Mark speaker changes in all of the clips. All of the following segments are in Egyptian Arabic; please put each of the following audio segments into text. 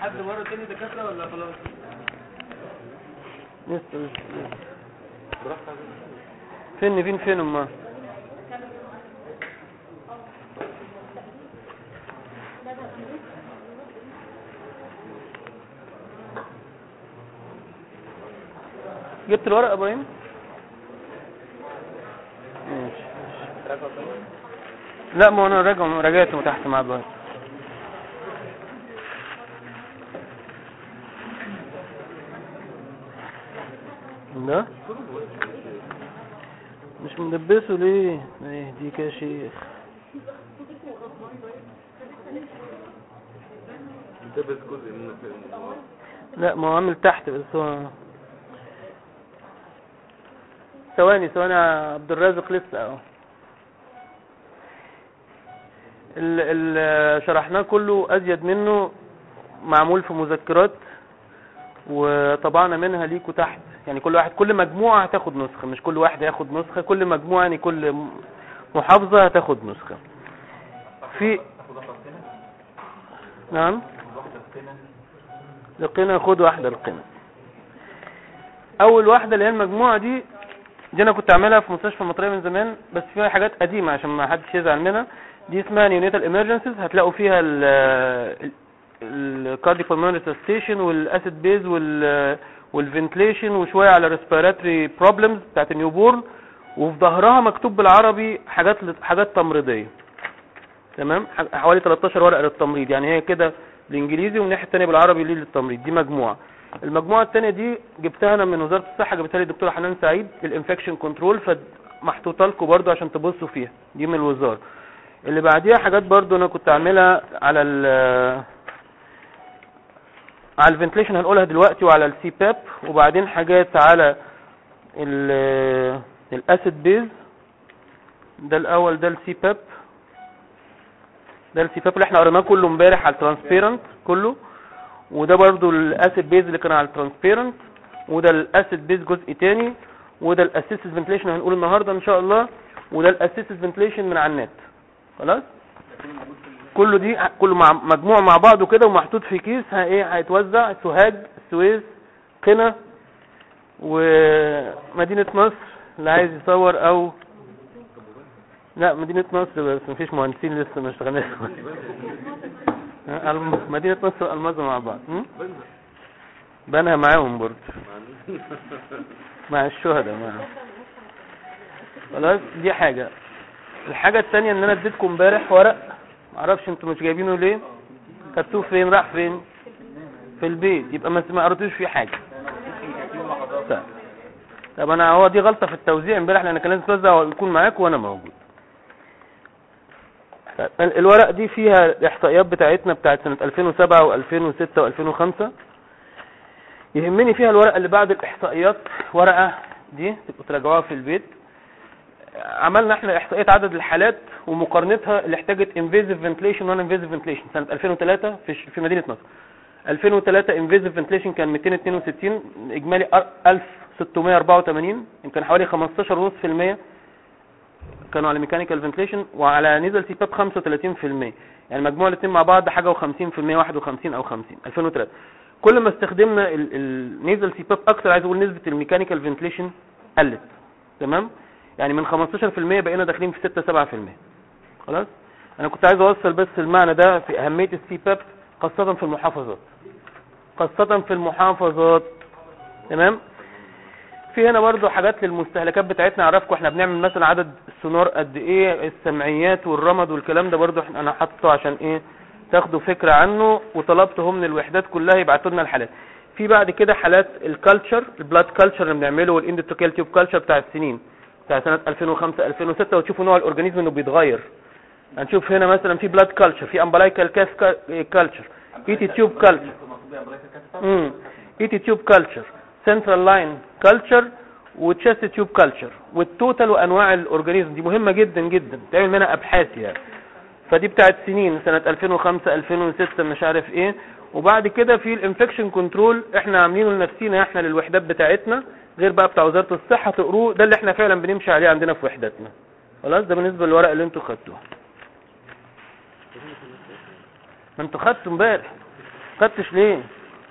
Speaker 1: حد مرة تاني دكاترة ولا خلاص؟
Speaker 2: لسه لسه فين فين فين امال جبت الورق يا ابراهيم ماشي لا ما انا راجع راجعته تحت مع ابراهيم ده مش مدبسه ليه ما يهديك يا شيخ
Speaker 3: مدبس جزء منه في الموضوع.
Speaker 2: لا ما هو عامل تحت بس هو ثواني ثواني يا عبد الرازق لسه اهو ال- ال- شرحناه كله ازيد منه معمول في مذكرات وطبعنا منها ليكوا تحت يعني كل واحد كل مجموعة هتاخد نسخة مش كل واحد هياخد نسخة كل مجموعة يعني كل م- محافظة هتاخد نسخة في نعم لقينا خد واحدة لقينا اول واحدة اللي هي المجموعة دي دي انا كنت اعملها في مستشفى المطرية من زمان بس فيها حاجات قديمة عشان ما حدش يزعل منها دي اسمها نيونيتال ايمرجنسيز هتلاقوا فيها ال الكارديو pulmonary resuscitation والاسيد بيز وال والفنتليشن وشويه على ريسبيراتوري بروبلمز بتاعت النيوبورن وفي ظهرها مكتوب بالعربي حاجات حاجات تمريضيه تمام ح- حوالي 13 ورقه للتمريض يعني هي كده بالانجليزي ومن الناحيه الثانيه بالعربي ليه للتمريض دي مجموعه المجموعه الثانيه دي جبتها انا من وزاره الصحه جبتها لي الدكتوره حنان سعيد الانفكشن كنترول فمحطوطه لكم برضو عشان تبصوا فيها دي من الوزاره اللي بعديها حاجات برضو انا كنت اعملها على ال على الفنتليشن هنقولها دلوقتي وعلى السي باب وبعدين حاجات على ال الاسيد بيز ده الاول ده السي باب ده السي باب اللي احنا قريناه كله امبارح على الترانسبيرنت كله وده برضو الاسيد بيز اللي كان على الترانسبيرنت وده الاسيد بيز جزء تاني وده الاسيستد فنتليشن هنقول النهارده ان شاء الله وده الاسيستد فنتليشن من على النت خلاص كله دي كله مع مجموع مع بعضه كده ومحطوط في كيس ها ايه هيتوزع سوهاج السويس قنا ومدينة نصر اللي عايز يصور او لا مدينة نصر بس مفيش مهندسين لسه ما اشتغلناش ها، الم- مدينة نصر والمازة مع بعض م? بنها معاهم برضه مع الشهداء معاهم خلاص دي حاجة الحاجة التانية ان انا اديتكم امبارح ورق معرفش انتوا مش جايبينه ليه خدتوه فين راح فين في البيت يبقى ما ما قريتوش فيه حاجة طيب. طب انا هو دي غلطة في التوزيع امبارح لان كان لازم توزع ويكون معاك وانا موجود طيب، ال- الورق دي فيها الاحصائيات بتاعتنا بتاعت سنة 2007 و2006 و2005 يهمني فيها الورقة اللي بعد الاحصائيات ورقة دي تبقوا تراجعوها في البيت عملنا احنا احصائيه عدد الحالات ومقارنتها اللي احتاجت انفيزيف فنتليشن وان انفيزيف فنتليشن سنه 2003 في ش- في مدينه نصر 2003 انفيزيف فنتليشن كان 262 اجمالي أر- 1684 يمكن حوالي 15.5% كانوا على ميكانيكال فنتليشن وعلى نزل سي باب 35% يعني مجموع الاثنين مع بعض حاجه و50% 51 او 50 2003 كل ما استخدمنا النيزل سي باب اكتر عايز اقول نسبه الميكانيكال فنتليشن قلت تمام يعني من 15% بقينا داخلين في 6 7% خلاص انا كنت عايز اوصل بس المعنى ده في اهميه السي باب خاصه في المحافظات خاصه في المحافظات تمام في هنا برضو حاجات للمستهلكات بتاعتنا اعرفكم احنا بنعمل مثلا عدد السونار قد ايه السمعيات والرمد والكلام ده برضو احنا انا حاطه عشان ايه تاخدوا فكره عنه وطلبته من الوحدات كلها يبعتوا لنا الحالات في بعد كده حالات الكالتشر البلاد كالتشر اللي بنعمله والاندوتوكيال تيوب كالتشر بتاع السنين بتاع سنه 2005 2006 وتشوفوا نوع الاورجانيزم انه بيتغير هنشوف هنا مثلا في بلاد كالتشر في امبلايكال كاف كالتشر ايتي تيوب كالتشر امم ايتي تيوب كالتشر سنترال لاين كالتشر وتشست تيوب كالتشر والتوتال وانواع الاورجانيزم دي مهمه جدا جدا تعمل منها ابحاث يعني فدي بتاعت سنين سنه 2005 2006 مش عارف ايه وبعد كده في الانفكشن كنترول احنا عاملينه لنفسينا احنا للوحدات بتاعتنا غير بقى بتاع وزاره الصحه تقروه ده اللي احنا فعلا بنمشي عليه عندنا في وحداتنا خلاص ده بالنسبه للورق اللي انتوا خدتوه ما انتوا خدتوا امبارح خدتش ليه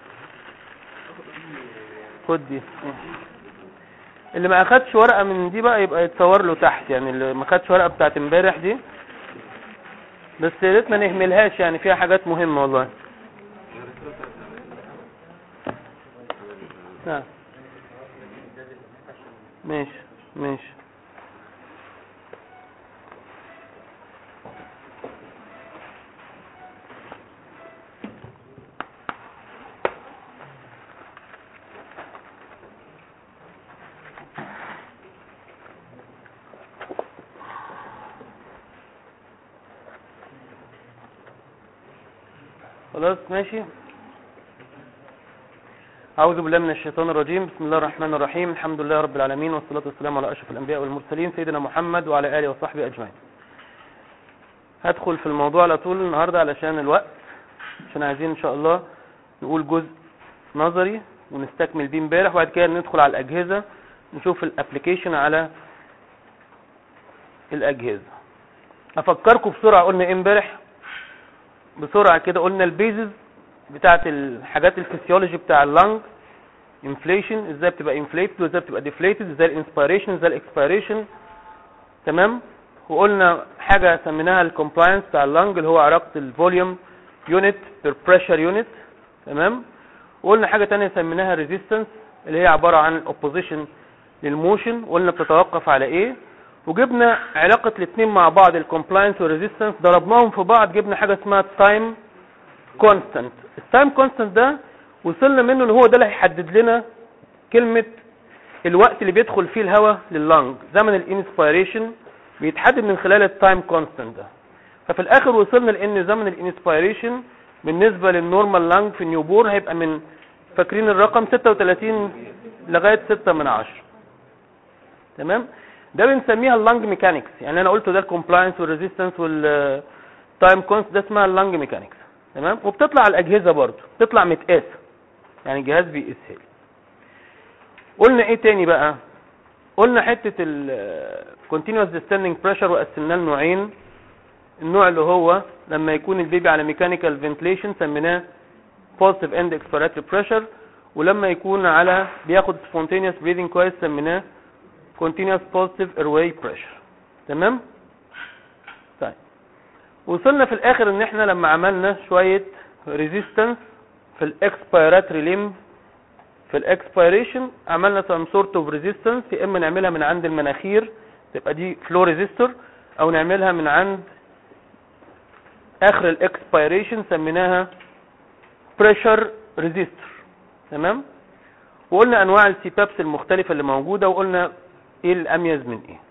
Speaker 2: خد دي اللي ما اخدش ورقه من دي بقى يبقى يتصور له تحت يعني اللي ما خدش ورقه بتاعت امبارح دي بس يا ريت ما نهملهاش يعني فيها حاجات مهمه والله ها ماشي ماشي خلاص ماشي أعوذ بالله من الشيطان الرجيم بسم الله الرحمن الرحيم الحمد لله رب العالمين والصلاة والسلام على أشرف الأنبياء والمرسلين سيدنا محمد وعلى آله وصحبه أجمعين هدخل في الموضوع على طول النهاردة علشان الوقت عشان عايزين إن شاء الله نقول جزء نظري ونستكمل بيه امبارح وبعد كده ندخل على الأجهزة نشوف الابليكيشن على الأجهزة أفكركم بسرعة قلنا إيه امبارح بسرعة كده قلنا البيزز بتاعت الحاجات الفسيولوجي بتاع اللنج انفليشن ازاي بتبقى انفليتد وازاي بتبقى ديفليتد ازاي الانسبيريشن ازاي الاكسبيريشن تمام وقلنا حاجة سميناها الكومبلاينس بتاع اللنج اللي هو علاقة الفوليوم يونت بير بريشر يونت تمام وقلنا حاجة تانية سميناها ريزيستنس اللي هي عبارة عن الاوبوزيشن للموشن وقلنا بتتوقف على ايه وجبنا علاقة الاثنين مع بعض الكومبلاينس والريزيستنس ضربناهم في بعض جبنا حاجة اسمها تايم كونستانت التايم كونستانت ده وصلنا منه ان هو ده اللي هيحدد لنا كلمة الوقت اللي بيدخل فيه الهواء لللنج زمن الانسبيريشن بيتحدد من خلال التايم كونستانت ده ففي الاخر وصلنا لان زمن الانسبيريشن بالنسبة للنورمال لانج في النيوبور هيبقى من فاكرين الرقم 36 لغاية 6 من 10 تمام ده بنسميها اللانج ميكانكس يعني انا قلت ده الكومبلاينس والريزيستنس والتايم كونست ده اسمها اللانج ميكانكس تمام وبتطلع على الاجهزه برضو بتطلع متقاسه يعني الجهاز بيقيسها لي قلنا ايه تاني بقى قلنا حته الكونتينوس ديستندنج بريشر وقسمناه لنوعين النوع اللي هو لما يكون البيبي على ميكانيكال فنتليشن سميناه بوزيتيف اند اكسبيراتوري بريشر ولما يكون على بياخد سبونتينيوس بريذنج كويس سميناه continuous positive airway pressure تمام طيب وصلنا في الاخر ان احنا لما عملنا شوية resistance في الاكسبيراتوري ليم في الاكسبيريشن عملنا some sort of resistance يا اما نعملها من عند المناخير تبقى دي flow resistor او نعملها من عند اخر الاكسبيريشن سميناها pressure resistor تمام وقلنا انواع السيبابس المختلفة اللي موجودة وقلنا ايه الاميز من ايه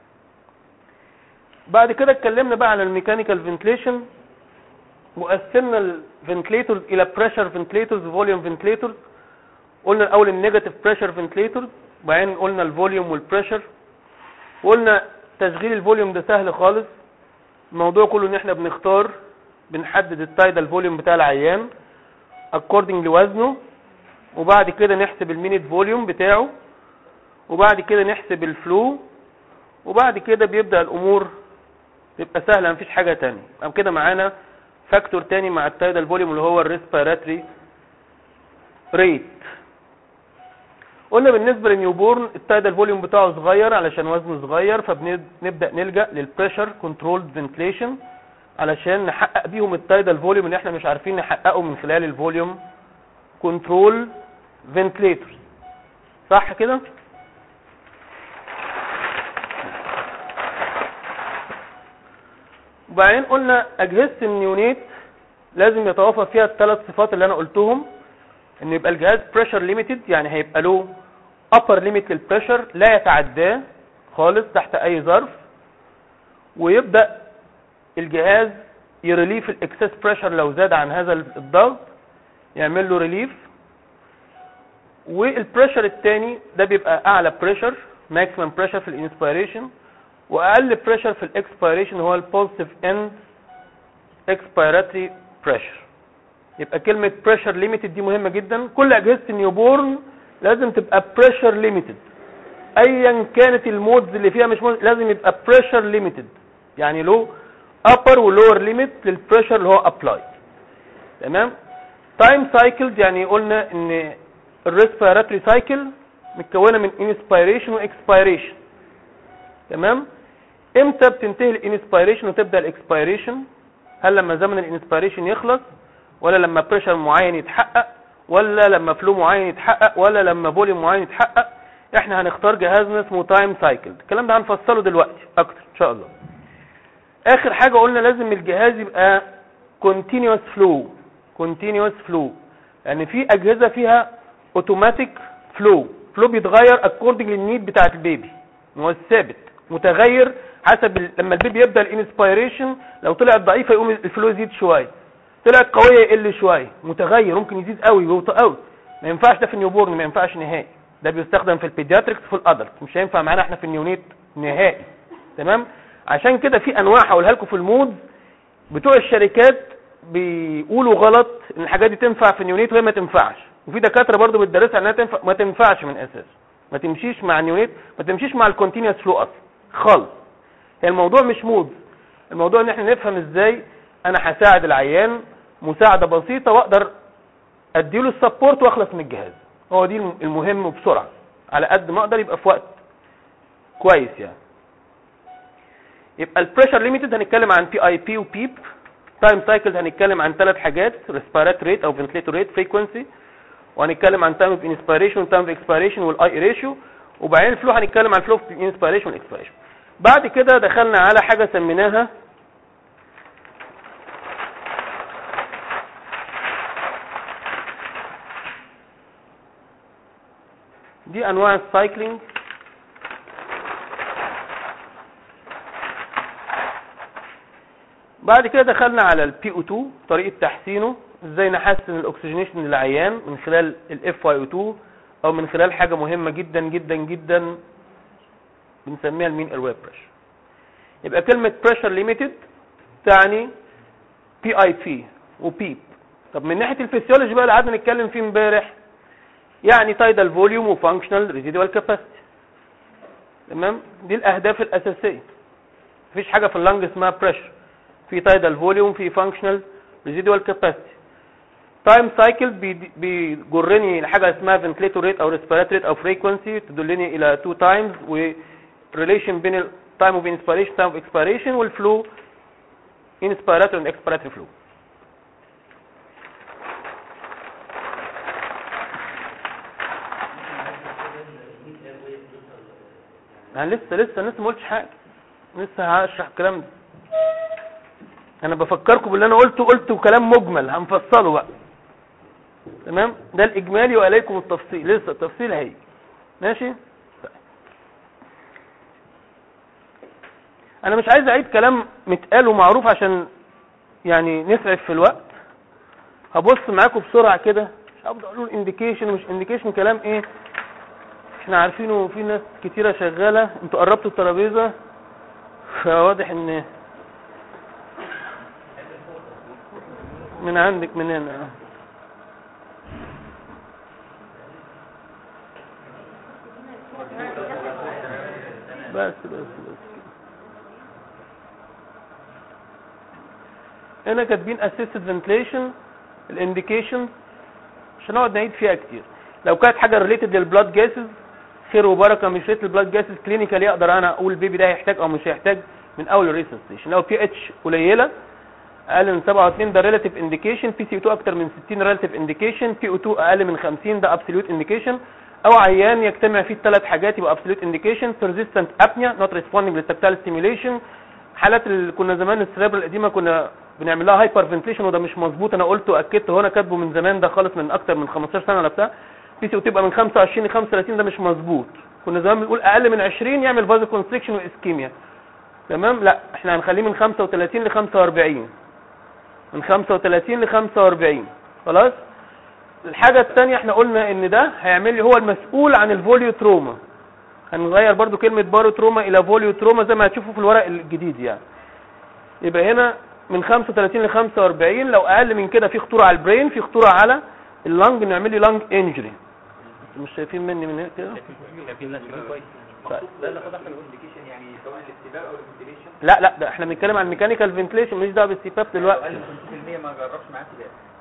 Speaker 2: بعد كده اتكلمنا بقى عن الميكانيكال فنتليشن وقسمنا الفنتليتورز الى بريشر فنتليتورز وفوليوم فنتليتورز قلنا الاول النيجاتيف بريشر فنتليتورز وبعدين قلنا الفوليوم والبريشر وقلنا تشغيل الفوليوم ده سهل خالص الموضوع كله ان احنا بنختار بنحدد التايدال فوليوم بتاع العيان اكوردنج لوزنه وبعد كده نحسب المينيت فوليوم بتاعه وبعد كده نحسب الفلو وبعد كده بيبدأ الامور تبقى سهلة مفيش حاجة تانية ام كده معانا فاكتور تاني مع التايدال فوليوم اللي هو الريسبيراتري ريت قلنا بالنسبة للنيوبورن التايدال فوليوم بتاعه صغير علشان وزنه صغير فبنبدأ نلجأ للبريشر كنترول فنتليشن علشان نحقق بيهم التايدال فوليوم اللي احنا مش عارفين نحققه من خلال الفوليوم كنترول فنتليتورز صح كده وبعدين قلنا اجهزه النيونيت لازم يتوافر فيها الثلاث صفات اللي انا قلتهم ان يبقى الجهاز بريشر ليميتد يعني هيبقى له ابر ليميت للبريشر لا يتعداه خالص تحت اي ظرف ويبدا الجهاز يريليف الاكسس بريشر لو زاد عن هذا الضغط يعمل له ريليف والبريشر الثاني ده بيبقى اعلى بريشر ماكسيمم بريشر في الانسبيريشن واقل بريشر في الاكسبيريشن هو البوزيتيف اند اكسبيراتوري بريشر يبقى كلمه بريشر ليميتد دي مهمه جدا كل اجهزه النيوبورن لازم تبقى بريشر ليميتد ايا كانت المودز اللي فيها مش مود لازم يبقى بريشر ليميتد يعني له upper ولور ليميت للبريشر اللي هو ابلاي تمام تايم سايكلز يعني قلنا ان الريسبيراتوري سايكل متكونه من انسبيريشن واكسبيريشن تمام امتى بتنتهي الانسبيريشن وتبدا الاكسبيريشن هل لما زمن الانسبيريشن يخلص ولا لما بريشر معين يتحقق ولا لما فلو معين يتحقق ولا لما فوليوم معين يتحقق احنا هنختار جهازنا اسمه تايم سايكل الكلام ده هنفصله دلوقتي اكتر ان شاء الله اخر حاجه قلنا لازم الجهاز يبقى continuous flow continuous flow يعني في اجهزه فيها اوتوماتيك فلو فلو بيتغير according للنيد بتاعه البيبي هو الثابت متغير حسب ال- لما البيبي يبدا الانسبيريشن لو طلعت ضعيفه يقوم الفلو يزيد شويه طلعت قويه يقل شويه متغير ممكن يزيد قوي ويوطى قوي ما ينفعش ده في النيوبورن ما ينفعش نهائي ده بيستخدم في البيدياتريكس في الادلت مش هينفع معانا احنا في النيونيت نهائي تمام عشان كده في انواع هقولها لكم في المود بتوع الشركات بيقولوا غلط ان الحاجات دي تنفع في النيونيت وهي ما تنفعش وفي دكاتره برضو بتدرسها انها تنفع ما تنفعش من اساس ما تمشيش مع النيونيت ما تمشيش مع الكونتينوس فلو اصلا خالص هي الموضوع مش مود الموضوع ان احنا نفهم ازاي انا هساعد العيان مساعده بسيطه واقدر اديله السبورت واخلص من الجهاز هو دي المهم بسرعه على قد ما اقدر يبقى في وقت كويس يعني يبقى البريشر ليميتد هنتكلم عن بي اي بي وبيب تايم سايكلز هنتكلم عن ثلاث حاجات ريسبيرات ريت او فنتليتور ريت فريكونسي وهنتكلم عن تايم اوف انسبيريشن وتايم اوف اكسبيريشن والاي ريشيو وبعدين الفلو هنتكلم عن الفلو اوف انسبيريشن والاكسبيريشن بعد كده دخلنا على حاجه سميناها دي انواع السايكلينج بعد كده دخلنا على البي او 2 طريقه تحسينه ازاي نحسن الاكسجينيشن للعيان من خلال الاف اي او 2 او من خلال حاجه مهمه جدا جدا جدا بنسميها المين اير بريشر يبقى كلمه بريشر ليميتد تعني بي اي بي وبيب طب من ناحيه الفسيولوجي بقى اللي قعدنا نتكلم فيه امبارح يعني تايدال فوليوم وفانكشنال ريزيدوال كاباسيتي تمام دي الاهداف الاساسيه مفيش حاجه في اللنج اسمها بريشر في تايدال فوليوم في فانكشنال ريزيدوال كاباسيتي تايم سايكل بيجرني لحاجه اسمها فنتليتور ريت او ريسبيراتوري ريت او فريكونسي تدلني الى تو تايمز وريليشن بين التايم اوف انسبيريشن تايم اوف اكسبيريشن والفلو انسبيراتوري اند اكسبيراتوري فلو انا لسه لسه لسه ما قلتش حاجه لسه هشرح الكلام ده انا بفكركم باللي انا قلته قلته كلام مجمل هنفصله بقى تمام ده الاجمالي واليكم التفصيل لسه التفصيل هيجي ماشي طيب. انا مش عايز اعيد كلام متقال ومعروف عشان يعني نسعف في الوقت هبص معاكم بسرعه كده مش هبدا اقول الانديكيشن مش انديكيشن كلام ايه احنا عارفينه في ناس كتيره شغاله انتوا قربتوا الترابيزه فواضح ان من عندك من هنا بس بس بس هنا كاتبين assisted ventilation الانديكيشن مش هنقعد نعيد فيها كتير لو كانت حاجه ريليتد للبلاد جاسز خير وبركه مش ريليتد للبلاد جاسز كلينيكال اقدر انا اقول البيبي ده هيحتاج او مش هيحتاج من اول الريسستيشن لو بي اتش قليله اقل من 27 ده ريلاتيف انديكيشن بي سي 2 اكتر من 60 ريلاتيف انديكيشن بي او 2 اقل من 50 ده ابسوليوت انديكيشن او عيان يجتمع فيه الثلاث حاجات يبقى ابسوليوت انديكيشن بيرزيستنت ابنيا نوت ريسبوندينج للتكتال ستيميوليشن حالات اللي كنا زمان السريبر القديمه كنا بنعمل لها هايبر فنتليشن وده مش مظبوط انا قلته واكدته هو انا كاتبه من زمان ده خالص من اكتر من 15 سنه ولا بتاع بي سي تبقى من 25 ل 35 ده مش مظبوط كنا زمان بنقول اقل من 20 يعمل فازو كونستريكشن واسكيميا تمام لا احنا هنخليه من 35 ل 45 من 35 ل 45 خلاص الحاجة الثانية احنا قلنا ان ده هيعمل لي هو المسؤول عن الفوليو تروما هنغير برضو كلمة بارو تروما الى فوليو تروما زي ما هتشوفوا في الورق الجديد يعني يبقى هنا من 35 ل 45 لو اقل من كده في خطورة على البرين في خطورة على اللنج نعمل لي لنج انجري مش شايفين مني من هنا كده طيب.
Speaker 1: ده اللي خد احنا الانديكيشن يعني سواء الاستباق او الفنتيليشن
Speaker 2: لا لا ده احنا بنتكلم عن ميكانيكال فنتليشن مش دعوه بالسيباب دلوقتي
Speaker 1: 50% ما جربش معاه استباق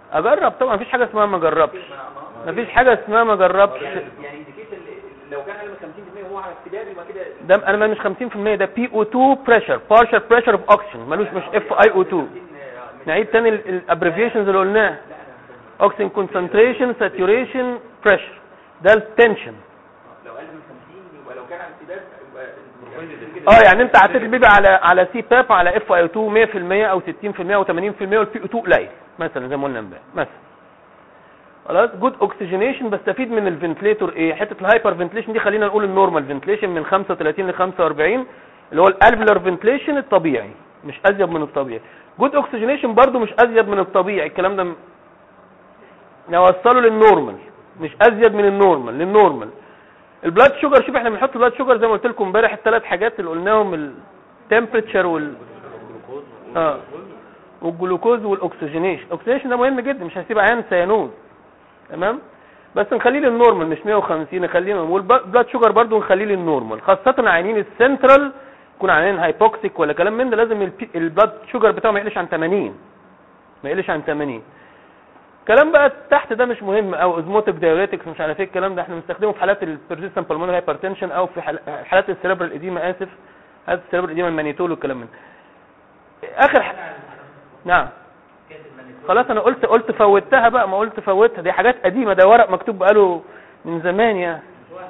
Speaker 2: اجرب طبعا مفيش حاجه اسمها ما جربش
Speaker 1: ما- ما-
Speaker 2: مفيش حاجه اسمها ما جربش
Speaker 1: يعني يعني indication لو كان اقل من 50% وهو على استباب يبقى كده
Speaker 2: ده انا مش 50% ده بي او 2 بريشر بارشال بريشر اوف اوكسجين ملوش مش اف اي او 2 نعيد تاني الابريفيشنز اللي قلناها اوكسجين كونسنتريشن ساتوريشن بريشر ده التنشن
Speaker 1: لو اقل من 50 يبقى لو كان على استباب يبقى
Speaker 2: اه يعني انت عديت البيبي على على سي باب على اف اي 2 100% او 60% او 80% والبي او 2 قليل مثلا زي ما قلنا امبارح مثلا خلاص جود اوكسجينيشن بستفيد من الفنتليتور ايه حته الهايبر فنتليشن دي خلينا نقول النورمال فنتليشن من 35 ل 45 اللي هو الالفلر فنتليشن الطبيعي مش ازيد من الطبيعي جود اوكسجينيشن برضو مش ازيد من الطبيعي الكلام ده م- نوصله للنورمال مش ازيد من النورمال للنورمال البلاد شوجر شوف احنا بنحط البلاد شوجر زي ما قلت لكم امبارح الثلاث حاجات اللي قلناهم التمبريتشر وال اه والجلوكوز والاكسجينيشن الاكسجينيشن ده مهم جدا مش هسيب عيان سيانوز تمام بس نخليه للنورمال مش 150 نخليه والبلاد شوجر برضو نخليه للنورمال خاصه عيانين السنترال يكون عيانين هايبوكسيك ولا كلام من ده لازم البي- البلاد شوجر بتاعه ما يقلش عن 80 ما يقلش عن 80 الكلام بقى تحت ده مش مهم او اوزموتيك دايوريتكس مش عارف ايه الكلام ده احنا بنستخدمه في حالات البرزيستنت بالمونري هايبرتنشن او في حال- حالات السيربرال اديما اسف حالات السيربرال اديما المانيتول والكلام من ده اخر ح... نعم خلاص انا قلت قلت فوتها بقى ما قلت فوتها دي حاجات قديمه ده ورق مكتوب بقاله من زمان يعني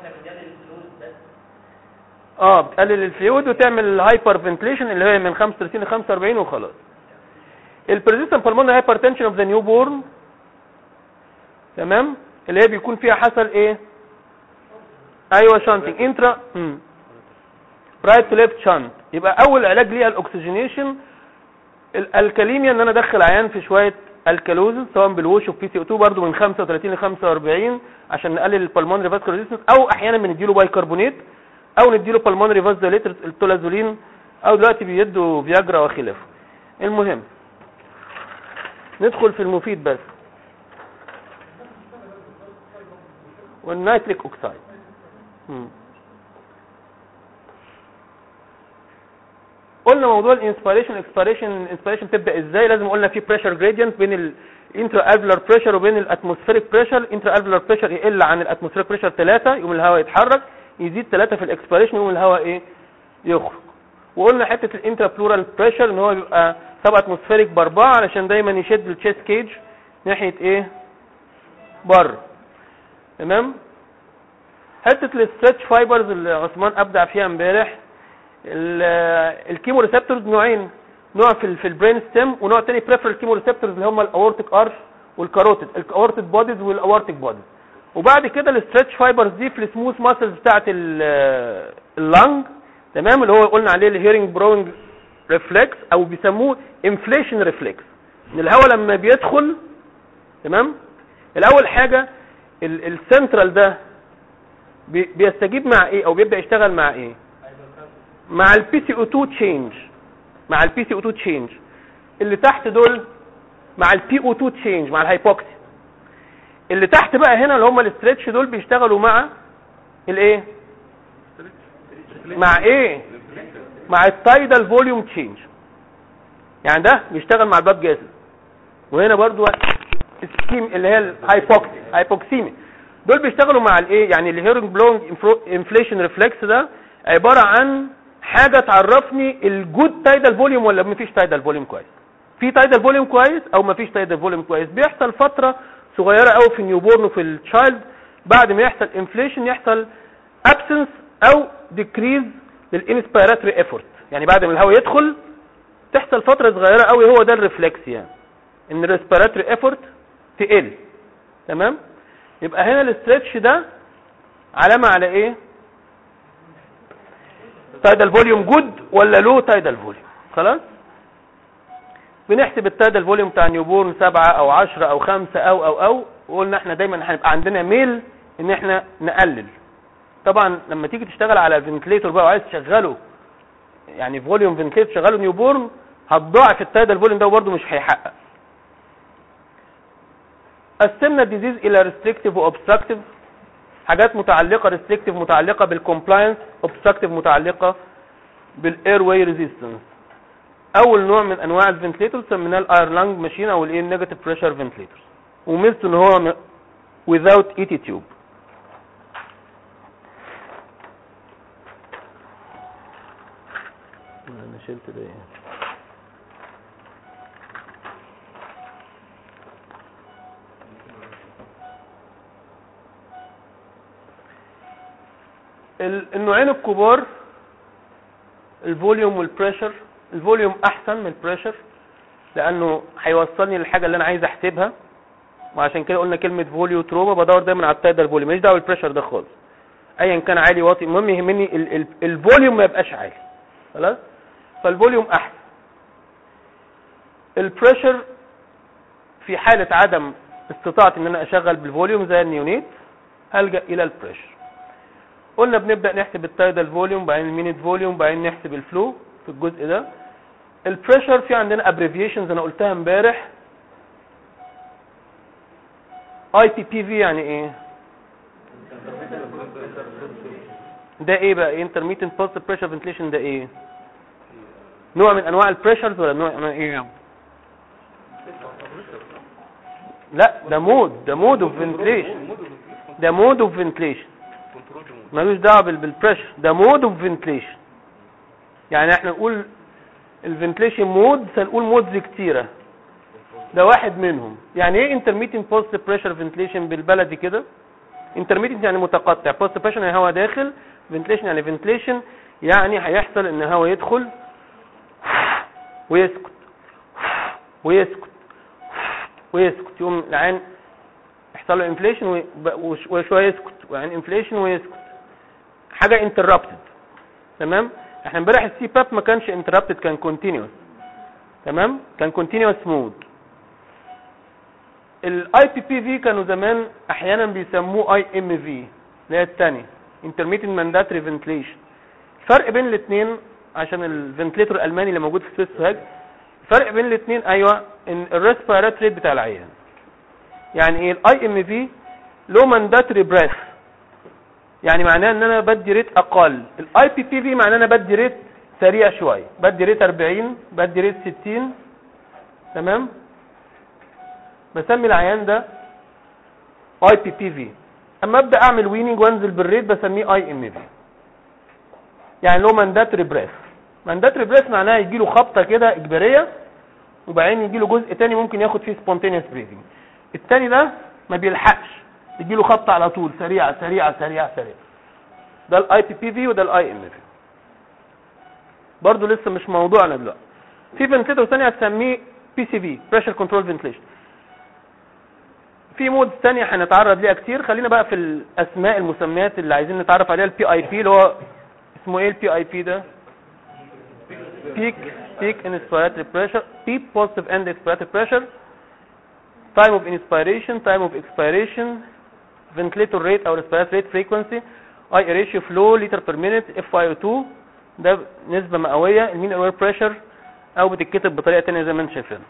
Speaker 2: اه بتقلل الفلويد وتعمل الهايبر فنتليشن اللي هي من 35 ل 45 وخلاص البرزيستنت بالمونري هايبرتنشن اوف ذا نيو بورن تمام اللي هي بيكون فيها حصل ايه ايوه شانتنج انترا رايت تو ليفت شانت يبقى اول علاج ليها الاكسجينيشن الالكاليميا ان انا ادخل عيان في شويه الكالوزز سواء بالوش وفي سي او 2 برضه من 35 ل 45 عشان نقلل البلمونري فاسكولار ريزيستنس او احيانا بنديله بايكربونات او نديله بالمونري فازوليتر التولازولين او دلوقتي بيدوا فياجرا وخلافه المهم ندخل في المفيد بس والنيتريك اوكسايد مم. قلنا موضوع الانسبيريشن الاكسبيريشن الانسبيريشن تبدا ازاي لازم قلنا في بريشر جريدينت بين الانترا الفلر بريشر وبين الاتموسفيريك بريشر الانترا الفلر بريشر يقل عن الاتموسفيريك بريشر 3 يقوم الهواء يتحرك يزيد 3 في الاكسبيريشن يقوم الهواء ايه يخرج وقلنا حته الانترا بلورال بريشر ان هو بيبقى سب اتموسفيريك باربعه علشان دايما يشد التشيست كيج ناحيه ايه بره تمام حته الاسترتش فايبرز اللي عثمان ابدع فيها امبارح ال- الكيمو ريسبتورز نوعين نوع في ال- في البرين ستيم ونوع تاني بريفرال كيمو ريسبتورز اللي هم الاورتيك ارش والكاروتيد الاورتيد بوديز والاورتيك بوديز وبعد كده الاسترتش فايبرز دي في السموث ماسلز بتاعت ال- اللنج تمام اللي هو قلنا عليه الهيرنج بروينج ريفلكس او بيسموه انفليشن ريفلكس ان الهواء لما بيدخل تمام الاول حاجه ال- السنترال ده بي- بيستجيب مع ايه او بيبدا يشتغل مع ايه مع البي سي او 2 تشينج مع البي سي او 2 تشينج اللي تحت دول مع البي او 2 تشينج مع الهايبوكسي اللي تحت بقى هنا اللي هم الاسترتش دول بيشتغلوا مع الايه مع ايه مع التايدال فوليوم تشينج يعني ده بيشتغل مع الباب جاز وهنا برضو السكيم اللي هي الهايبوكسي هايبوكسيمي دول بيشتغلوا مع الايه يعني الهيرنج بلونج انفليشن ريفلكس ده عباره عن حاجه تعرفني الجود تايدال فوليوم ولا مفيش تايدال فوليوم كويس في تايدال فوليوم كويس او مفيش تايدال فوليوم كويس بيحصل فتره صغيره قوي في النيو بورن وفي التشايلد بعد ما يحصل انفليشن يحصل ابسنس او ديكريز للانسبيراتوري ايفورت يعني بعد ما الهواء يدخل تحصل فتره صغيره قوي هو ده الريفلكس يعني ان الريسبيراتوري ايفورت تقل تمام يبقى هنا الاسترتش ده علامه على ايه تايدال فوليوم جود ولا لو تايدال فوليوم خلاص بنحسب التايدال فوليوم بتاع نيوبورن سبعة او عشرة او خمسة او او او وقلنا احنا دايما هنبقى عندنا ميل ان احنا نقلل طبعا لما تيجي تشتغل على الفنتليتور بقى وعايز تشغله يعني فوليوم فنتليتور تشغله نيوبورن هتضاعف التايدال فوليوم ده وبرده مش هيحقق قسمنا الديزيز الى ريستريكتيف واوبستراكتيف حاجات متعلقه ريستريكتيف متعلقه بالكومبلاينس اوبستراكتيف متعلقه بالاير واي ريزيستنس اول نوع من انواع الفنتليتور سميناه الاير لانج ماشين او الايه نيجاتيف بريشر فنتليتور وميزته ان هو م- without ET tube انا شلت ده ايه ال- النوعين الكبار الفوليوم والبريشر الفوليوم احسن من البريشر لانه هيوصلني للحاجه اللي انا عايز احسبها وعشان كده قلنا كلمه فوليو تروما بدور دايما على التايدال فوليوم ماليش دعوه بالبريشر ده خالص ايا كان عالي واطي المهم يهمني ال- ال- الفوليوم ما يبقاش عالي خلاص فالفوليوم احسن البريشر في حاله عدم استطاعتي ان انا اشغل بالفوليوم زي النيونيت هلجا الى البريشر قلنا بنبدا نحسب التايدال فوليوم بعدين المينيت فوليوم بعدين نحسب الفلو في الجزء ده البريشر في عندنا ابريفيشنز انا قلتها امبارح اي بي بي في يعني ايه ده ايه بقى intermittent pulse pressure ventilation ده ايه نوع من انواع البريشرز ولا نوع من ايه لا ده مود ده مود اوف فنتليشن ده مود اوف فنتليشن ملوش دعوه بال- بالبريشر ده مود اوف فنتليشن يعني احنا نقول الفنتليشن مود هنقول مودز كتيره ده واحد منهم يعني ايه intermittent pulse pressure ventilation بالبلدي كده intermittent يعني متقطع pulse pressure يعني هواء داخل ventilation يعني ventilation يعني هيحصل ان هواء يدخل ويسكت ويسكت ويسكت يقوم العين يحصل له انفليشن وشويه يسكت وبعدين انفليشن ويسكت حاجه انتربتد تمام احنا امبارح السي باب ما كانش انتربتد كان كونتينيوس تمام كان كونتينيوس مود الاي بي بي في كانوا زمان احيانا بيسموه اي ام في اللي هي الثانيه intermittent mandatory ventilation الفرق بين الاثنين عشان الفنتليتور الالماني اللي موجود في سويس هاج الفرق بين الاثنين ايوه ان الريسبيرات ريت بتاع العيان يعني ايه الاي ام في لو مانداتري بريث يعني معناه ان انا بدي ريت اقل الاي بي بي في معناه ان انا بدي ريت سريع شويه بدي ريت 40 بدي ريت 60 تمام بسمي العيان ده اي بي بي في اما ابدا اعمل ويننج وانزل بالريت بسميه اي ام في يعني لو مانداتري بريث مانداتري بريث معناها يجي له خبطه كده اجباريه وبعدين يجي له جزء تاني ممكن ياخد فيه سبونتينيوس بريثنج التاني ده ما بيلحقش يجي له خبطه على طول سريعه سريعه سريعه سريعه ده الاي بي بي في وده الاي ام في برضه لسه مش موضوعنا دلوقتي في فنتليتور ثانيه هتسميه بي سي في بريشر كنترول فنتليشن في مود ثانيه هنتعرض ليها كتير خلينا بقى في الاسماء المسميات اللي عايزين نتعرف عليها البي اي بي اللي هو اسمه ايه البي اي بي ده peak peak inspiratory pressure peak positive end expiratory pressure time of inspiration time of expiration ventilator rate او respiratory rate frequency I ratio flow liter per minute FiO2 ده نسبة مئوية المين air pressure او بتتكتب بطريقة تانية زي ما انت شايفين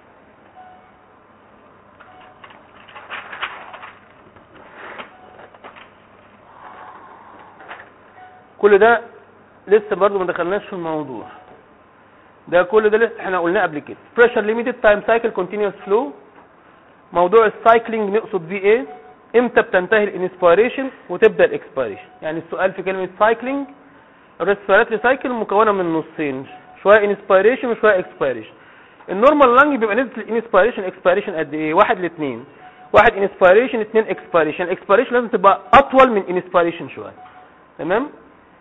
Speaker 2: كل ده لسه برضو ما دخلناش في الموضوع ده كل ده لسه احنا قلناه قبل كده pressure limited time cycle continuous flow موضوع السايكلينج نقصد بيه ايه امتى بتنتهي الانسبيريشن وتبدا الاكسبيريشن يعني السؤال في كلمه سايكلينج الريسبيراتوري سايكل مكونه من نصين شويه انسبيريشن وشويه اكسبيريشن النورمال لانج بيبقى نسبه الانسبيريشن اكسبيريشن قد ايه واحد لاثنين واحد انسبيريشن اثنين اكسبيريشن الاكسبيريشن لازم تبقى اطول من انسبيريشن شويه تمام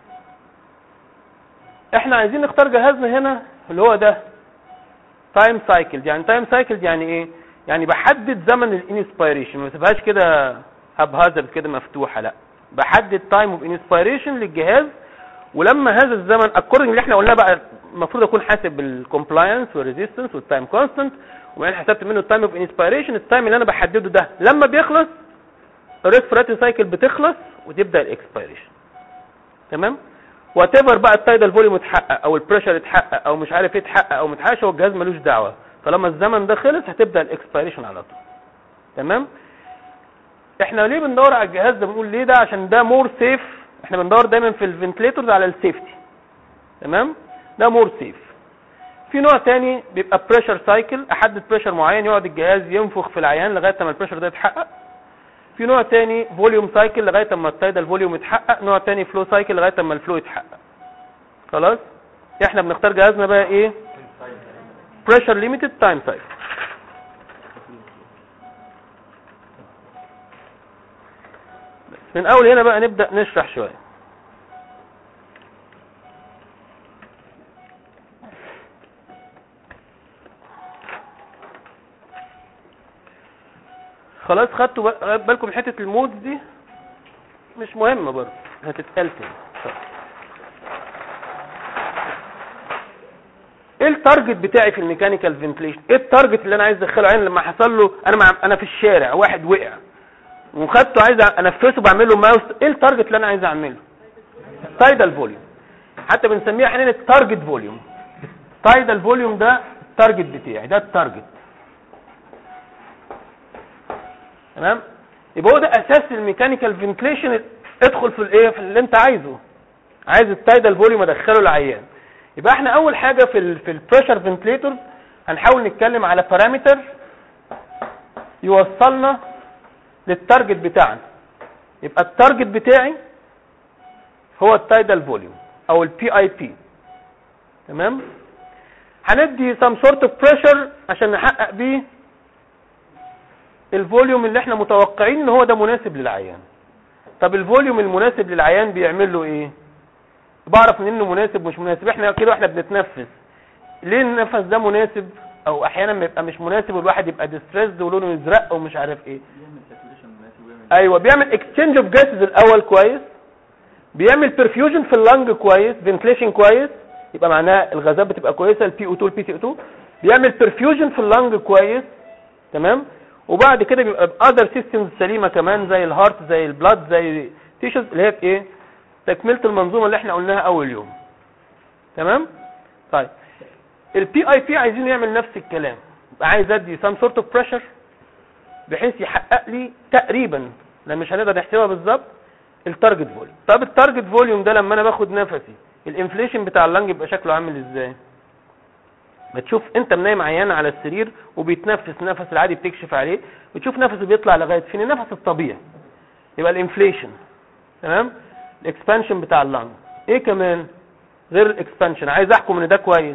Speaker 2: احنا عايزين نختار جهازنا هنا اللي هو ده تايم سايكل يعني تايم سايكل يعني ايه يعني بحدد زمن الانسبيريشن ما تبقاش كده هبهزر كده مفتوحه لا بحدد تايم اوف انسبيريشن للجهاز ولما هذا الزمن اكوردنج اللي احنا قلناه بقى المفروض اكون حاسب الكومبلاينس والريزيستنس والتايم كونستنت وبعدين حسبت منه التايم اوف انسبيريشن التايم اللي انا بحدده ده لما بيخلص الريسبيراتوري سايكل بتخلص وتبدا الاكسبيريشن تمام وات ايفر بقى التايدال فوليوم اتحقق او البريشر اتحقق او مش عارف ايه اتحقق او متحققش هو الجهاز ملوش دعوه طالما الزمن ده خلص هتبدا الاكسبيريشن على طول تمام احنا ليه بندور على الجهاز ده بنقول ليه ده عشان ده مور سيف احنا بندور دايما في الفنتليتورز على السيفتي تمام ده مور سيف في نوع تاني بيبقى بريشر سايكل احدد بريشر معين يقعد الجهاز ينفخ في العيان لغايه ما البريشر ده يتحقق في نوع تاني فوليوم سايكل لغايه ما التايدال فوليوم يتحقق نوع تاني فلو سايكل لغايه ما الفلو يتحقق خلاص احنا بنختار جهازنا بقى ايه بريشر ليميتد تايم سايكل من اول هنا بقى نبدا نشرح شويه خلاص خدتوا بق- بالكم حته المودز دي مش مهمه برضه هتتقال تاني طيب. ايه التارجت بتاعي في الميكانيكال فنتليشن ايه التارجت اللي انا عايز ادخله عين لما حصل له انا مع انا في الشارع واحد وقع وخدته عايز انفسه بعمل له ماوس ايه التارجت اللي انا عايز اعمله تايدال فوليوم حتى بنسميها احيانا التارجت فوليوم تايدال فوليوم ده التارجت بتاعي ده التارجت تمام يبقى هو ده اساس الميكانيكال فنتليشن ادخل في الايه في اللي انت عايزه عايز التايدال فوليوم ادخله العيان يبقى احنا اول حاجه في ال في البريشر فنتليتورز هنحاول نتكلم على بارامتر يوصلنا للتارجت بتاعنا يبقى التارجت بتاعي هو التايدال فوليوم او البي اي بي تمام هندي سم سورت اوف بريشر عشان نحقق بيه الفوليوم اللي احنا متوقعين ان هو ده مناسب للعيان طب الفوليوم المناسب للعيان بيعمل له ايه بعرف منين انه مناسب مش مناسب احنا كده واحنا بنتنفس ليه النفس ده مناسب او احيانا بيبقى مش مناسب والواحد يبقى ديستريسد ولونه يزرق ومش عارف ايه ايوه بيعمل اكسشينج اوف جاسز الاول كويس بيعمل برفيوجن في اللنج كويس فنتليشن كويس يبقى معناه الغازات بتبقى كويسه البي او 2 البي سي او 2 بيعمل برفيوجن في اللنج كويس تمام وبعد كده بيبقى باذر سيستمز سليمه كمان زي الهارت زي البلاد زي تيشوز اللي هي ايه تكمله المنظومه اللي احنا قلناها اول يوم تمام طيب البي اي بي عايزين يعمل نفس الكلام يبقى عايز ادي سام سورت اوف بريشر بحيث يحقق لي تقريبا لان مش هنقدر نحسبها بالظبط التارجت فوليوم طب التارجت فوليوم ده لما انا باخد نفسي الانفليشن بتاع اللنج يبقى شكله عامل ازاي ما تشوف انت منايم عيان على السرير وبيتنفس نفس العادي بتكشف عليه بتشوف نفسه بيطلع لغايه فين النفس الطبيعي يبقى الانفليشن تمام الاكسبانشن بتاع اللنج ايه كمان غير الاكسبانشن عايز احكم ان ده كويس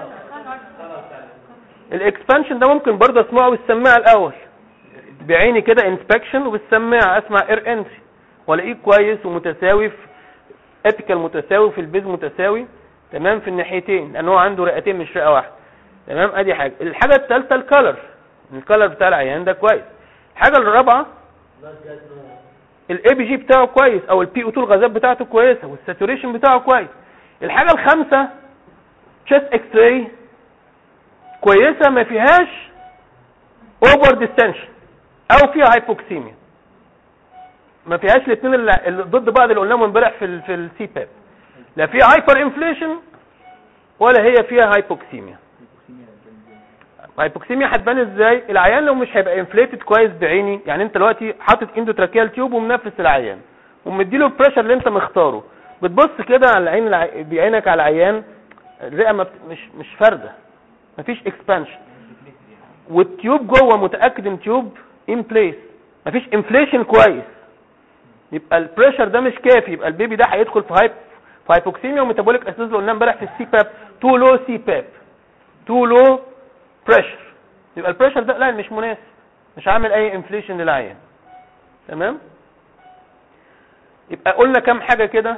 Speaker 2: الاكسبانشن ده ممكن برضه اسمعه بالسماعه الاول بعيني كده انسبكشن وبالسماعه اسمع اير انتري والاقيه كويس ومتساوي في ابيكال متساوي في البيز متساوي تمام في الناحيتين لان هو عنده رئتين مش رئه واحده تمام ادي حاجه الحاجه الثالثه الكالر الكالر بتاع العيان ده كويس الحاجه الرابعه الاي بي جي بتاعه كويس او البي او 2 الغازات بتاعته كويسه والساتوريشن بتاعه كويس الحاجه الخامسه تشيست اكس راي كويسه ما فيهاش اوفر ديستنشن او فيها هايبوكسيميا ما فيهاش الاثنين اللي اللي ضد بعض اللي قلناهم امبارح في ال في السي باب لا فيها هايبر انفليشن ولا هي فيها هايبوكسيميا هايبوكسيميا هتبان ازاي العيان لو مش هيبقى انفليتد كويس بعيني يعني انت دلوقتي حاطط اندوتراكيال تيوب ومنفس العيان ومديله البريشر اللي انت مختاره بتبص كده على العين الع... بعينك على العيان الرئه ما بت... مش مش فارده مفيش اكسبانشن والتيوب جوه متاكد ان تيوب ان بليس مفيش انفليشن كويس يبقى البريشر ده مش كافي يبقى البيبي ده هيدخل في هايب في هايبوكسيميا وميتابوليك اسيدوز اللي قلناه امبارح في السي باب تو لو سي باب تو لو بريشر يبقى البريشر ده لا مش مناسب مش عامل اي انفليشن للعيان تمام يبقى قلنا كام حاجه كده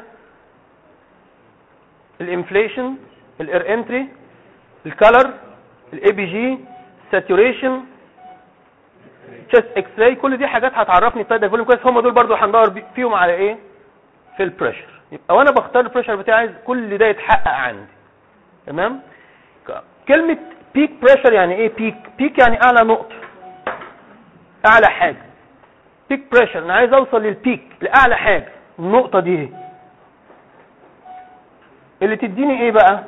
Speaker 2: الانفليشن الاير انتري الكالر الاي بي جي ساتوريشن تشيست اكس راي كل دي حاجات هتعرفني التايدال فوليوم كويس هم دول برضو هندور بي- فيهم على ايه في البريشر يبقى وانا بختار البريشر بتاعي عايز كل ده يتحقق عندي تمام ك- كلمه بيك بريشر يعني ايه بيك بيك يعني اعلى نقطه اعلى حاجه بيك بريشر انا عايز اوصل للبيك لاعلى حاجه النقطه دي اهي اللي تديني ايه بقى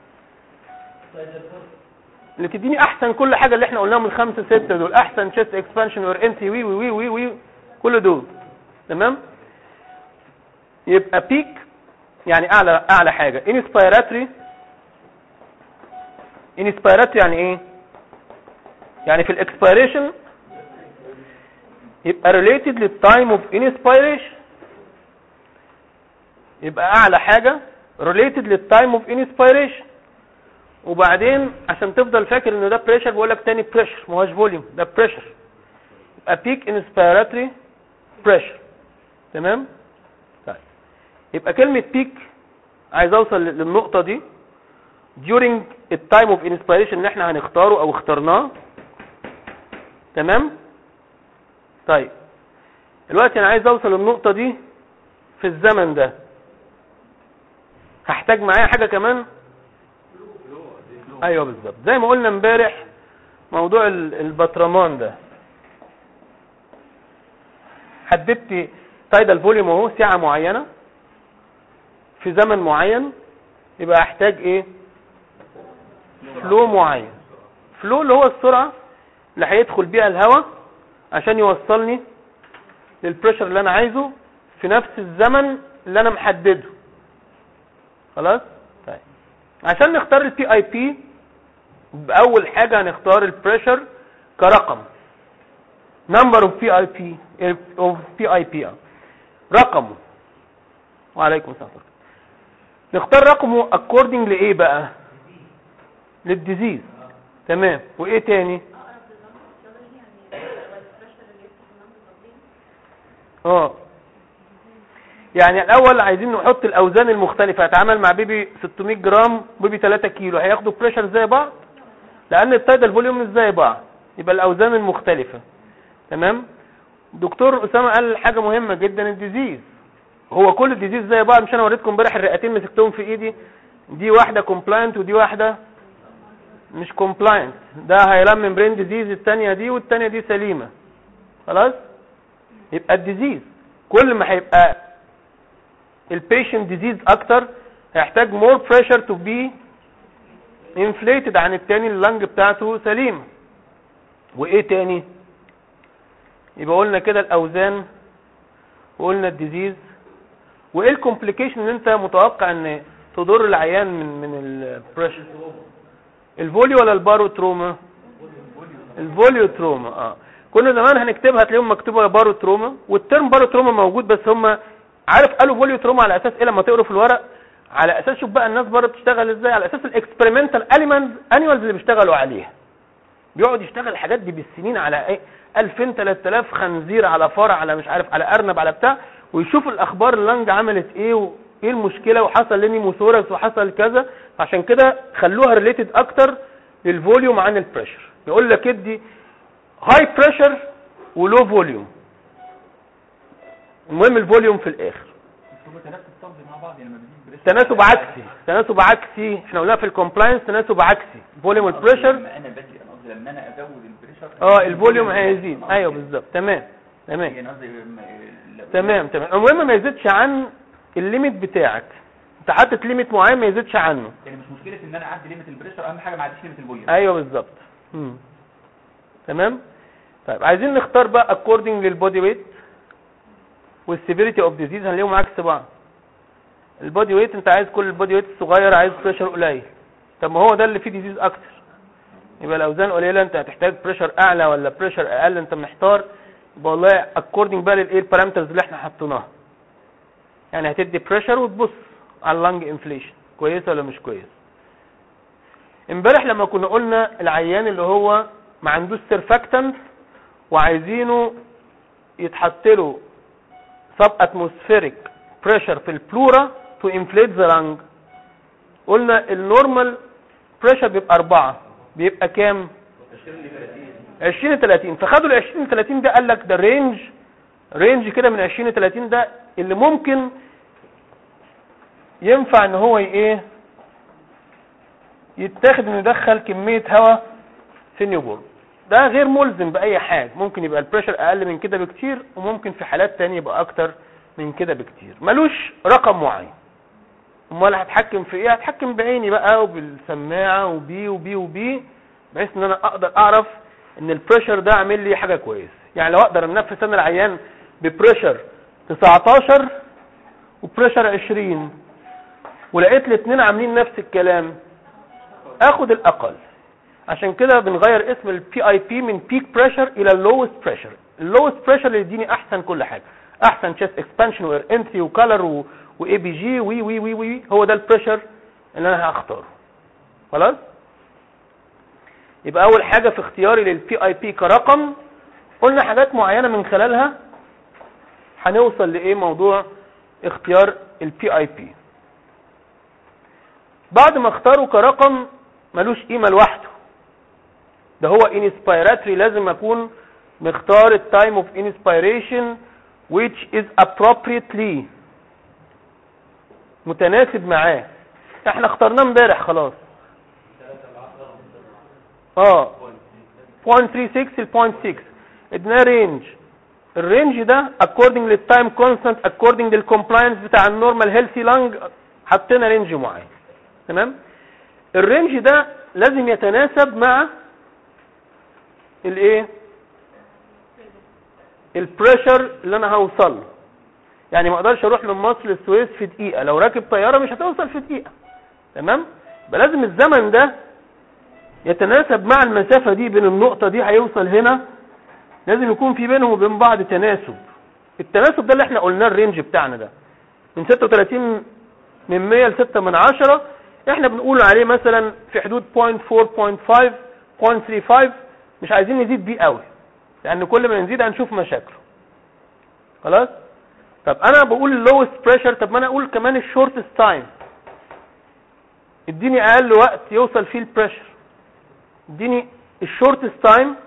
Speaker 2: اللي تديني احسن كل حاجه اللي احنا قلناهم الخمسه سته دول احسن تشيست اكسبانشن اور انتي وي وي وي وي كل دول تمام يبقى بيك يعني اعلى اعلى حاجه انسبيراتوري انسبيراتوري يعني ايه يعني في الاكسبيريشن يبقى related للتايم اوف inspiration يبقى اعلى حاجة related للتايم اوف inspiration وبعدين عشان تفضل فاكر ان ده بريشر بقول لك تاني بريشر ما هوش فوليوم ده بريشر يبقى peak inspiratory pressure تمام طيب يبقى كلمة peak عايز اوصل للنقطة دي during التايم اوف inspiration اللي احنا هنختاره او اخترناه تمام طيب دلوقتي انا عايز اوصل للنقطة دي في الزمن ده هحتاج معايا حاجة كمان ايوه بالظبط زي ما قلنا امبارح موضوع ال- البطرمان ده حددت تايدال فوليوم اهو سعة معينة في زمن معين يبقى احتاج ايه فلو معين فلو اللي هو السرعة اللي هيدخل بيها الهواء عشان يوصلني للبريشر اللي انا عايزه في نفس الزمن اللي انا محدده خلاص طيب عشان نختار البي اي بي باول حاجة هنختار البريشر كرقم number of PIP of PIP رقمه وعليكم السلام ورحمة الله. نختار رقمه according لايه بقى للديزيز تمام وايه تاني اه يعني الاول عايزين نحط الاوزان المختلفه هتعامل مع بيبي 600 جرام وبيبي 3 كيلو هياخدوا بريشر زي بعض لان التايدال فوليوم مش زي بعض يبقى الاوزان المختلفه تمام دكتور اسامه قال حاجه مهمه جدا الديزيز هو كل الديزيز زي بعض مش انا وريتكم امبارح الرئتين مسكتهم في ايدي دي واحده كومبلاينت ودي واحده مش كومبلاينت ده هيلم برين ديزيز الثانيه دي والثانيه دي سليمه خلاص يبقى الديزيز كل ما هيبقى البيشنت ديزيز اكتر هيحتاج مور بريشر تو بي انفليتد عن التاني اللنج بتاعته سليمه وايه تاني يبقى قلنا كده الاوزان وقلنا الديزيز وايه الكومبليكيشن اللي انت متوقع ان تضر العيان من من البريشر الفوليو ولا البارو تروما الفوليو تروما اه كنا زمان هنكتبها هتلاقيهم مكتوبه بارو تروما والترم بارو تروما موجود بس هم عارف قالوا فوليو تروما على اساس ايه لما تقروا في الورق على اساس شوف بقى الناس بره بتشتغل ازاي على اساس الاكسبيرمنتال انيمالز اللي بيشتغلوا عليها بيقعد يشتغل الحاجات دي بالسنين على ايه 2000 3000 خنزير على فرع على مش عارف على ارنب على بتاع ويشوف الاخبار اللنج عملت ايه وايه المشكله وحصل لنيموثوركس وحصل كذا عشان كده خلوها ريليتد اكتر للفوليوم عن البريشر يقول لك ادي هاي بريشر ولو فوليوم المهم الفوليوم في الاخر
Speaker 1: هو تنافس الصلب مع بعض يعني لما بيجيب بريشر
Speaker 2: تناسب عكسي تناسب عكسي احنا قلناها في الكومبلاينس تناسب عكسي فوليوم والبريشر
Speaker 1: لما انا بدي انا قصدي لما انا ازود البريشر
Speaker 2: اه الفوليوم هيزيد ايوه بالظبط تمام تمام
Speaker 1: يعني قصدي لما- لو-
Speaker 2: تمام تمام المهم ما يزيدش عن الليميت بتاعك انت حاطط ليميت معين ما يزيدش عنه
Speaker 1: يعني مش مشكله ان انا اعدي ليميت البريشر اهم حاجه ما اعديش ليميت الفوليوم
Speaker 2: ايوه بالظبط مم. تمام طيب عايزين نختار بقى according للبودي ويت والسيفيريتي اوف ديزيز هنلاقيهم عكس بعض البودي ويت انت عايز كل البودي ويت الصغير عايز بريشر قليل طب ما هو ده اللي فيه ديزيز اكتر يبقى الاوزان قليله انت هتحتاج بريشر اعلى ولا بريشر اقل انت محتار يبقى والله according بقى للايه البارامترز اللي احنا حطيناها يعني هتدي بريشر وتبص على اللنج انفليشن كويسه ولا مش كويس امبارح لما كنا قلنا العيان اللي هو ما عندوش سيرفاكتنت وعايزينه يتحط له سب اتموسفيريك بريشر في البلورا تو انفليت ذا لانج قلنا النورمال بريشر بيبقى أربعة بيبقى كام 20 ل 30 فخدوا ال 20 ل 30 ده قال لك ده رينج رينج كده من 20 ل 30 ده اللي ممكن ينفع ان هو ي- ايه يتاخد انه يدخل كمية هواء في النيوبورن ده غير ملزم بأي حاجة ممكن يبقى البريشر أقل من كده بكتير وممكن في حالات تانية يبقى أكتر من كده بكتير ملوش رقم معين امال هتحكم في ايه هتحكم بعيني بقى وبالسماعة وبي وبي وبي بحيث ان انا اقدر اعرف ان البريشر ده عامل لي حاجة كويسة يعني لو اقدر انفس انا العيان ببريشر 19 وبريشر 20 ولقيت الاثنين عاملين نفس الكلام اخد الاقل عشان كده بنغير اسم البي اي بي من بيك بريشر الى اللوست بريشر اللوست بريشر اللي يديني احسن كل حاجه احسن تشيست اكسبانشن واير انتري وكالر واي بي جي وي وي وي وي هو ده البريشر اللي انا هختاره خلاص يبقى اول حاجه في اختياري للبي اي بي كرقم قلنا حاجات معينه من خلالها هنوصل لايه موضوع اختيار البي اي بي بعد ما اختاره كرقم ملوش قيمه لوحده ده هو انسبيراتري لازم اكون مختار التايم اوف انسبيريشن which is appropriately متناسب معاه احنا اخترناه امبارح خلاص اه 0.36 ل 0.6 اديناه رينج الرينج ده according للتايم كونستانت according للكومبلاينس بتاع النورمال هيلثي لانج حطينا رينج معين تمام الرينج ده لازم يتناسب مع الايه البريشر اللي انا هوصل له يعني ما اقدرش اروح من مصر للسويس في دقيقه لو راكب طياره مش هتوصل في دقيقه تمام يبقى لازم الزمن ده يتناسب مع المسافه دي بين النقطه دي هيوصل هنا لازم يكون في بينهم وبين بعض تناسب التناسب ده اللي احنا قلناه الرينج بتاعنا ده من 36 من 100 ل 6 من 10 احنا بنقول عليه مثلا في حدود 0.4 0.5 0.35 مش عايزين نزيد بيه قوي لان كل ما نزيد هنشوف مشاكله خلاص طب انا بقول اللوست بريشر طب ما انا اقول كمان الشورتست تايم اديني اقل وقت يوصل فيه البريشر اديني الشورتست تايم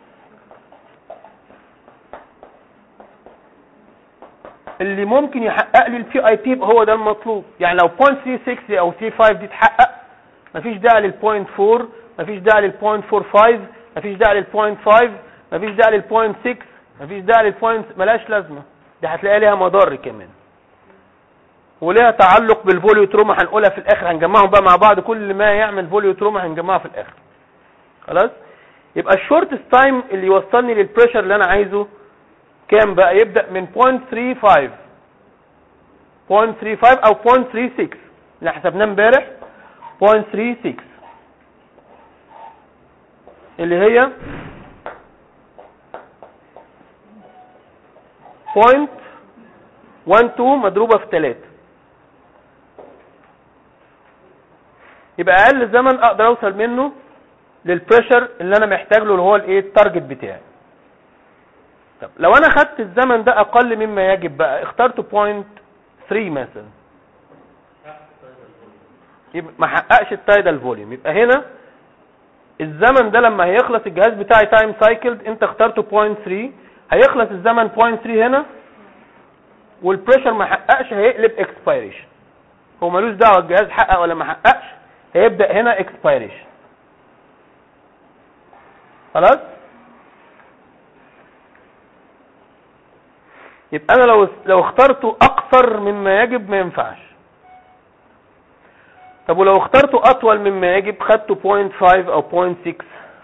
Speaker 2: اللي ممكن يحقق لي البي اي بي يبقى هو ده المطلوب يعني لو 0.36 او 35 دي تحقق مفيش داعي لل 0.4 مفيش داعي لل 0.45 مفيش داعي لل 0.5 مفيش داعي لل 0.6 مفيش داعي لل 0. ملاش لازمه دي هتلاقي ليها مضار كمان وليها تعلق بالفوليو تروما هنقولها في الاخر هنجمعهم بقى مع بعض كل ما يعمل فوليو تروما هنجمعها في الاخر خلاص يبقى الشورتست تايم اللي يوصلني للبريشر اللي انا عايزه كام بقى يبدا من 0.35 0.35 او 0.36 اللي حسبناه امبارح 0.36 اللي هي بوينت 12 مضروبة في 3 يبقى اقل زمن اقدر اوصل منه للبريشر اللي انا محتاج له اللي هو الايه التارجت بتاعي طب لو انا خدت الزمن ده اقل مما يجب بقى اخترت بوينت 3 مثلا يبقى ما حققش التايدال فوليوم يبقى هنا الزمن ده لما هيخلص الجهاز بتاعي تايم سايكلد انت اخترته بوينت 3 هيخلص الزمن بوينت 3 هنا والبريشر ما حققش هيقلب اكسبيريشن هو ملوش دعوه الجهاز حقق ولا ما حققش هيبدا هنا اكسبيريشن خلاص يبقى انا لو لو اخترته اقصر مما يجب ما ينفعش طب ولو اخترته اطول مما يجب خدته 0.5 او 0.6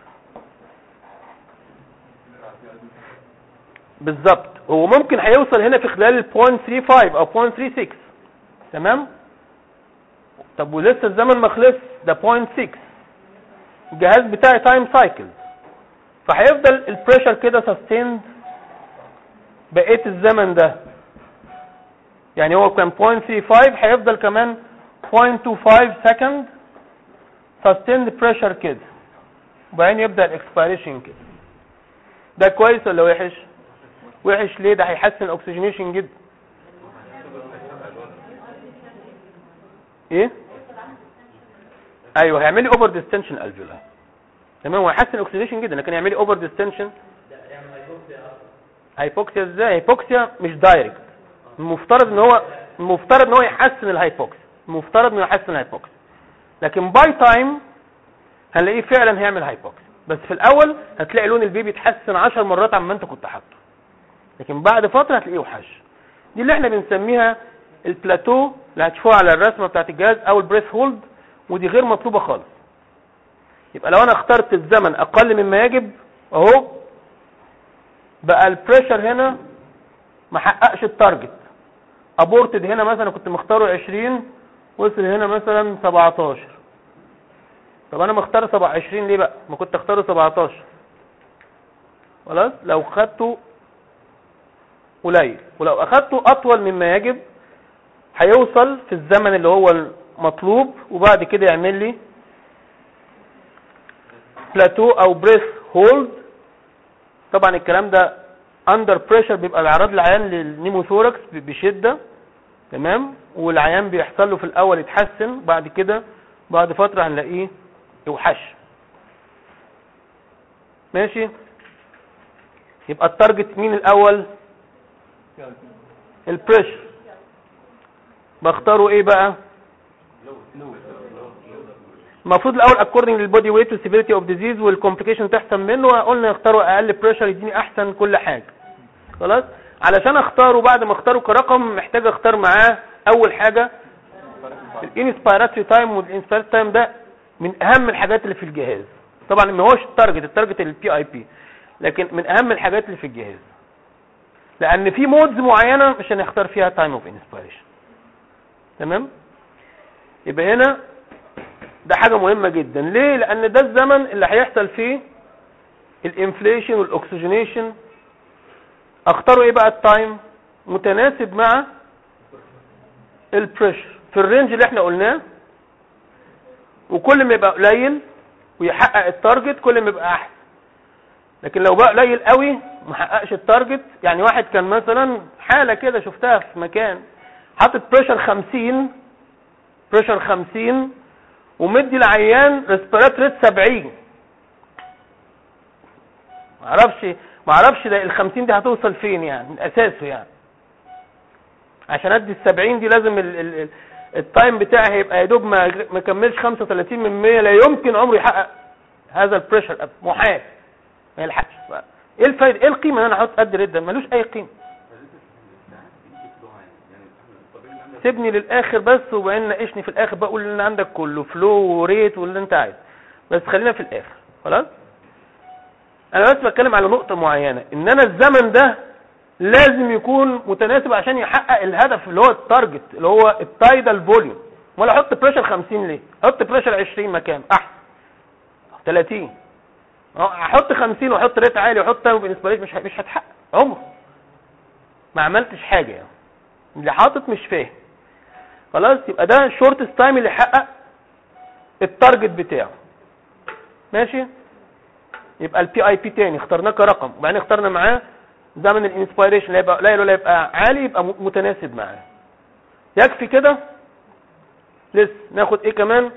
Speaker 2: بالظبط هو ممكن هيوصل هنا في خلال ال 0.35 او 0.36 تمام طب ولسه الزمن ما خلص ده 0.6 الجهاز بتاعي تايم سايكل فهيفضل البريشر كده سستيند بقيه الزمن ده يعني هو كان 0.35 هيفضل كمان 0.25 سكند sustained pressure كده وبعدين يبدا الاكسبيريشن كده ده كويس ولا وحش وحش ليه ده هيحسن الاكسجينيشن جدا ايه ايوه هيعمل لي اوفر ديستنشن الفيولا تمام وهيحسن الاكسجينيشن جدا لكن يعمل لي اوفر ديستنشن هايبوكسيا ازاي هايبوكسيا مش دايركت المفترض ان هو المفترض ان هو يحسن الهايبوكسيا المفترض انه يحسن الهايبوكسيا لكن باي تايم هنلاقيه فعلا هيعمل هايبوكسيا بس في الاول هتلاقي لون البيبي يتحسن 10 مرات عما انت كنت حاطه لكن بعد فتره هتلاقيه وحش دي اللي احنا بنسميها البلاتو اللي هتشوفوها على الرسمه بتاعت الجهاز او البريث هولد ودي غير مطلوبه خالص يبقى لو انا اخترت الزمن اقل مما يجب اهو بقى البريشر هنا ما حققش التارجت ابورتد هنا مثلا كنت مختاره 20 وصل هنا مثلا 17 طب انا مختار 27 ليه بقى ما كنت اختاره 17 خلاص لو خدته قليل ولو اخدته اطول مما يجب هيوصل في الزمن اللي هو المطلوب وبعد كده يعمل لي بلاتو او بريث هولد طبعا الكلام ده اندر بريشر بيبقى الاعراض العيان للنيموثوركس بشده تمام والعيان بيحصل له في الاول يتحسن بعد كده بعد فتره هنلاقيه يوحش ماشي يبقى التارجت مين الاول البريشر بختاره ايه بقى المفروض الاول اكوردنج للبودي ويت والسيفيريتي اوف ديزيز والكومبليكيشن تحسن منه قلنا نختاره اقل بريشر يديني احسن كل حاجه خلاص علشان اختاره بعد ما اختاره كرقم محتاج اختار معاه اول حاجه الانسبيراتوري تايم والانسبيراتوري تايم ده من اهم الحاجات اللي في الجهاز طبعا ما هوش التارجت التارجت البي اي بي لكن من اهم الحاجات اللي في الجهاز لان في مودز معينه مش هنختار فيها تايم اوف انسبيريشن تمام يبقى هنا ده حاجة مهمة جدا ليه لان ده الزمن اللي هيحصل فيه الانفليشن والاكسجينيشن اختاروا ايه بقى التايم متناسب مع البريشر في الرينج اللي احنا قلناه وكل ما يبقى قليل ويحقق التارجت كل ما يبقى احسن لكن لو بقى قليل قوي ما حققش التارجت يعني واحد كان مثلا حالة كده شفتها في مكان حاطط بريشر 50 بريشر 50 ومدي العيان ريسبيرات ريت 70 ما اعرفش ما اعرفش ده ال 50 دي هتوصل فين يعني من اساسه يعني عشان ادي ال 70 دي لازم ال ال ال التايم بتاعي هيبقى يا دوب ما ما كملش 35 من 100 لا يمكن عمره يحقق هذا البريشر محال ما يلحقش ايه الفايده ايه القيمه ان انا احط قد ريت ده ملوش اي قيمه سيبني للاخر بس وبعدين ناقشني في الاخر بقول اللي عندك كله فلو وريت واللي انت عايز بس خلينا في الاخر خلاص انا بس بتكلم على نقطه معينه ان انا الزمن ده لازم يكون متناسب عشان يحقق الهدف اللي هو التارجت اللي هو التايدال فوليوم ولا احط بريشر 50 ليه احط بريشر 20 مكان احسن 30 احط 50 واحط ريت عالي واحط تايم بالنسبه لي مش مش هتحقق عمره ما عملتش حاجه يعني اللي حاطط مش فاهم خلاص يبقى ده الشورت تايم اللي يحقق التارجت بتاعه ماشي يبقى البي اي بي تاني اخترناه كرقم وبعدين اخترنا معاه زمن الانسبيريشن لا يبقى قليل ولا يبقى عالي يبقى متناسب معاه يكفي كده لسه ناخد ايه كمان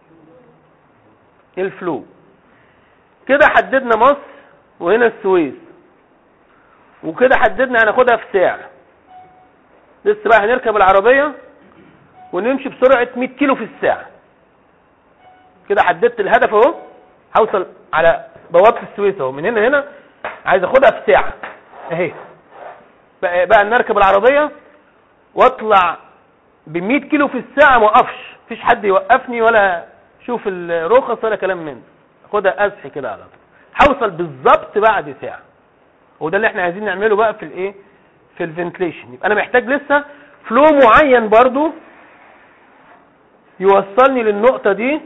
Speaker 2: الفلو كده حددنا مصر وهنا السويس وكده حددنا هناخدها في ساعة لسه بقى هنركب العربية ونمشي بسرعة 100 كيلو في الساعة كده حددت الهدف اهو هوصل على بوابة السويس اهو من هنا هنا عايز اخدها في ساعة اهي بقى, بقى نركب العربية واطلع ب 100 كيلو في الساعة ما اقفش مفيش حد يوقفني ولا شوف الرخص ولا كلام من خدها اسحي كده على طول هوصل بالظبط بعد ساعة وده اللي احنا عايزين نعمله بقى في الايه في الفنتليشن يبقى انا محتاج لسه فلو معين برضو يوصلني للنقطة دي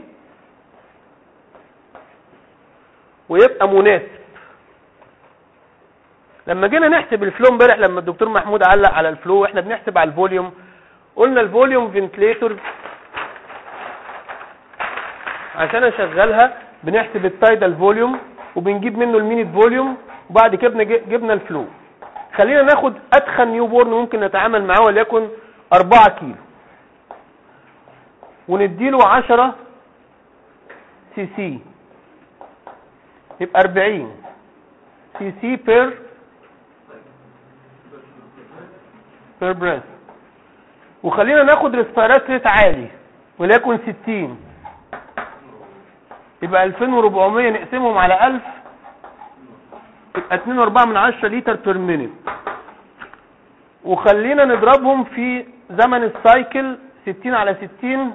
Speaker 2: ويبقى مناسب لما جينا نحسب الفلو امبارح لما الدكتور محمود علق على الفلو واحنا بنحسب على الفوليوم قلنا الفوليوم فنتليتور عشان اشغلها بنحسب التايدال فوليوم وبنجيب منه المينيت فوليوم وبعد كده جبنا الفلو خلينا ناخد ادخن نيو بورن ممكن نتعامل معاه وليكن 4 كيلو ونديله 10 سي سي يبقى 40 سي سي بير بير بريث وخلينا ناخد ريسبيرات ريت عالي وليكن 60 يبقى 2400 نقسمهم على 1000 يبقى 2.4 من 10 لتر بير مينيت وخلينا نضربهم في زمن السايكل 60 على 60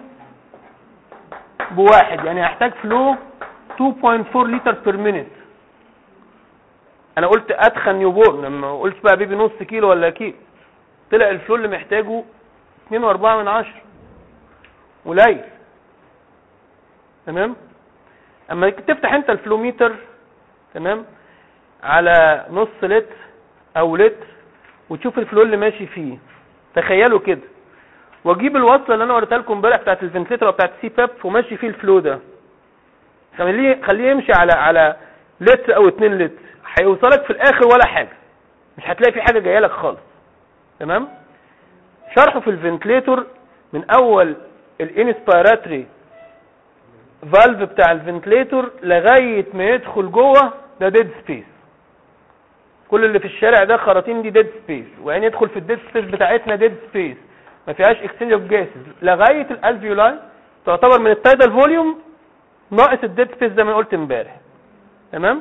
Speaker 2: بواحد يعني هحتاج فلو 2.4 لتر بير مينيت انا قلت ادخن نيوبورن لما قلت بقى بيبي نص كيلو ولا كيلو طلع الفلو اللي محتاجه 2.4 من 10 قليل تمام اما تفتح انت الفلوميتر تمام على نص لتر او لتر وتشوف الفلو اللي ماشي فيه تخيلوا كده واجيب الوصله اللي انا وريتها لكم امبارح بتاعت الفنتليتر او بتاعت السي باب وماشي فيه الفلو ده خليه خليه يمشي على على لتر او 2 لتر هيوصلك في الاخر ولا حاجه مش هتلاقي في حاجه جايه لك خالص تمام شرحه في الفنتليتور من اول الانسبيراتوري فالف بتاع الفنتليتور لغايه ما يدخل جوه ده ديد سبيس كل اللي في الشارع ده خراطيم دي ديد سبيس وبعدين يدخل في الديد سبيس بتاعتنا ديد سبيس ما فيهاش اكسشينج اوف جاسز لغايه الالفيولاي تعتبر من التايدال فوليوم ناقص الديد سبيس زي ما قلت امبارح تمام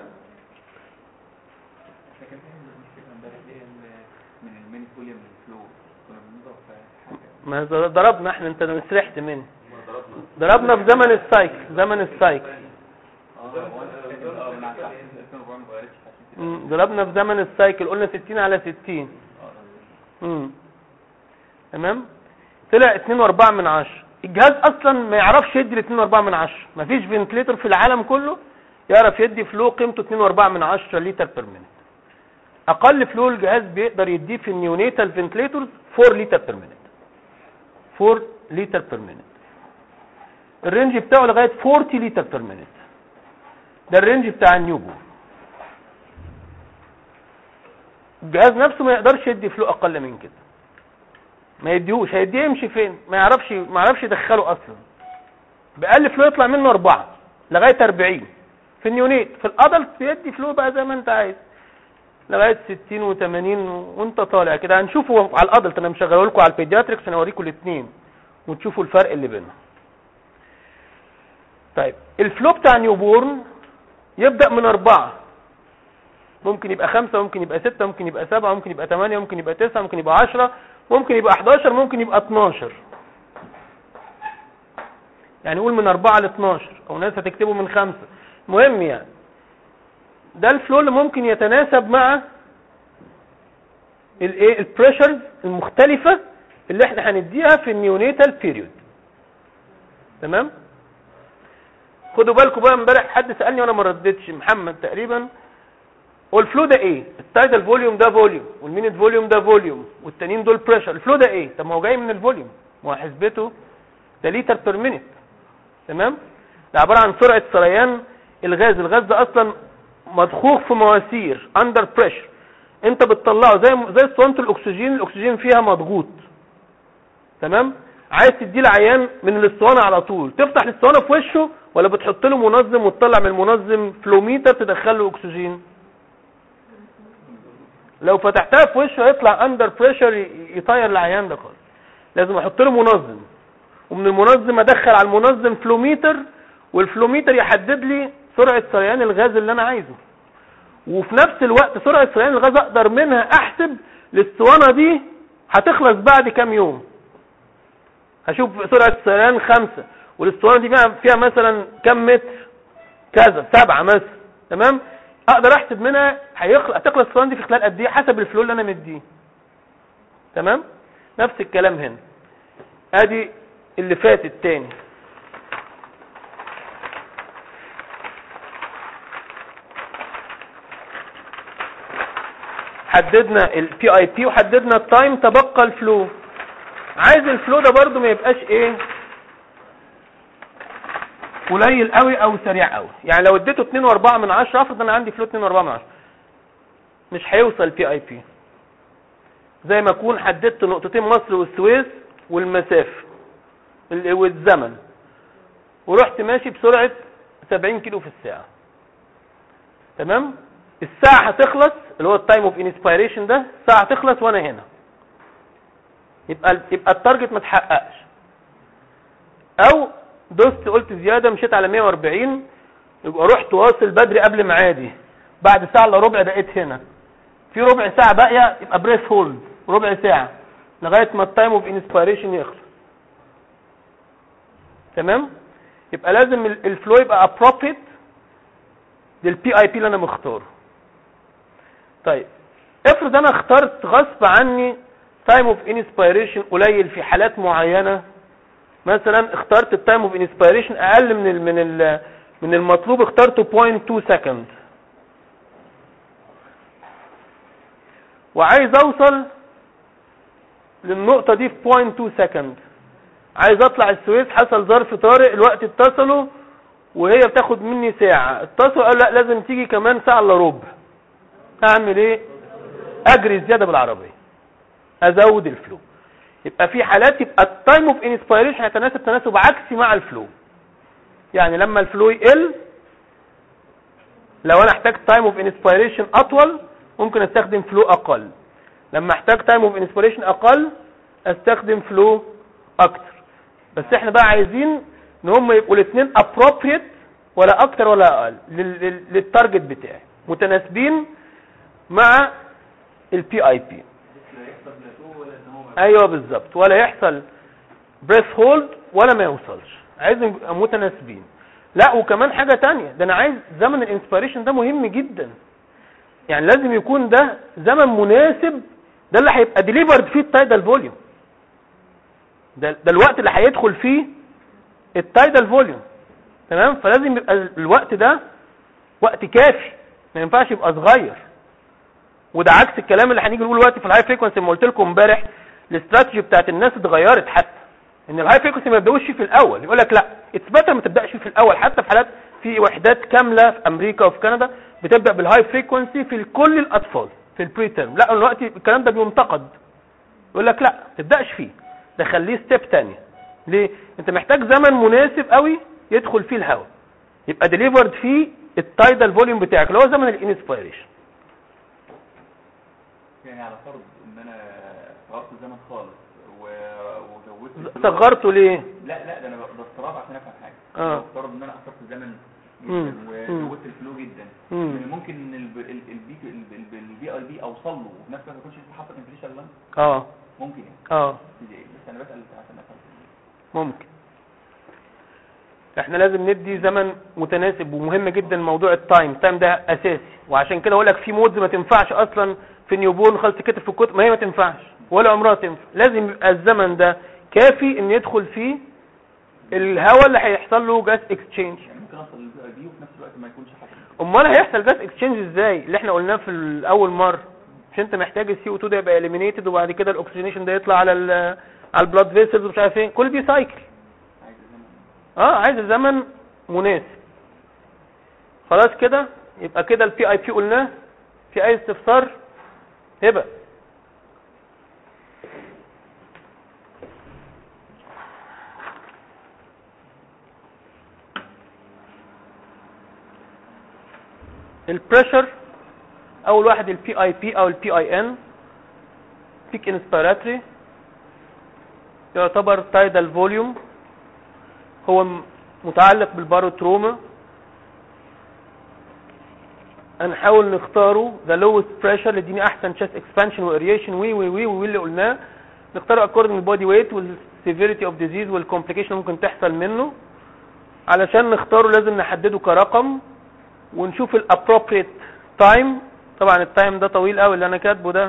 Speaker 1: فاكر احنا المشكله امبارح دي ال- من الميني فوليوم للفلو كنا بنضرب في حاجه
Speaker 2: ما ضربنا احنا انت سرحت مني
Speaker 3: ما ضربنا
Speaker 2: ضربنا في زمن السايكل زمن السايكل
Speaker 1: اه هو انا فاكر اه من على تحت 2004 ما اتغيرتش عشان كده
Speaker 2: مم، ضربنا في زمن السايكل قلنا 60 على 60
Speaker 1: اه
Speaker 2: امم تمام طلع 2.4 من 10 الجهاز اصلا ما يعرفش يدي ال 2.4 من 10 مفيش فنتليتر في العالم كله يعرف يدي فلو قيمته 2.4 من 10 لتر بير مينيت اقل فلو الجهاز بيقدر يديه في النيونيتال فنتليتورز 4 لتر بير مينيت 4 لتر بير مينيت الرينج بتاعه لغايه 40 لتر بير مينيت ده الرينج بتاع النيو بورن الجهاز نفسه ما يقدرش يدي فلو اقل من كده ما يديهوش هيديه يمشي فين ما يعرفش ما يعرفش يدخله اصلا باقل فلو يطلع منه أربعة لغايه 40 في النيونيت في الادلت يدي فلو بقى زي ما انت عايز لغايه 60 و80 وانت طالع كده هنشوفه على الادلت انا مشغله لكم على البيدياتريكس عشان اوريكم الاثنين وتشوفوا الفرق اللي بينهم طيب الفلو بتاع نيو بورن يبدا من أربعة ممكن يبقى خمسة ممكن يبقى ستة ممكن يبقى سبعة ممكن يبقى ثمانية ممكن يبقى تسعة ممكن يبقى عشرة ممكن يبقى 11 ممكن يبقى 12 يعني قول من 4 ل 12 او ناس هتكتبه من خمسة مهم يعني ده الفلو اللي ممكن يتناسب مع الايه البريشرز المختلفة اللي احنا هنديها في النيونيتال بيريود تمام خدوا بالكم بقى امبارح حد سالني وانا ما ردتش محمد تقريبا هو الفلو ده ايه التايدال فوليوم ده فوليوم والمينيت فوليوم ده فوليوم والتانيين دول بريشر الفلو ده ايه طب ما هو جاي من الفوليوم ما هو حسبته ده لتر بير مينيت تمام ده عباره عن سرعه سريان الغاز الغاز ده اصلا مضخوخ في مواسير اندر بريشر انت بتطلعه زي زي اسطوانه الاكسجين الاكسجين فيها مضغوط تمام عايز تديه العيان من الاسطوانه على طول تفتح الاسطوانه في وشه ولا بتحط له منظم وتطلع من المنظم فلوميتر تدخل له اكسجين لو فتحتها في وشه هيطلع اندر بريشر يطير العيان ده خالص لازم احط له منظم ومن المنظم ادخل على المنظم فلوميتر والفلوميتر يحدد لي سرعه سريان الغاز اللي انا عايزه وفي نفس الوقت سرعه سريان الغاز اقدر منها احسب الاسطوانه دي هتخلص بعد كام يوم هشوف سرعه سريان خمسة والاسطوانه دي فيها فيها مثلا كام متر كذا سبعة مثلا تمام اقدر احسب منها هيخلص هتخلص الاسطوانه دي في خلال قد ايه حسب الفلو اللي انا مديه تمام نفس الكلام هنا ادي اللي فات التاني حددنا البي اي بي وحددنا التايم تبقى الفلو عايز الفلو ده برضو ما يبقاش ايه قليل قوي او سريع قوي يعني لو اديته 2 و4 من 10 افرض انا عندي فلو 2 و4 من 10 مش هيوصل بي اي بي زي ما اكون حددت نقطتين مصر والسويس والمسافه ال- والزمن ورحت ماشي بسرعه 70 كيلو في الساعه تمام الساعه هتخلص اللي هو التايم اوف انسبيريشن ده الساعه هتخلص وانا هنا يبقى يبقى التارجت ما اتحققش او دوست قلت زياده مشيت على 140 يبقى رحت واصل بدري قبل ميعادي بعد ساعه الا ربع بقيت هنا في ربع ساعه باقيه يبقى بريس هولد ربع ساعه لغايه ما التايم اوف انسبيريشن يخلص تمام يبقى لازم ال- الفلو يبقى ابروبريت للبي اي بي اللي انا مختاره طيب افرض انا اخترت غصب عني تايم اوف انسبيريشن قليل في حالات معينه مثلا اخترت التايم اوف انسبيريشن اقل من ال من ال من المطلوب اخترته 0.2 سكند وعايز اوصل للنقطة دي في 0.2 سكند عايز اطلع السويس حصل ظرف طارئ الوقت اتصلوا وهي بتاخد مني ساعة اتصلوا قالوا لا لازم تيجي كمان ساعة الا ربع اعمل ايه اجري زيادة بالعربية ازود الفلو يبقى في حالات يبقى التايم اوف انسبيريشن هيتناسب تناسب عكسي مع الفلو يعني لما الفلو يقل لو انا احتاج تايم اوف انسبيريشن اطول ممكن استخدم فلو اقل لما احتاج تايم اوف انسبيريشن اقل استخدم فلو اكتر بس احنا بقى عايزين ان هم يبقوا الاثنين ابروبريت ولا اكتر ولا اقل لل- لل- للتارجت بتاعي متناسبين مع البي اي بي
Speaker 1: لا يحصل بلاتو ولا ان هو
Speaker 2: ايوه بالظبط ولا يحصل بريث هولد ولا ما يوصلش عايزهم يبقوا متناسبين لا وكمان حاجة تانية ده انا عايز زمن الانسبيريشن ده مهم جدا يعني لازم يكون ده زمن مناسب ده اللي هيبقى ديليفرد فيه التايدال فوليوم ده, ده الوقت اللي هيدخل فيه التايدال فوليوم تمام فلازم يبقى الوقت ده وقت كافي ما ينفعش يبقى صغير وده عكس الكلام اللي هنيجي نقوله دلوقتي في الهاي فريكونسي ما قلت لكم امبارح الاستراتيجي بتاعت الناس اتغيرت حتى ان الهاي فريكونسي ما يبداوش فيه في الاول يقول لك لا اتس بيتر ما تبداش فيه في الاول حتى في حالات في وحدات كامله في امريكا وفي كندا بتبدا بالهاي فريكونسي في كل الاطفال في البري تيرم لا دلوقتي الكلام ده بينتقد يقول لك لا ما تبداش فيه ده خليه ستيب تانية ليه انت محتاج زمن مناسب قوي يدخل فيه الهواء يبقى ديليفرد فيه التايدال فوليوم بتاعك اللي هو زمن الانسبيريشن
Speaker 1: يعني على فرض ان انا صغرت الزمن خالص و- وزودت الفلوس.
Speaker 2: صغرته ليه
Speaker 1: لا لا ده انا ب- بفترض عشان افهم حاجه
Speaker 2: آه.
Speaker 1: بفترض ان انا قصرت الزمن
Speaker 2: مم.
Speaker 1: جدا
Speaker 2: مم.
Speaker 1: وزودت الفلو جدا
Speaker 2: مم.
Speaker 1: يعني ممكن ان البي البي البي اي بي اوصل له وفي نفس الوقت ما يكونش لسه حاصل انفليشن لاين
Speaker 2: اه
Speaker 1: ممكن يعني
Speaker 2: اه
Speaker 1: بس انا بسال عشان افهم
Speaker 2: ممكن احنا لازم ندي زمن متناسب ومهم جدا موضوع التايم التايم ده اساسي وعشان كده اقول لك في مودز ما تنفعش اصلا في نيوبورن خالص تكتب في الكتب ما هي ما تنفعش ولا عمرها تنفع لازم يبقى الزمن ده كافي ان يدخل فيه الهواء اللي هيحصل له جاس اكسشينج
Speaker 1: يعني ممكن اوصل للبي اي بي وفي نفس الوقت ما يكونش حصل
Speaker 2: امال هيحصل جاس اكسشينج ازاي اللي احنا قلناه في الاول مره مش انت محتاج السي او 2 ده يبقى اليمينيتد وبعد كده الاكسجينيشن ده يطلع على ال على البلاد فيسلز ومش عارف ايه كل دي سايكل
Speaker 1: عايز الزمن
Speaker 2: اه عايز الزمن مناسب خلاص كده يبقى كده البي اي بي قلناه في اي استفسار هبه البريشر اول واحد البي اي بي او البي اي ان بيك انسبيراتوري يعتبر تايدال فوليوم هو م- متعلق بالباروتروما هنحاول نختاره ذا لوست بريشر اللي يديني احسن chest اكسبانشن واريشن وي وي وي وي اللي قلناه نختاره اكوردنج البودي ويت والسيفيريتي اوف ديزيز والكومبليكيشن ممكن تحصل منه علشان نختاره لازم نحدده كرقم ونشوف الابروبريت تايم طبعا التايم ده طويل قوي اللي انا كاتبه ده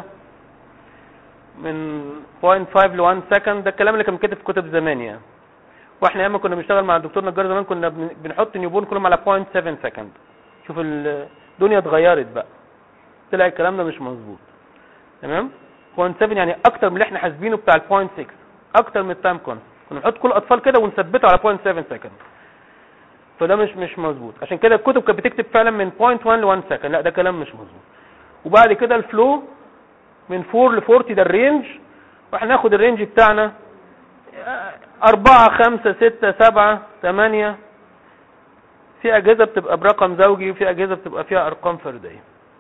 Speaker 2: من 0.5 ل 1 سكند ده الكلام اللي كان كاتب في كتب زمان يعني واحنا ايام ما كنا بنشتغل مع الدكتور نجار زمان كنا بن- بنحط نيوبون كلهم على 0.7 سكند شوف ال- الدنيا اتغيرت بقى طلع الكلام ده مش مظبوط تمام 0.7 يعني اكتر من اللي احنا حاسبينه بتاع ال 0.6 اكتر من التايم كونست كنا نحط كل الاطفال كده ونثبته على 0.7 سكند فده مش مش مظبوط عشان كده الكتب كانت بتكتب فعلا من 0.1 ل 1 سكند لا ده كلام مش مظبوط وبعد كده الفلو من 4 ل 40 ده الرينج واحنا ناخد الرينج بتاعنا أربعة خمسة ستة سبعة ثمانية في أجهزة بتبقى برقم زوجي وفي أجهزة بتبقى فيها أرقام فردية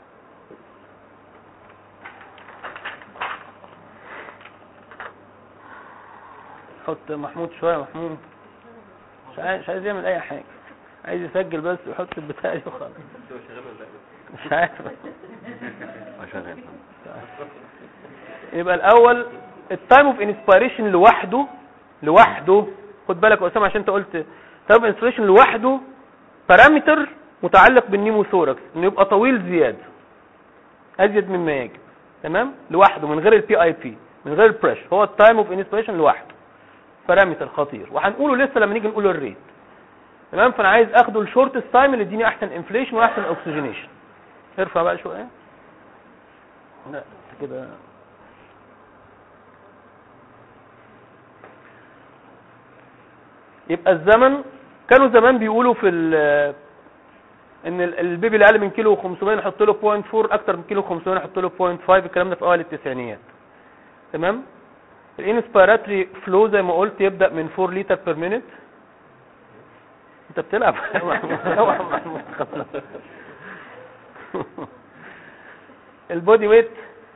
Speaker 2: حط محمود شوية محمود مش عايز, مش عايز يعمل أي حاجة عايز يسجل بس ويحط البتاع دي وخلاص
Speaker 3: انت شغال ولا لا
Speaker 2: مش عارف
Speaker 3: شغال
Speaker 2: يبقى الاول التايم اوف انسبيريشن لوحده لوحده خد بالك يا اسامه عشان انت قلت تايم اوف انسبيريشن لوحده بارامتر متعلق بالنيموثوركس انه يبقى طويل زياده ازيد مما يجب تمام لوحده من غير البي اي بي من غير البريشر هو التايم اوف انسبيريشن لوحده بارامتر خطير وهنقوله لسه لما نيجي نقول الريت تمام فانا عايز اخده الشورتست تايم اللي يديني احسن انفليشن واحسن اوكسجينيشن ارفع بقى شويه لا أنت كده يبقى الزمن كانوا زمان بيقولوا في ال- ان ال- البيبي اللي اقل من كيلو 500 نحط له 0.4 اكتر من كيلو 500 نحط له 0.5 الكلام ده في اوائل التسعينيات تمام الانسبيراتوري فلو زي ما قلت يبدا من 4 لتر بير مينيت انت بتلعب اوعى مع المنتخب. البودي ويت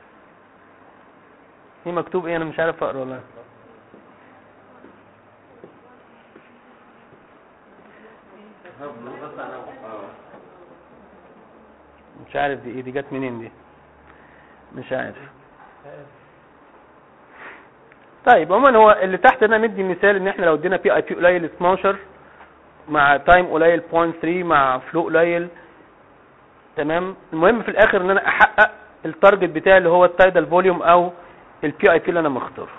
Speaker 2: هي مكتوب ايه انا مش عارف اقرا والله مش عارف دي ايه دي جت منين دي مش عارف طيب عموما هو اللي تحت انا مدي مثال ان احنا لو ادينا بي اي بي قليل 12 مع تايم قليل 0.3 مع فلو قليل تمام المهم في الاخر ان انا احقق التارجت بتاعي اللي هو التايدال فوليوم او البي اي بي اللي انا مختاره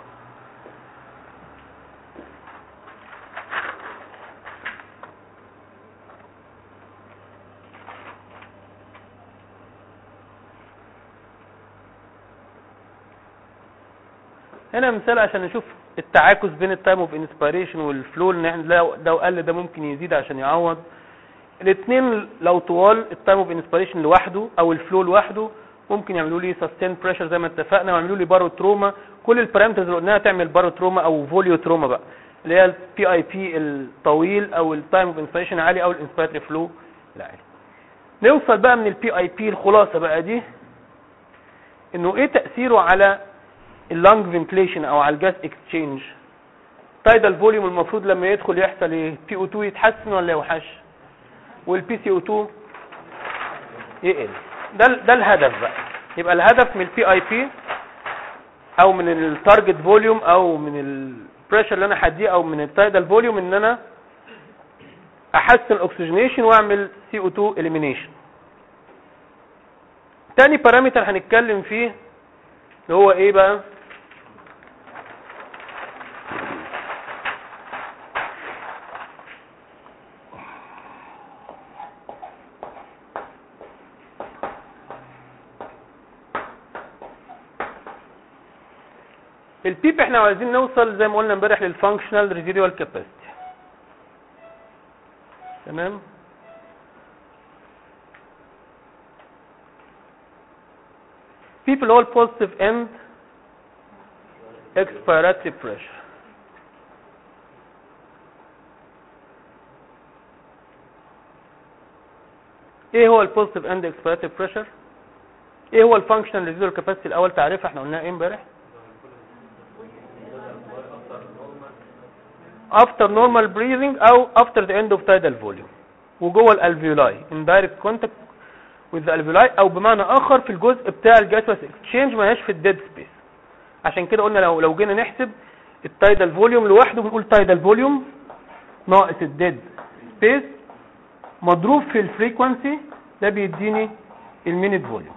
Speaker 2: هنا مثال عشان نشوف التعاكس بين التايم اوف انسبيريشن والفلو ان احنا لو ده قل ده ممكن يزيد عشان يعوض الاثنين لو طوال التايم اوف انسبيريشن لوحده او الفلو لوحده ممكن يعملوا لي سستين بريشر زي ما اتفقنا ويعملوا لي بارو تروما كل البارامترز اللي قلناها تعمل بارو تروما او فوليو تروما بقى اللي هي البي اي بي الطويل او التايم اوف انسبيريشن عالي او الانسبيراتوري فلو العالي نوصل بقى من البي اي بي الخلاصه بقى دي انه ايه تاثيره على اللانج فنتليشن او على الجاس اكسشينج تايدال فوليوم المفروض لما يدخل يحصل ايه بي او 2 يتحسن ولا يوحش والبي سي او 2 يقل ده ال- ده الهدف بقى يبقى الهدف من البي اي بي او من التارجت فوليوم او من البريشر اللي انا هديه او من التايدال فوليوم ان انا احسن الاكسجينيشن واعمل سي او 2 اليمينيشن تاني بارامتر هنتكلم فيه اللي هو ايه بقى البيب احنا عايزين نوصل زي ما قلنا امبارح للفانكشنال ريزيدوال كاباسيتي تمام بيب اللي هو البوزيتيف اند expiratory pressure ايه هو البوزيتيف اند expiratory pressure ايه هو الفانكشنال ريزيدوال كاباسيتي الاول تعريفها احنا قلناها ايه امبارح after normal breathing او after the end of tidal volume وجوه الالفيولاي in direct contact with the alveoli او بمعنى اخر في الجزء بتاع الجاسوس اكسشينج ما هياش في الديد سبيس عشان كده قلنا لو لو جينا نحسب التايدال فوليوم لوحده بنقول تايدال فوليوم ناقص الديد سبيس مضروب في الفريكوانسي ده بيديني المينيت فوليوم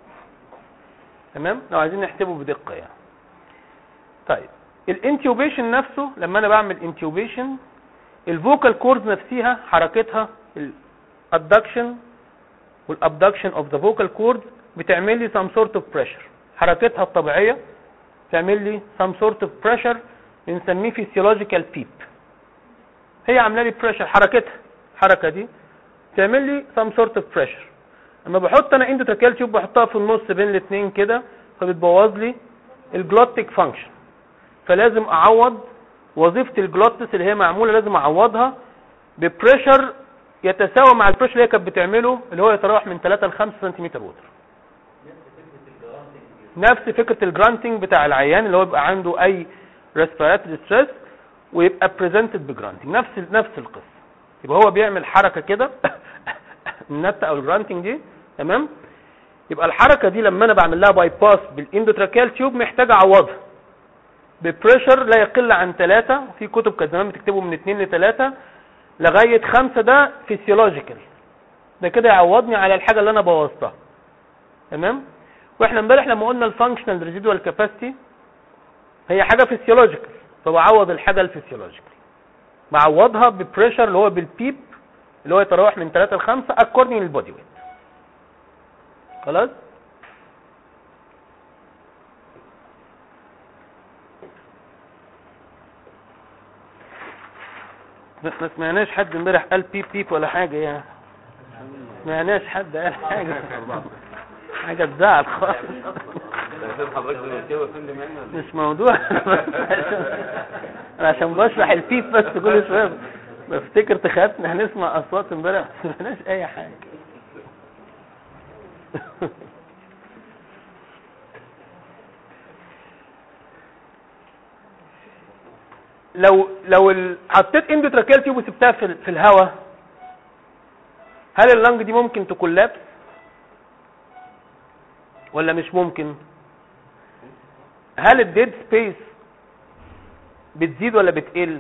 Speaker 2: تمام لو عايزين نحسبه بدقه يعني طيب الانتيوبيشن نفسه لما انا بعمل انتيوبيشن الفوكال كوردز نفسها حركتها الادكشن والابدكشن اوف ذا فوكال كورد بتعمل لي some sort of pressure حركتها الطبيعيه تعمل لي some sort of pressure بنسميه physiological peep هي عامله لي pressure حركتها الحركه دي تعمل لي some sort of pressure اما بحط انا اندوتراكيال تيوب بحطها في النص بين الاثنين كده فبتبوظ لي الجلوتيك فانكشن فلازم اعوض وظيفه الجلوتس اللي هي معموله لازم اعوضها ببريشر يتساوى مع البريشر اللي هي كانت بتعمله اللي هو يتراوح من 3 ل 5 سنتيمتر ووتر نفس فكره الجرانتنج بتاع العيان اللي هو يبقى عنده اي ريسبيراتوري ستريس ويبقى بريزنتد بجرانتنج نفس نفس القصه يبقى هو بيعمل حركه كده النت او الجرانتنج دي تمام يبقى الحركه دي لما انا بعمل لها باي باس بالاندوتراكيال تيوب محتاج اعوضها ببريشر لا يقل عن 3 في كتب كانت زمان بتكتبه من 2 ل 3 لغايه 5 ده فيسيولوجيكال ده كده يعوضني على الحاجه اللي انا بوظتها تمام واحنا امبارح لما قلنا الفانكشنال ريزيدوال كاباسيتي هي حاجه فيسيولوجيكال فبعوض الحاجه الفيسيولوجيكال معوضها ببريشر اللي هو بالبيب اللي هو يتراوح من 3 ل 5 اكوردنج للبودي ويت خلاص ما ما سمعناش حد امبارح قال بيب بيب ولا حاجه يعني ما سمعناش حد قال حاجه حاجه تزعل خالص
Speaker 3: فاهم حضرتك زي ما كده يا فندم يعني
Speaker 2: مش موضوع انا عشان بشرح البيب بس كل شويه بفتكر تخيلتنا هنسمع اصوات امبارح ما سمعناش اي حاجه لو لو ال- حطيت اندوتراكيال تيوب وسبتها في, ال- في الهواء هل اللنج دي ممكن تكولابس ولا مش ممكن هل الديد سبيس بتزيد ولا بتقل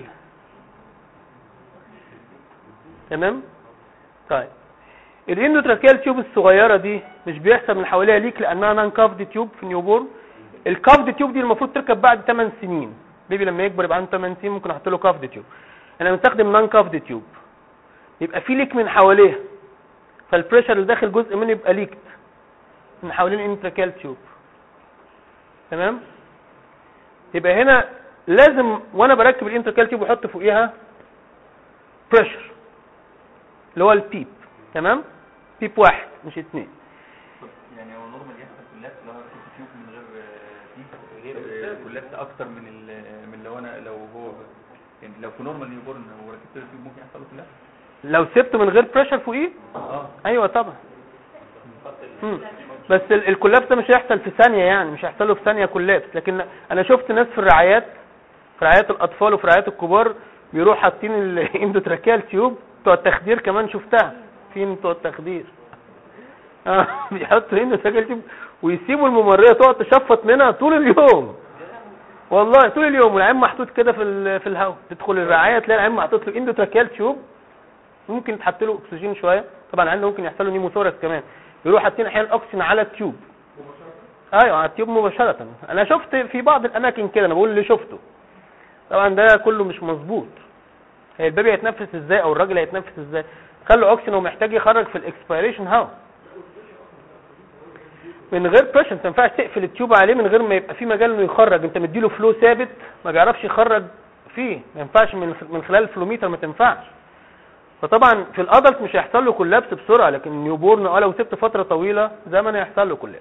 Speaker 2: تمام طيب الاندوتراكيال تيوب الصغيره دي مش بيحصل من حواليها ليك لانها نان كافد تيوب في النيوبورن الكافد تيوب دي المفروض تركب بعد 8 سنين بيبي لما يكبر يبقى عنده 8 سنين ممكن احط له كافد تيوب انا بنستخدم نان كافد تيوب يبقى في ليك من حواليها فالبريشر اللي داخل جزء منه يبقى ليكت من حوالين الانتراكيال تيوب تمام يبقى هنا لازم وانا بركب الانتراكيال تيوب واحط فوقيها بريشر اللي هو البيب تمام بيب واحد مش اتنين
Speaker 1: طب يعني هو نورمال يحصل كولابس لو انا ركبت تيوب من غير آه، تيب غير كولابس اكتر من ال- من لو انا لو هو يعني لو في نورمال نيوبورن وركبت له تيوب ممكن يحصل له كولابس
Speaker 2: لو سبته من غير بريشر فوقيه
Speaker 1: اه
Speaker 2: ايوه طبعا مم. بس ال- الكولابس ده مش هيحصل في ثانيه يعني مش هيحصل له في ثانيه كولابس لكن انا شفت ناس في الرعايات في رعايات الاطفال وفي رعايات الكبار بيروحوا حاطين الاندوتراكيال تيوب بتوع التخدير كمان شفتها فين بتوع التخدير اه بيحطوا الاندوتراكيال تيوب ويسيبوا الممريه تقعد تشفط منها طول اليوم والله طول اليوم والعين محطوط كده في ال- في الهواء تدخل الرعايه تلاقي العين محطوط له اندوتراكيال تيوب ممكن يتحط له اكسجين شويه طبعا عنده ممكن يحصل له نيموثوركس كمان يروح حاطين احيانا الاكسجين على التيوب ايوه على التيوب مباشره انا شفت في بعض الاماكن كده انا بقول اللي شفته طبعا ده كله مش مظبوط هي البيبي هيتنفس ازاي او الراجل هيتنفس ازاي خلوا اكسجين ومحتاج يخرج في الاكسبيريشن هاو من غير بريشر انت ما ينفعش تقفل التيوب عليه من غير ما يبقى في مجال انه يخرج انت مديله فلو ثابت ما بيعرفش يخرج فيه ما ينفعش من من خلال الفلوميتر ما تنفعش فطبعا في الادلت مش هيحصل له كولابس بسرعه لكن النيوبورن اه لو سبت فتره طويله زمن هيحصل له كولابس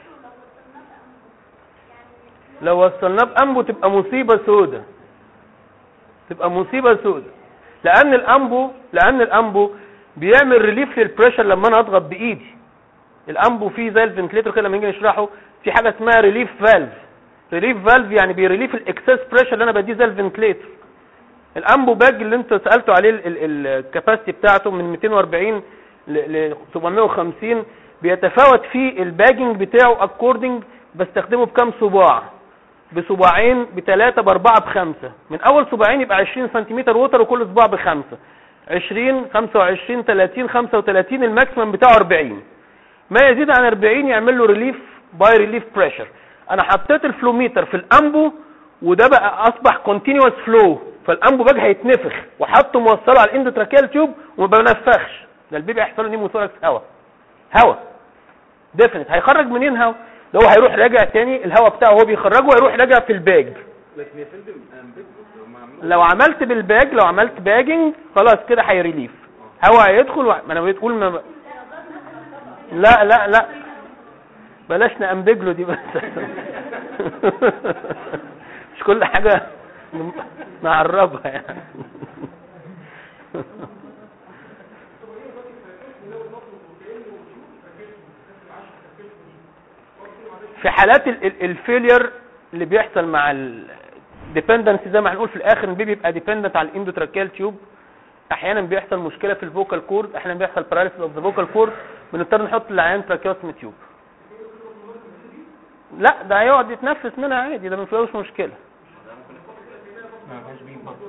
Speaker 2: لو وصلناه بامبو تبقى مصيبه سودة تبقى مصيبه سودة لان الامبو لان الامبو بيعمل ريليف للبريشر لما انا اضغط بايدي الامبو فيه زي الفنتليتر كده لما نيجي نشرحه في حاجه اسمها ريليف فالف ريليف فالف يعني بيريليف الاكسس بريشر اللي انا بديه زي الفنتليتر الامبو باج اللي انت سالته عليه الكاباسيتي بتاعته من 240 ل ل 750 بيتفاوت فيه الباجنج بتاعه اكوردنج بستخدمه بكام صباع بصباعين بثلاثة باربعة بخمسة من اول صباعين يبقى 20 سنتيمتر ووتر وكل صباع بخمسة 20 25 30 35 الماكسيمم بتاعه 40 ما يزيد عن 40 يعمل له ريليف باي ريليف بريشر انا حطيت الفلوميتر في الامبو وده بقى اصبح كونتينوس فلو فالامبو باج هيتنفخ وحطه موصله على الاندوتراكيال تيوب وما بنفخش ده البيبي هيحصل له نيموثوركس هوا هوا ديفنت هيخرج منين هوا ده هو هيروح راجع تاني الهوا بتاعه هو بيخرجه هيروح راجع في الباج
Speaker 3: لكن يا فندم امبيد لو ما عملوش
Speaker 2: لو عملت بالباج لو عملت باجنج خلاص كده هيريليف هوا هيدخل و... ما انا بتقول ما لا لا لا بلاش نأمبج له دي بس مش كل حاجة نعربها يعني في حالات الفيلير اللي بيحصل مع الديبندنسي زي ما هنقول في الاخر البيبي بيبقى ديبندنت على الاندوتراكيال تيوب احيانا بيحصل مشكله في الفوكال كورد احيانا بيحصل باراليسيس اوف ذا فوكال كورد بنضطر نحط العيان تراكيوتومي تيوب لا ده هيقعد يتنفس منها عادي ده ما فيهوش مشكله
Speaker 1: ما فيهاش بيه برضه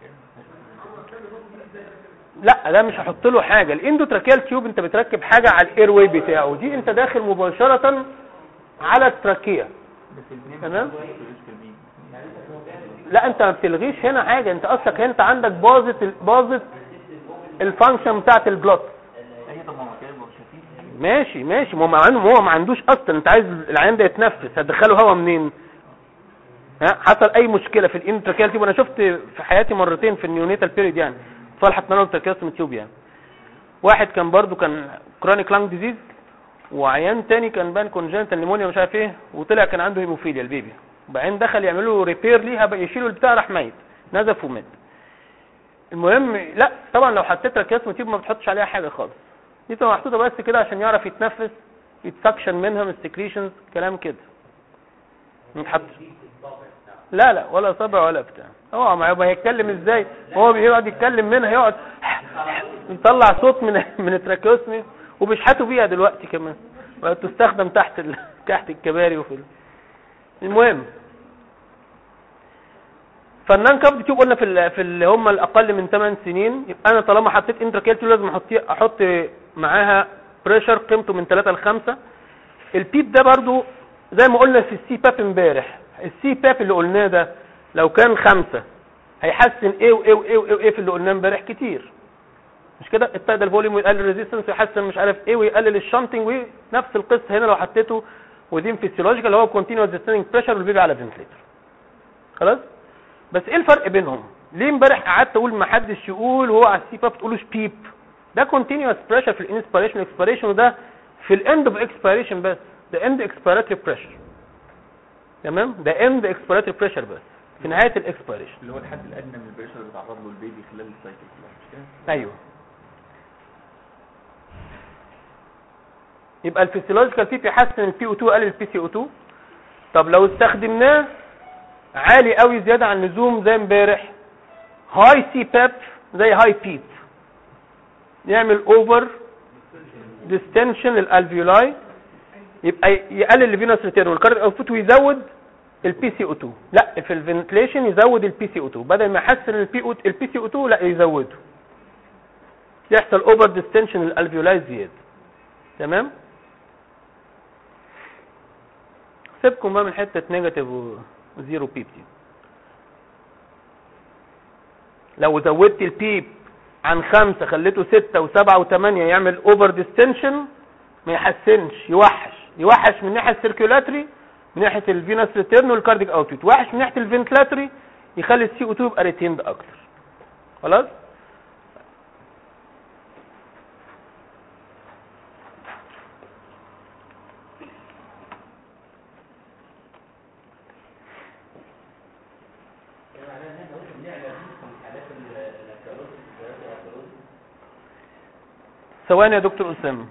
Speaker 2: لا ده مش هحط له حاجه الاندوتراكيال تيوب انت بتركب حاجه على الاير واي بتاعه دي انت داخل مباشره على التراكيه
Speaker 1: بس الاثنين
Speaker 2: تمام.
Speaker 1: في البي
Speaker 2: لا انت ما بتلغيش هنا حاجه انت اصلك انت عندك باظت ال- باظت الفانكشن بتاعت البلوت
Speaker 1: هي طب ما هو كده يبقى شفيف
Speaker 2: ماشي ماشي ما هو ما عنده هو ما عندوش اصلا انت عايز العيان ده يتنفس هتدخله هوا منين ها حصل اي مشكله في الانتراكيال تيوب انا شفت في حياتي مرتين في النيونيتال بيريد يعني اطفال حطينا لهم تركيزم تيوب يعني واحد كان برضو كان كرونيك لانج ديزيز وعيان تاني كان بان كونجنتال نيمونيا مش عارف ايه وطلع كان عنده هيموفيليا البيبي وبعدين دخل يعملوا ريبير ليها بقى يشيلوا البتاع راح ميت نزف ومات المهم لا طبعا لو حطيت تركيزم تيوب ما بتحطش عليها حاجه خالص دي تبقى محطوطه بس كده عشان يعرف يتنفس يتسكشن منها من السكريشنز كلام كده ما يتحطش لا لا ولا صبع ولا بتاع هو ما يبقى هيتكلم ازاي هو بيقعد يتكلم منها يقعد يطلع صوت من من التراكيوسمي وبيشحتوا بيها دلوقتي كمان بقت تستخدم تحت ال... تحت الكباري وفي ال... المهم فالنان كابد تيوب قلنا في ال... في اللي هم الاقل من 8 سنين يبقى انا طالما حطيت انتراكيل لازم احط احط معاها بريشر قيمته من 3 ل 5 البيب ده برضو زي ما قلنا في السي باب امبارح السي باب اللي قلناه ده لو كان خمسة هيحسن ايه وايه وايه وايه, وإيه في اللي قلناه امبارح كتير مش كده التايدال فوليوم ويقلل الريزيستنس ويحسن مش عارف ايه ويقلل الشنتنج ونفس القصه هنا لو حطيته ودين فيسيولوجيكال اللي هو كونتينوس ديستنج بريشر والبيبي على فنتليتر خلاص بس ايه الفرق بينهم ليه امبارح قعدت اقول ما حدش يقول وهو على السي باب تقولوش بيب ده كونتينوس بريشر في الانسبيريشن اكسبيريشن وده في الاند اوف اكسبيريشن بس ده اند اكسبيراتوري بريشر تمام ده اند اكسبيراتوري بريشر بس في نهايه الاكسبيريشن
Speaker 1: اللي هو الحد الادنى من البريشر اللي بيتعرض له البيبي خلال السايكل كلها مش كده
Speaker 2: ايوه يبقى الفسيولوجيكال بيب يحسن البي او 2 يقلل البي سي او 2 طب لو استخدمناه عالي قوي زياده عن اللزوم زي امبارح هاي سي باب زي هاي بيب يعمل اوفر ديستنشن للالفيولاي يبقى يقلل الفينوس ريتيرن والكارد اوتبوت ويزود البي سي او 2 لا في الفنتليشن يزود البي سي او 2 بدل ما يحسن البي البي سي او 2 لا يزوده يحصل اوفر ديستنشن للالفيولاي زياده تمام سيبكم بقى من حته نيجاتيف وزيرو بيب دي لو زودت البيب عن خمسة خليته ستة وسبعة وثمانية يعمل اوفر ديستنشن ما يحسنش يوحش يوحش من ناحية السيركيولاتري من ناحية الفينوس ريتيرن والكارديك اوتبوت وحش من ناحية الفنتلاتري يخلي السي او 2 يبقى ريتيند اكتر خلاص ثواني يا دكتور اسامه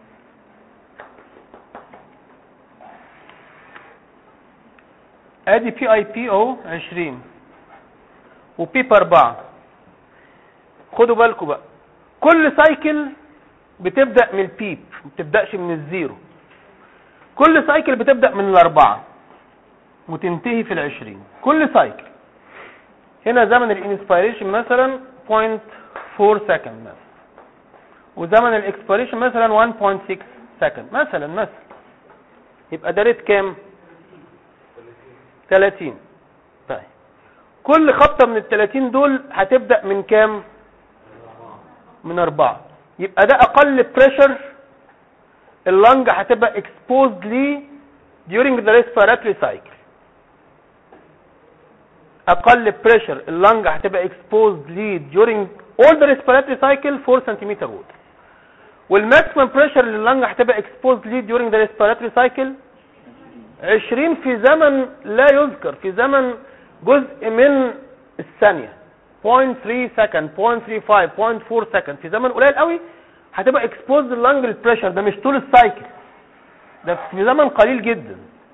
Speaker 2: ادي بي اي بي او 20 وبيب 4 خدوا بالكم بقى كل سايكل بتبدا من البيب ما بتبداش من الزيرو كل سايكل بتبدا من الاربعه وتنتهي في العشرين كل سايكل هنا زمن الانسبيريشن مثلا 0.4 سكند مثلا وزمن الاكسبيريشن مثلا 1.6 سكند مثلا مثلا يبقى ده ريت كام 30 طيب كل خبطه من ال 30 دول هتبدا من كام من أربعة يبقى ده أقل بريشر اللنج هتبقى exposed ليه during the respiratory cycle أقل بريشر اللنج هتبقى exposed ليه during all the respiratory cycle 4 cm water والماكسيمم بريشر اللي اللنج هتبقى exposed ليه during the respiratory cycle 20 في زمن لا يذكر في زمن جزء من الثانية 0.3 سكند 0.35 0.4 سكند في زمن قليل قوي هتبقى exposed اللنج للبريشر ده مش طول السايكل ده في زمن قليل جدا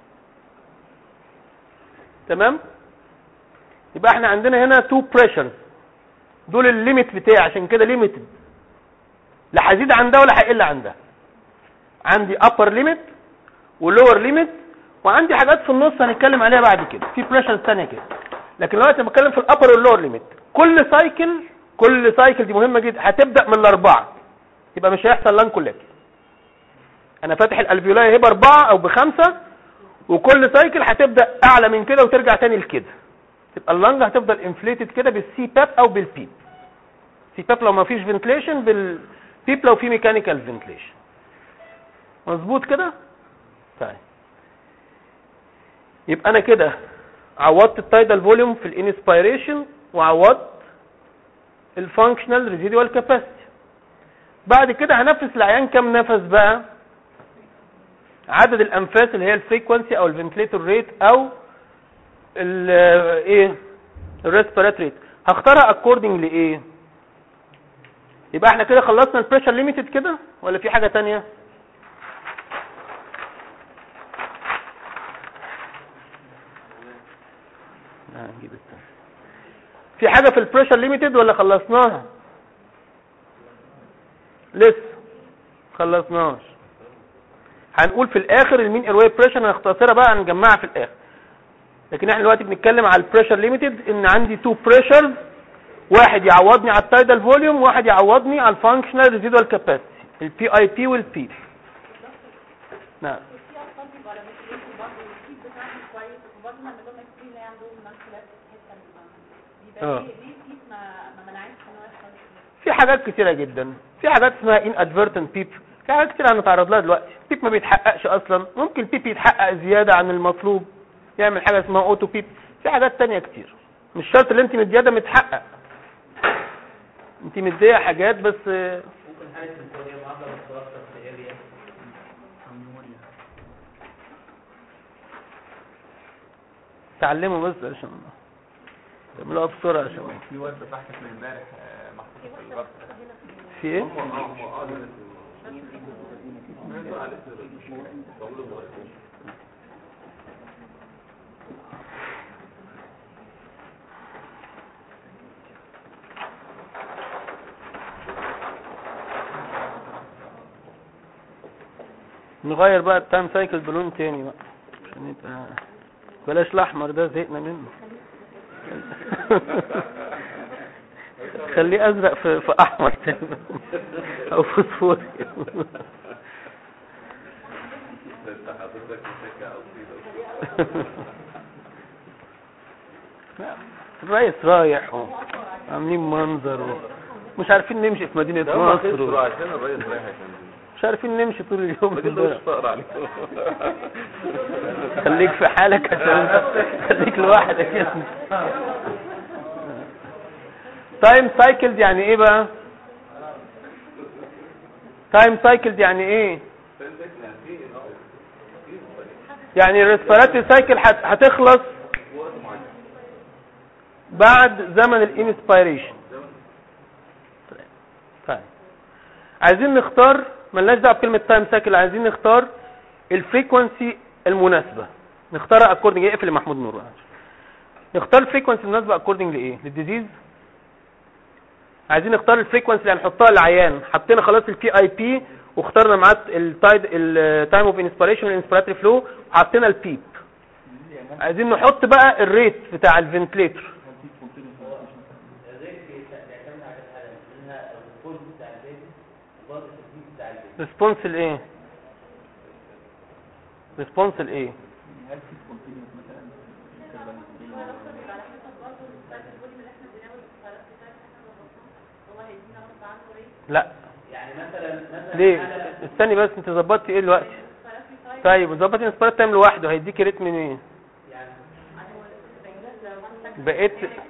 Speaker 2: تمام يبقى احنا عندنا هنا تو بريشرز دول الليميت بتاعي عشان كده ليميتد لا هزيد عن ده ولا هقل عن ده عندي upper limit ولور ليميت وعندي حاجات في النص هنتكلم عليها بعد كده في بريشرز ثانيه كده لكن دلوقتي انا بتكلم في الابر واللور ليميت كل سايكل كل سايكل دي مهمه جدا هتبدا من الاربعه يبقى مش هيحصل لان كولابس انا فاتح الالفيولاي هي باربعه او بخمسه وكل سايكل هتبدا اعلى من كده وترجع تاني لكده تبقى اللنج هتفضل انفليتد كده بالسي باب او بالبيب سي باب لو ما فيش فنتليشن بالبيب لو في ميكانيكال فنتليشن مظبوط كده طيب يبقى انا كده عوضت التايدال فوليوم في الانسبيريشن وعوضت الفانكشنال ريزيدوال كاباسيتي بعد كده هنفس العيان كام نفس بقى عدد الانفاس اللي هي الفريكونسي او الفنتليتور ريت او ال ايه الريسبيرات ريت هختارها اكوردنج لايه يبقى احنا كده خلصنا البريشر ليميتد كده ولا في حاجه تانية لا، نجيب التاني. في حاجه في البريشر ليميتد ولا خلصناها لسه خلصناش هنقول في الاخر المين ايرواي بريشر هنختصرها بقى هنجمعها في الاخر لكن احنا دلوقتي بنتكلم على البريشر ليميتد ان عندي تو بريشر واحد يعوضني على التايدال فوليوم واحد يعوضني على الفانكشنال ريزيدوال كاباسيتي البي اي بي والبي نعم
Speaker 4: في اطفال بيبقوا على ميكروفون برضه الكيب بتاعهم كويس وبرضه لما لهم اكسبرين اللي عندهم مانكلات في الحته اللي
Speaker 2: آه.
Speaker 4: بيبقى ليه ليه الكيب ما ما منعتش ان هو يحصل كده؟
Speaker 2: في حاجات كتيرة جدا في حاجات اسمها ان ادفيرتنت بيب في حاجات كتير هنتعرض لها دلوقتي بيب ما بيتحققش اصلا ممكن بيب يتحقق زيادة عن المطلوب يعمل حاجة اسمها اوتو بيب في حاجات تانية كتير مش شرط اللي انت مديها ده متحقق انت مديها حاجات بس آه،
Speaker 5: ممكن حالة سنسورية معضلة متوسط في اريا
Speaker 2: تعلموا بس عشان تعملوها بسرعة عشان
Speaker 1: في ورد بحث من امبارح آه، محطوط في الغرب
Speaker 2: في ايه نغير بقى التايم سايكل بلون تاني بقى عشان يبقى بلاش الاحمر ده زهقنا منه خليه ازرق في, في احمر تاني او فوسفوري الرئيس رايح و- عاملين منظر و... مش عارفين نمشي في مدينة
Speaker 3: ده ما
Speaker 2: مصر
Speaker 3: خسروا
Speaker 2: و...
Speaker 3: عشان الرئيس رايح عشان
Speaker 2: مش عارفين نمشي طول اليوم في
Speaker 3: الراجل ده مش
Speaker 2: البلد.
Speaker 3: فقر عليكم
Speaker 2: خليك في حالك عشان خليك لوحدك يا ابني تايم سايكلز يعني ايه بقى تايم سايكلز يعني ايه يعني الريسبيراتوري سايكل هتخلص بعد زمن الانسبيريشن طيب عايزين نختار ملناش دعوه بكلمه تايم سايكل عايزين نختار الفريكونسي المناسبه نختارها اكوردنج اقفل يا محمود نور نختار الفريكونسي المناسبه اكوردنج لايه للديزيز عايزين نختار الفريكونسي اللي هنحطها للعيان حطينا خلاص البي اي بي واخترنا معاه التايد التايم اوف انسبيريشن والانسبيراتوري فلو وحطينا البيب عايزين نحط بقى الريت بتاع الفنتليتر
Speaker 5: الريت بيعتمد على الحالة منها الريسبونس بتاع البيبي وبرضه التكنيك بتاع البيبي
Speaker 2: ريسبونس الايه ريسبونس الايه
Speaker 1: هل في سبونتينيوس مثلا
Speaker 4: هو يا دكتور بيبقى على حسب برضه الستايل الفوليوم اللي احنا اديناه والسفارات بتاعتنا احنا ظبطناه هو هيدينا غصب عنه ريت
Speaker 2: لا
Speaker 5: يعني مثلا مثلا
Speaker 2: ليه
Speaker 5: حالة
Speaker 2: استني بس انت ظبطتي ايه دلوقتي
Speaker 4: السفارات تايم
Speaker 2: طيب ظبطي الانسبيرات تايم لوحده هيديكي ريت من ايه
Speaker 5: يعني
Speaker 4: يعني هو لسه بيجهز لو one second
Speaker 2: بقيت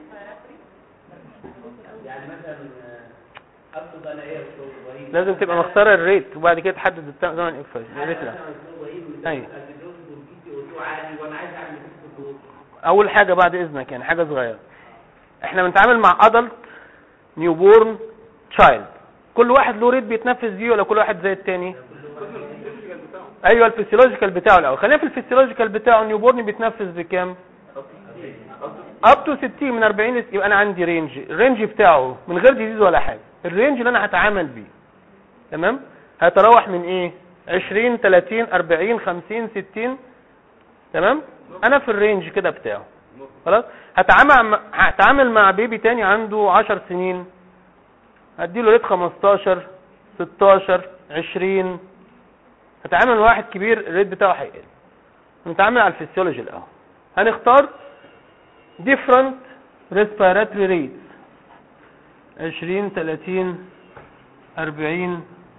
Speaker 5: يعني مثلا آه، اقصد انا ايه يا استاذ ابراهيم
Speaker 2: لازم تبقى مختاره الريت وبعد كده تحدد الزمن الانفاز
Speaker 5: أنا
Speaker 2: الريت
Speaker 5: مثلا
Speaker 2: لا
Speaker 5: يا استاذ ابراهيم
Speaker 2: أيوة.
Speaker 5: الدوز والكيتي اوتو عالي وانا عايز اعمل كيتي اوتو
Speaker 2: اول حاجه بعد اذنك يعني حاجه صغيره احنا بنتعامل مع ادلت نيو بورن تشايلد كل واحد له ريت بيتنفس بيه ولا كل واحد زي التاني ايوه الفسيولوجيكال بتاعه الاول خلينا في الفسيولوجيكال بتاعه النيو بورن بيتنفس بكام اب تو 60 من 40 لس- يبقى انا عندي رينج الرينج بتاعه من غير ديزيز ولا حاجه الرينج اللي انا هتعامل بيه تمام هيتراوح من ايه 20 30 40 50 60 تمام انا في الرينج كده بتاعه خلاص هتعامل مع هتعامل مع بيبي تاني عنده 10 سنين هديله ريت 15 16 20 هتعامل مع واحد كبير الريت بتاعه هيقل نتعامل على الفسيولوجي الاول هنختار different respiratory rates 20 30 40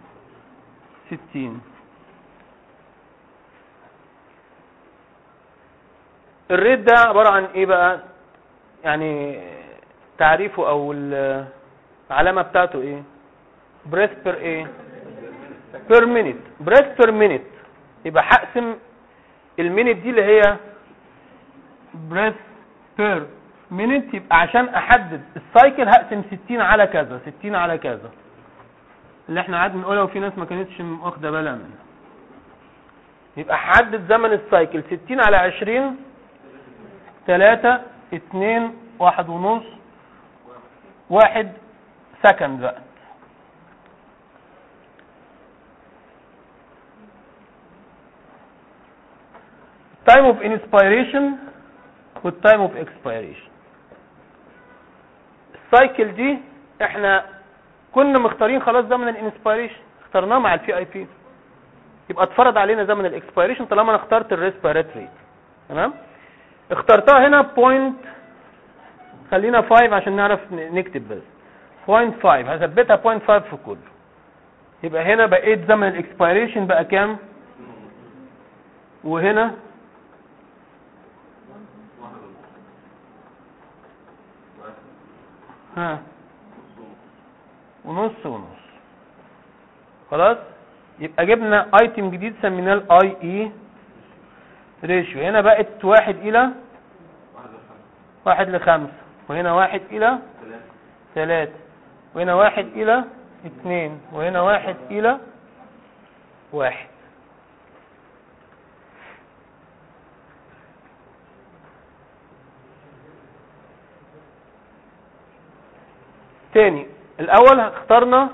Speaker 2: 60 الريت ده عبارة عن ايه بقى يعني تعريفه او العلامة بتاعته ايه بريس بير ايه بير مينيت بريس بير مينيت يبقى هقسم المينيت دي اللي هي بريس بير مينيت يبقى عشان احدد السايكل هقسم 60 على كذا 60 على كذا اللي احنا قعدنا نقولها وفي ناس ما كانتش واخده بالها منها يبقى حدد زمن السايكل 60 على 20 3 2 واحد ونص واحد سكند بقى time of inspiration والtime of expiration السايكل دي احنا كنا مختارين خلاص زمن الانسبيريشن اخترناه مع البي اي بي يبقى اتفرض علينا زمن الاكسبيريشن طالما انا اخترت الريسبيراتوري تمام اخترتها هنا بوينت خلينا 5 عشان نعرف ن- نكتب بس بوينت 5 هثبتها بوينت 5 في كله يبقى هنا بقيت زمن الاكسبيريشن بقى كام وهنا ها ونص ونص خلاص يبقى جبنا ايتم جديد سميناه الاي اي ريشيو هنا بقت واحد الى واحد لخمسة وهنا واحد الى ثلاثة وهنا واحد الى اثنين وهنا واحد الى واحد تاني الاول اخترنا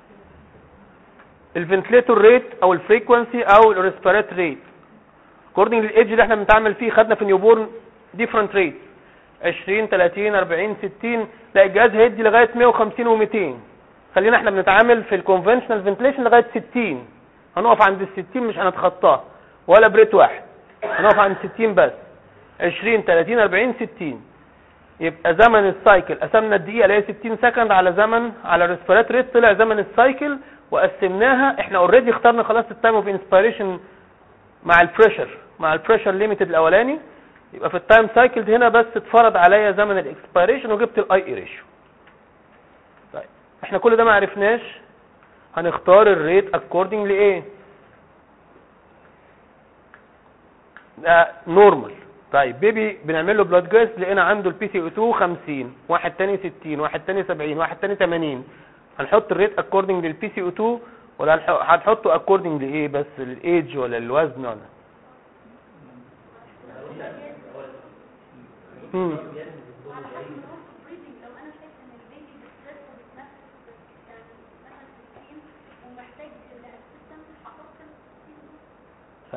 Speaker 2: الفنتليتور ريت او الفريكونسي او الريسبيرات ريت اكوردنج للايدج اللي احنا بنتعامل فيه خدنا في نيوبورن ديفرنت ريت 20 30 40 60 لا الجهاز هيدي لغايه 150 و200 خلينا احنا بنتعامل في الكونفنشنال فنتليشن لغايه 60 هنقف عند ال 60 مش هنتخطاه ولا بريت واحد هنقف عند 60 بس 20 30 40 60 يبقى زمن السايكل قسمنا الدقيقه اللي هي 60 سكند على زمن على الريسبيرات ريت طلع زمن السايكل وقسمناها احنا اوريدي اخترنا خلاص التايم اوف انسبيريشن مع البريشر مع البريشر ليميتد الاولاني يبقى في التايم سايكل هنا بس اتفرض عليا زمن الاكسبيريشن وجبت الاي اي ريشيو طيب احنا كل ده ما عرفناش هنختار الريت اكوردنج لايه ده نورمال طيب بيبي بنعمل له بلاد جاز لقينا عنده البي سي او 2 50 واحد تاني 60 واحد تاني 70 واحد تاني 80 هنحط الريت اكوردنج للبي سي او 2 ولا هنح- هنحطه اكوردنج لايه بس الايدج ولا الوزن ولا مم.
Speaker 4: على حسب الروح بريدنج لو انا شايفه ان البيبي بتسترس وبتنفس يعني مثلا 60 ومحتاج الاسيستنت هحط
Speaker 2: طيب.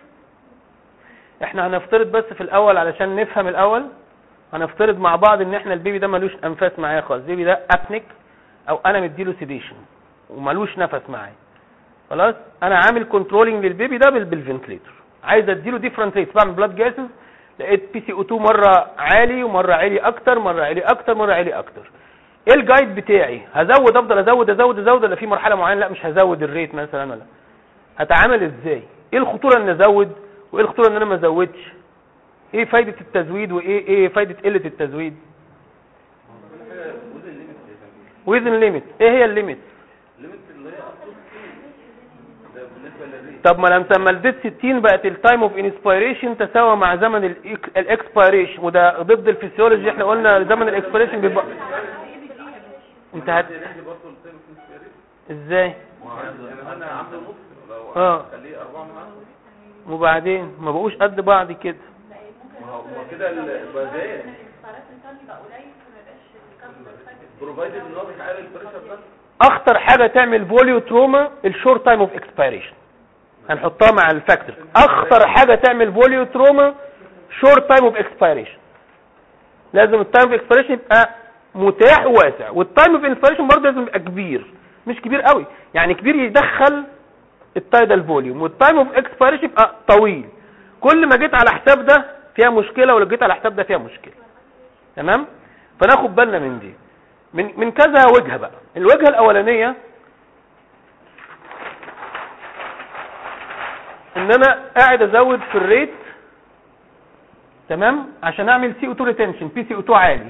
Speaker 2: احنا هنفترض بس في الاول علشان نفهم الاول هنفترض مع بعض ان احنا البيبي ده ملوش انفاس معايا خالص البيبي ده ابنك او انا مديله سيديشن وملوش نفس معايا خلاص انا عامل كنترولنج للبيبي ده بال- بالفنتليتور عايز اديله ديفرنت ريتس بعمل بلاد جاسز لقيت بي سي او 2 مره عالي ومره عالي اكتر مره عالي اكتر مره عالي اكتر ايه الجايد بتاعي هزود افضل ازود ازود ازود ولا في مرحله معينه لا مش هزود الريت مثلا ولا هتعامل ازاي ايه الخطوره ان ازود وايه الخطوره ان انا ما ازودش ايه فايده التزويد وايه ايه فايده قله التزويد ويزن ليميت ايه هي الليميت
Speaker 3: الليميت اللي هي اصلا ده بالنسبه للريت
Speaker 2: طب ما لما لما اديت 60 بقت التايم اوف انسبيريشن تساوى مع زمن الاكسبيريشن وده ضد الفسيولوجي احنا قلنا زمن الاكسبيريشن بيبقى انت هت
Speaker 3: رينج برضه التايم في الريت
Speaker 2: ازاي
Speaker 3: يعني انا عامل نص لو
Speaker 2: اه.
Speaker 3: خليه 4 من 10
Speaker 2: وبعدين ما بقوش قد بعض كده
Speaker 3: ما هو ما هو كده البازال
Speaker 4: الاستعراض الانسان يبقى قليل فما يبقاش الكاربون دايوكسيد
Speaker 3: بروفايدد ان هو بيحقق البريشر بس
Speaker 2: اخطر حاجه تعمل فوليو تروما الشورت تايم اوف اكسبيريشن هنحطها مع الفاكتور اخطر حاجه تعمل فوليو تروما شورت تايم اوف اكسبيريشن لازم التايم اوف اكسبيريشن يبقى متاح وواسع والتايم اوف انسبيريشن برضه لازم يبقى كبير مش كبير قوي يعني كبير يدخل التايدال فوليوم والتايم اوف اكسبيريشن يبقى طويل كل ما جيت على حساب ده فيها مشكله ولو جيت على حساب ده فيها مشكله تمام فناخد بالنا من دي من من كذا وجهه بقى الوجهه الاولانيه ان انا قاعد ازود في الريت تمام عشان اعمل سي او 2 ريتنشن بي سي او 2 عالي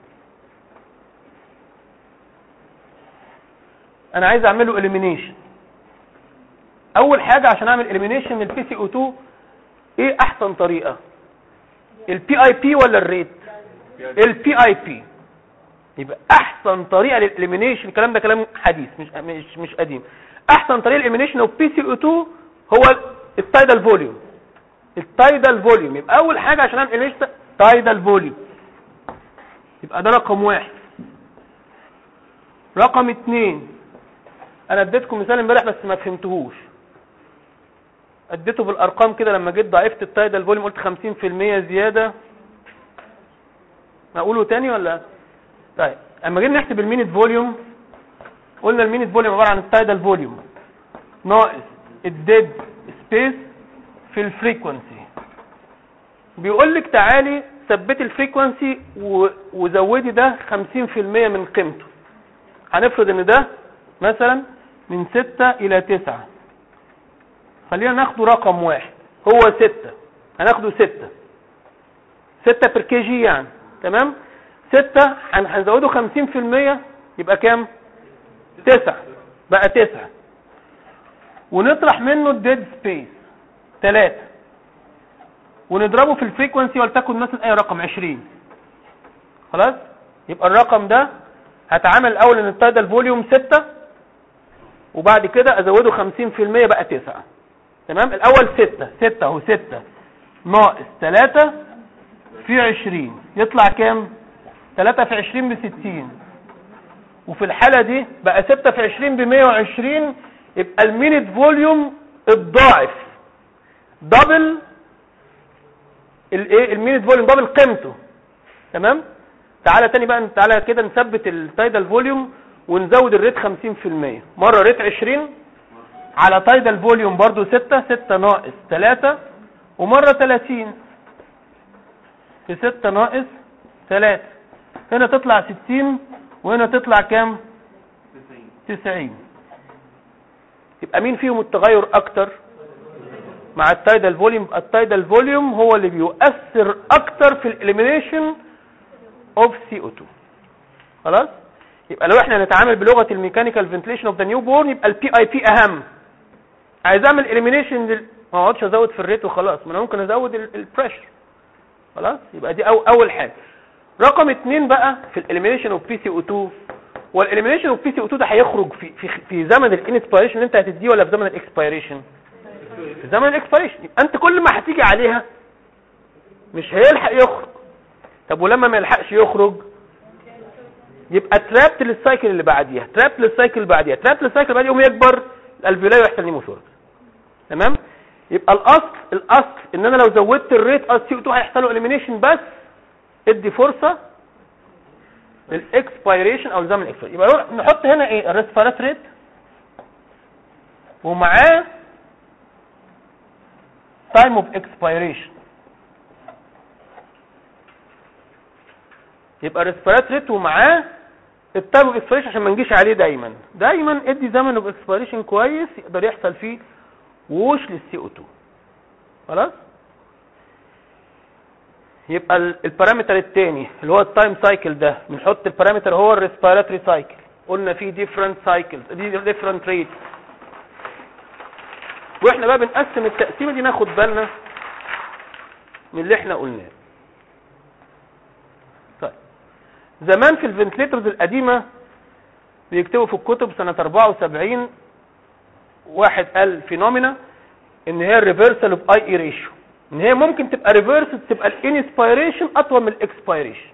Speaker 2: انا عايز اعمله اليمينيشن اول حاجه عشان اعمل اليمينيشن من البي سي او 2 ايه احسن طريقه البي اي بي ولا الريت البي اي بي يبقى احسن طريقه للاليمينيشن الكلام ده كلام حديث مش مش مش قديم احسن طريقه للاليمينيشن اوف بي سي او 2 هو التايدال فوليوم التايدال فوليوم يبقى اول حاجه عشان اعمل اليمينيشن تايدال فوليوم يبقى ده رقم واحد رقم اتنين انا اديتكم مثال امبارح بس ما فهمتهوش اديته بالارقام كده لما جيت ضعفت التايدال فوليوم قلت 50% زياده اقوله تاني ولا طيب اما جينا نحسب المينت فوليوم قلنا المينت فوليوم عباره عن التايدال فوليوم ناقص الديد سبيس في الفريكونسي بيقول لك تعالي ثبتي الفريكونسي و- وزودي ده 50% من قيمته هنفرض ان ده مثلا من 6 الى 9 خلينا ناخده رقم واحد هو 6 هناخده 6 6 بر كي جي يعني تمام 6 هنزوده 50% يبقى كام 9 بقى 9 ونطرح منه الديد سبيس 3 ونضربه في الفريكونسي ولتكن مثلا اي رقم 20 خلاص يبقى الرقم ده هتعامل الاول ان التايدال فوليوم 6 وبعد كده ازوده 50% بقى 9 تمام الاول 6 6 اهو 6 ناقص 3 في 20 يطلع كام 3 في 20 ب 60 وفي الحالة دي بقى 6 في 20 ب 120 يبقى المينت فوليوم الضاعف دبل الايه المينت فوليوم دبل قيمته تمام تعالى تاني بقى تعالى كده نثبت التايدال فوليوم ونزود الريت 50% مرة ريت 20 على تايدال فوليوم برضو 6 6 ناقص 3 ومرة 30 في 6 ناقص 3 هنا تطلع 60 وهنا تطلع كام 90 يبقى مين فيهم التغير اكتر مع التايدال فوليوم التايدال فوليوم هو اللي بيؤثر اكتر في الاليمينيشن اوف سي او 2 خلاص يبقى لو احنا نتعامل بلغه الميكانيكال فنتليشن اوف ذا نيو بورن يبقى البي اي بي اهم عايز اعمل اليمينيشن لل... ما اقعدش ازود في الريت وخلاص ما انا ممكن ازود البريشر خلاص يبقى دي أو اول حاجه رقم اتنين بقى في الاليمينيشن اوف بي سي او 2 والاليمينيشن اوف بي سي او 2 ده هيخرج في في في زمن الانسبيريشن اللي انت هتديه ولا في زمن الاكسبيريشن في زمن الاكسبيريشن يبقى انت كل ما هتيجي عليها مش هيلحق يخرج طب ولما ما يلحقش يخرج يبقى ترابت للسايكل اللي بعديها ترابت للسايكل اللي بعديها ترابت للسايكل اللي بعديها يقوم يكبر الالفيولاي ويحصل نيموثوركس تمام يبقى الاصل الاصل ان انا لو زودت الريت اس سي 2 هيحصل له اليمينيشن بس ادي فرصه للاكسبيريشن او زمن الاكسبيريشن يبقى نروح نحط هنا ايه الريسبيرات ريت ومعاه تايم اوف اكسبيريشن يبقى الريسبيرات ريت ومعاه التايم اوف اكسبيريشن عشان ما نجيش عليه دايما دايما ادي زمن اوف اكسبيريشن كويس يقدر يحصل فيه ووش للسي او 2 خلاص يبقى ال- البارامتر الثاني اللي هو التايم سايكل ده بنحط البارامتر هو الريسبيراتوري سايكل قلنا فيه ديفرنت سايكلز دي ديفرنت ريت واحنا بقى بنقسم التقسيمه دي ناخد بالنا من اللي احنا قلناه طيب زمان في الفنتليترز القديمه بيكتبوا في الكتب سنه 74 واحد قال فينومينا ان هي الريفرسال اوف اي اي ريشيو ان هي ممكن تبقى ريفرس تبقى الانسبيريشن اطول من الاكسبيريشن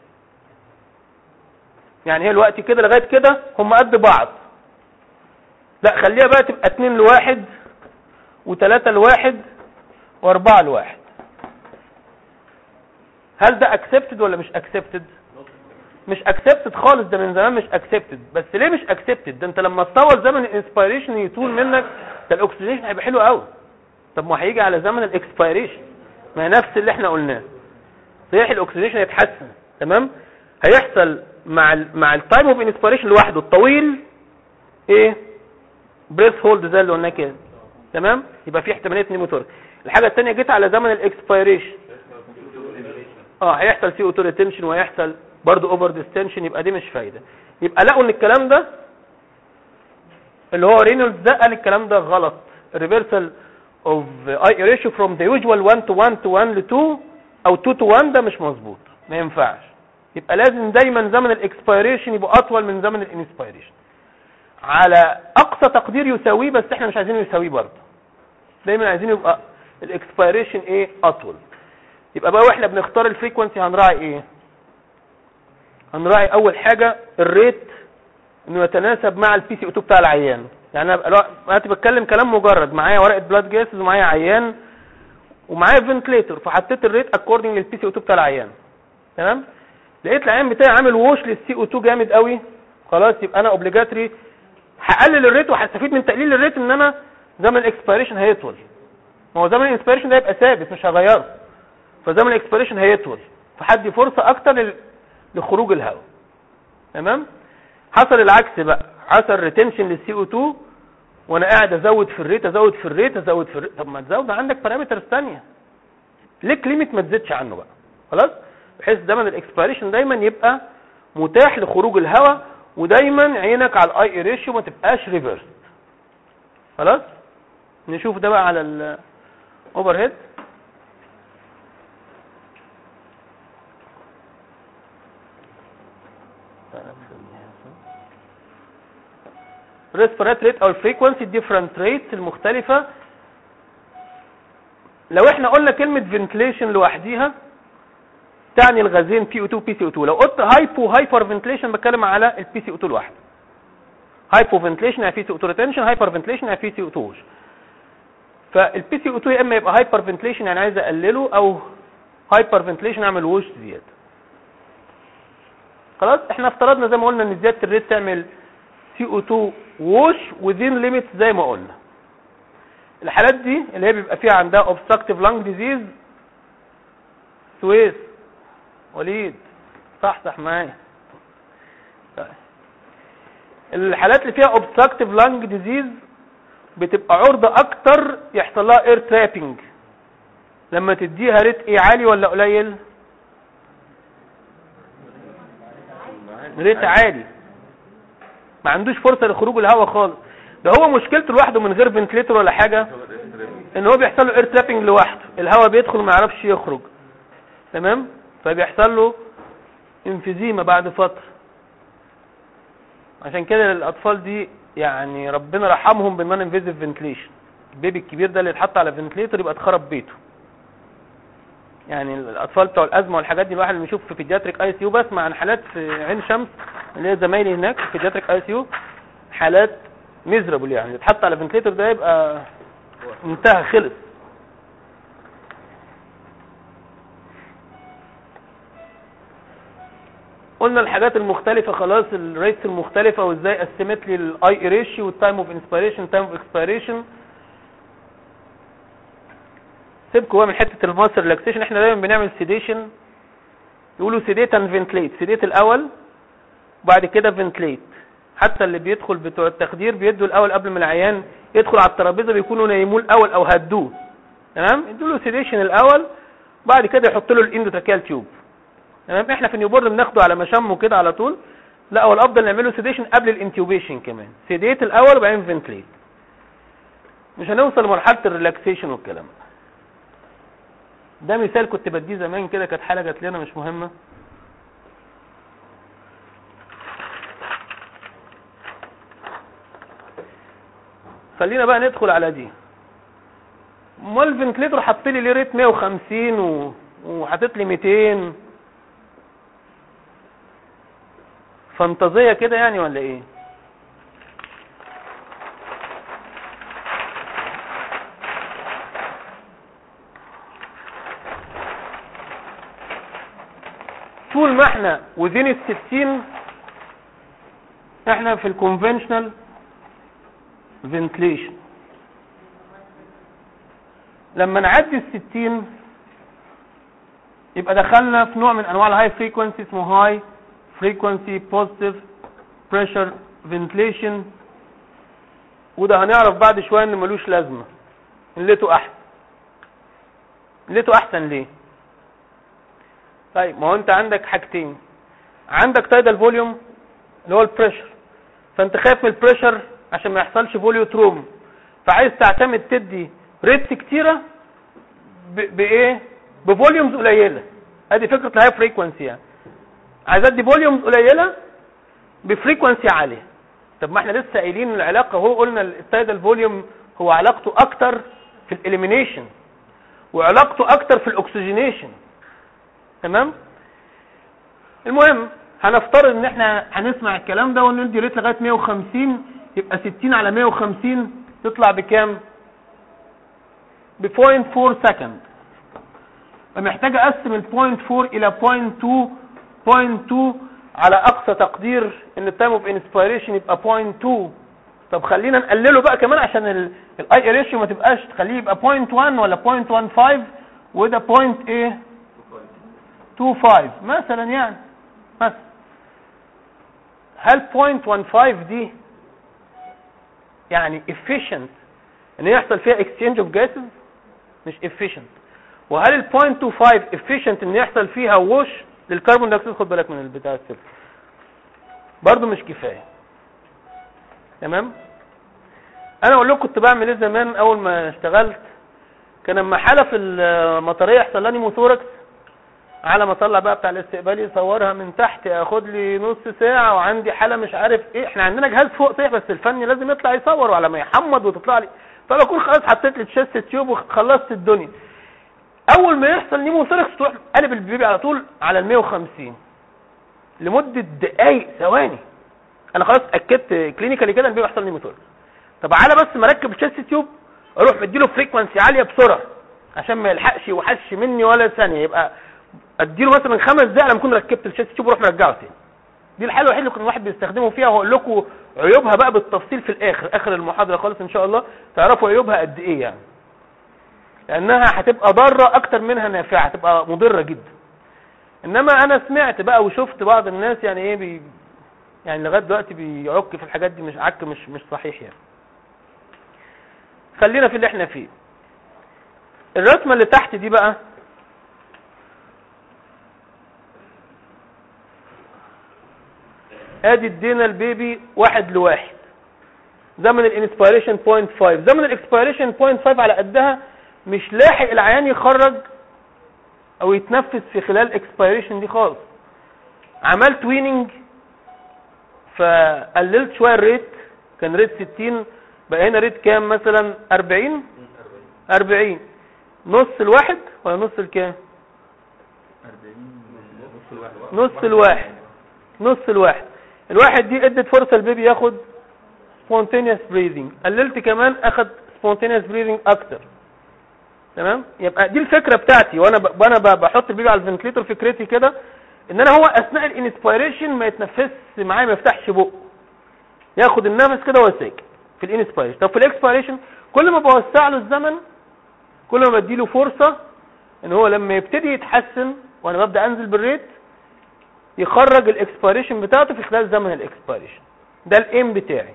Speaker 2: يعني هي الوقت كده لغايه كده هم قد بعض لا خليها بقى تبقى اتنين لواحد وتلاتة لواحد واربعة لواحد هل ده اكسبتد ولا مش اكسبتد مش اكسبتد خالص ده من زمان مش اكسبتد بس ليه مش اكسبتد ده انت لما تطول زمن الانسبيريشن يطول منك ده الاكسجين هيبقى حلو قوي طب ما هيجي على زمن الاكسبيريشن ما هي نفس اللي احنا قلناه صحيح الاكسجين هيتحسن تمام هيحصل مع ال مع التايم اوف انسبيريشن لوحده الطويل ايه بريث هولد زي اللي قلناه كده تمام يبقى في احتماليه نيموتور الحاجه الثانيه جيت على زمن الاكسبيريشن اه هيحصل سي اوتو ريتنشن وهيحصل برضه اوفر ديستنشن يبقى دي مش فايده يبقى لقوا ان الكلام ده اللي هو رينولدز ده قال الكلام ده غلط الريفرسال اوف اي ريشيو فروم ذا يوجوال 1 تو 1 تو 1 ل 2 او 2 تو 1 ده مش مظبوط ما ينفعش يبقى لازم دايما زمن الاكسبيريشن يبقى اطول من زمن الانسبيريشن على اقصى تقدير يساويه بس احنا مش عايزينه يساويه برضه دايما عايزين يبقى الاكسبيريشن ايه اطول يبقى بقى واحنا بنختار الفريكونسي هنراعي ايه هنراعي اول حاجه الريت انه يتناسب مع البي سي او 2 بتاع العيان يعني انا بقى- دلوقتي بتكلم كلام مجرد معايا ورقه بلاد جاسز ومعايا عيان ومعايا فنتليتور فحطيت الريت اكوردنج للبي سي او 2 بتاع العيان تمام لقيت العيان بتاعي عامل ووش للسي او 2 جامد قوي خلاص يبقى انا اوبليجاتري هقلل الريت وهستفيد من تقليل الريت ان انا زمن الاكسبيريشن هيطول ما هو زمن الاكسبيريشن ده يبقى ثابت مش هغيره فزمن الاكسبيريشن هيطول فحدي فرصه اكتر لل- لخروج الهواء تمام حصل العكس بقى حصل ريتنشن للسي او 2 وانا قاعد ازود في الريت ازود في الريت ازود في الريت طب ما تزود عندك بارامترز ثانيه ليك ليميت ما تزيدش عنه بقى خلاص بحيث زمن الاكسبيريشن دايما يبقى متاح لخروج الهواء ودايما عينك على الاي ريشيو ما تبقاش ريفرس خلاص نشوف ده بقى على الاوفر هيد ريسبيرات ريت او الفريكونسي ديفرنت ريتس المختلفه لو احنا قلنا كلمه فنتليشن لوحديها تعني الغازين بي او 2 بي سي او 2 لو قلت هايبو هايبر فنتليشن بتكلم على البي سي او 2 لوحده هايبو فنتليشن يعني بي سي او 2 ريتنشن هايبر فنتليشن يعني بي سي او 2 فالبي سي او 2 يا اما يبقى هايبر فنتليشن يعني عايز اقلله او هايبر فنتليشن اعمل ووش زياده خلاص احنا افترضنا زي ما قلنا ان زياده الريت تعمل سي او 2 ووش within ليميت زي ما قلنا الحالات دي اللي هي بيبقى فيها عندها obstructive lung disease سويس وليد صح صح معايا طيب. الحالات اللي فيها obstructive lung disease بتبقى عرضة اكتر يحصل لها اير ترابنج لما تديها ريت ايه عالي ولا قليل ريت عالي ما عندوش فرصة لخروج الهواء خالص ده هو مشكلته لوحده من غير فنتليتور ولا حاجة ان هو بيحصل له اير ترابنج لوحده الهواء بيدخل ما يعرفش يخرج تمام فبيحصل له انفيزيما بعد فترة عشان كده الاطفال دي يعني ربنا رحمهم بالنون انفيزيف فنتليشن البيبي الكبير ده اللي اتحط على فنتليتور يبقى اتخرب بيته يعني الاطفال بتوع الازمه والحاجات دي الواحد اللي بيشوف في بيدياتريك اي سي يو بسمع عن حالات في عين شمس اللي هي زمايلي هناك في بيدياتريك اي سي يو حالات ميزرابل يعني اتحط على فنتليتور ده يبقى انتهى خلص قلنا الحاجات المختلفة خلاص الريتس المختلفة وازاي قسمت لي الاي ريشيو والتايم اوف انسبيريشن تايم اوف اكسبيريشن سيبكوا بقى من حتة الماسل ريلاكسيشن احنا دايما بنعمل سيديشن يقولوا سيديت اند فنتليت سيديت الاول وبعد كده فنتليت حتى اللي بيدخل بتوع التخدير بيدوا الاول قبل ما العيان يدخل على الترابيزه بيكونوا نايموه الاول او هدوه تمام يدوا له سيديشن الاول بعد كده يحط له الاندوتراكيال تيوب تمام احنا في نيوبورن بناخده على مشامه كده على طول لا هو الافضل نعمله سيديشن قبل الانتيوبيشن كمان سيديت الاول وبعدين فنتليت مش هنوصل لمرحله الريلاكسيشن والكلام ده ده مثال كنت بديه زمان كده كانت حاله جات لنا مش مهمه خلينا بقى ندخل على دي امال الفنتليتور حط لي ليه ريت 150 و... وحاطط لي 200 فانتازيه كده يعني ولا ايه طول ما احنا وزين الستين احنا في الكونفنشنال فنتليشن لما نعدي الستين يبقى دخلنا في نوع من انواع الهاي فريكونسي اسمه هاي frequency positive pressure ventilation وده هنعرف بعد شوية ان ملوش لازمة ان لقيته احسن لقيته احسن ليه طيب ما هو انت عندك حاجتين عندك تايدال فوليوم اللي هو البريشر فانت خايف من البريشر عشان ما يحصلش فوليوتروم فعايز تعتمد تدي ريتس كتيرة ب- بايه بفوليومز قليلة ادي فكرة الهاي فريكونسي يعني عايز ادي فوليومز قليلة بفريكونسي عالية طب ما احنا لسه قايلين العلاقة هو قلنا التايدال فوليوم هو علاقته اكتر في الاليمينيشن وعلاقته اكتر في الاكسجينيشن تمام المهم هنفترض ان احنا هنسمع الكلام ده وندي ريت لغايه 150 يبقى 60 على 150 تطلع بكام ب 0.4 سكند فمحتاج اقسم ال 0.4 الى 0.2 0.2 على اقصى تقدير ان التايم اوف انسبيريشن يبقى 0.2 طب خلينا نقلله بقى كمان عشان الاي ريشيو ما تبقاش تخليه يبقى 0.1 ولا 0.15 وده بوينت ايه 25 مثلا يعني مثلا هل 0.15 دي يعني efficient ان يحصل فيها exchange of gases مش efficient وهل ال 0.25 efficient ان يحصل فيها ووش للكربون دايوكسيد خد بالك من البتاع الصفر برضه مش كفايه تمام انا اقول لكم كنت بعمل ايه زمان اول ما اشتغلت كان لما حاله في المطريه يحصل لها نيموثوركس على ما اطلع بقى بتاع الاستقبال يصورها من تحت ياخد لي نص ساعه وعندي حاله مش عارف ايه احنا عندنا جهاز فوق صحيح بس الفني لازم يطلع يصور وعلى ما يحمض وتطلع لي فبكون خلاص حطيت لي تشيست تيوب وخلصت الدنيا اول ما يحصل نيموثوركس تروح قلب البيبي على طول على ال 150 لمده دقائق ثواني انا خلاص اكدت كلينيكالي كده ان البيبي يحصل نيموثوركس طب على بس ما اركب تشيست تيوب اروح مديله فريكوانسي عاليه بسرعه عشان ما يلحقش يوحش مني ولا ثانيه يبقى اديله مثلا خمس دقايق لما اكون ركبت الشاشه تيوب واروح مرجعه تاني دي الحاله الوحيده اللي كان الواحد بيستخدمه فيها وهقول لكم عيوبها بقى بالتفصيل في الاخر اخر المحاضره خالص ان شاء الله تعرفوا عيوبها قد ايه يعني لانها هتبقى ضاره اكتر منها نافعه هتبقى مضره جدا انما انا سمعت بقى وشفت بعض الناس يعني ايه بي يعني لغايه دلوقتي بيعك في الحاجات دي مش عك مش مش صحيح يعني خلينا في اللي احنا فيه الرسمه اللي تحت دي بقى ادي ادينا البيبي واحد لواحد زمن الانسبيريشن 0.5 زمن الاكسبيريشن 0.5 على قدها مش لاحق العيان يخرج او يتنفس في خلال الاكسبيريشن دي خالص عملت ويننج فقللت شويه الريت كان ريت 60 بقى هنا ريت كام مثلا 40 40 نص الواحد ولا نص الكام
Speaker 1: 40 نص الواحد
Speaker 2: نص الواحد نص الواحد الواحد دي ادت فرصة البيبي ياخد spontaneous breathing قللت كمان اخد spontaneous breathing اكتر تمام يبقى دي الفكرة بتاعتي وانا ب... وانا ب... بحط البيبي على الفنتليتور فكرتي كده ان انا هو اثناء الانسبيريشن ما يتنفسش معايا ما يفتحش بقه ياخد النفس كده وهو ساكت في الانسبيريشن طب في الاكسبيريشن كل ما بوسع له الزمن كل ما بديله فرصة ان هو لما يبتدي يتحسن وانا ببدا انزل بالريت يخرج الاكسبيريشن بتاعته في خلال زمن الاكسبيريشن ده الايم بتاعي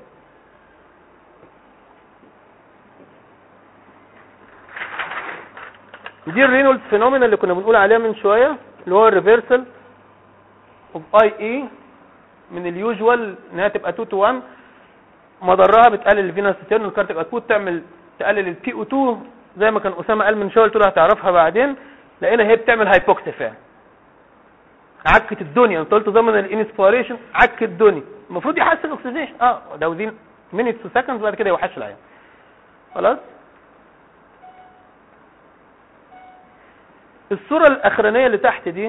Speaker 2: دي الرينولد فينومينا اللي كنا بنقول عليها من شويه اللي هو الريفرسال اوف اي اي من اليوجوال انها تبقى 2 تو 1 مضرها بتقلل الفينوس ستيرنال كارتيك اوتبوت تعمل تقلل البي او 2 زي ما كان اسامه قال من شويه قلت له هتعرفها بعدين لقينا هي بتعمل هايبوكسيا فعلا عكت الدنيا انت قلت زمن الانسبيريشن عك الدنيا المفروض يحسن الاكسجين اه ده وزين مينيتس وسكندز بعد كده يوحش العيان خلاص الصورة الأخرانية اللي تحت دي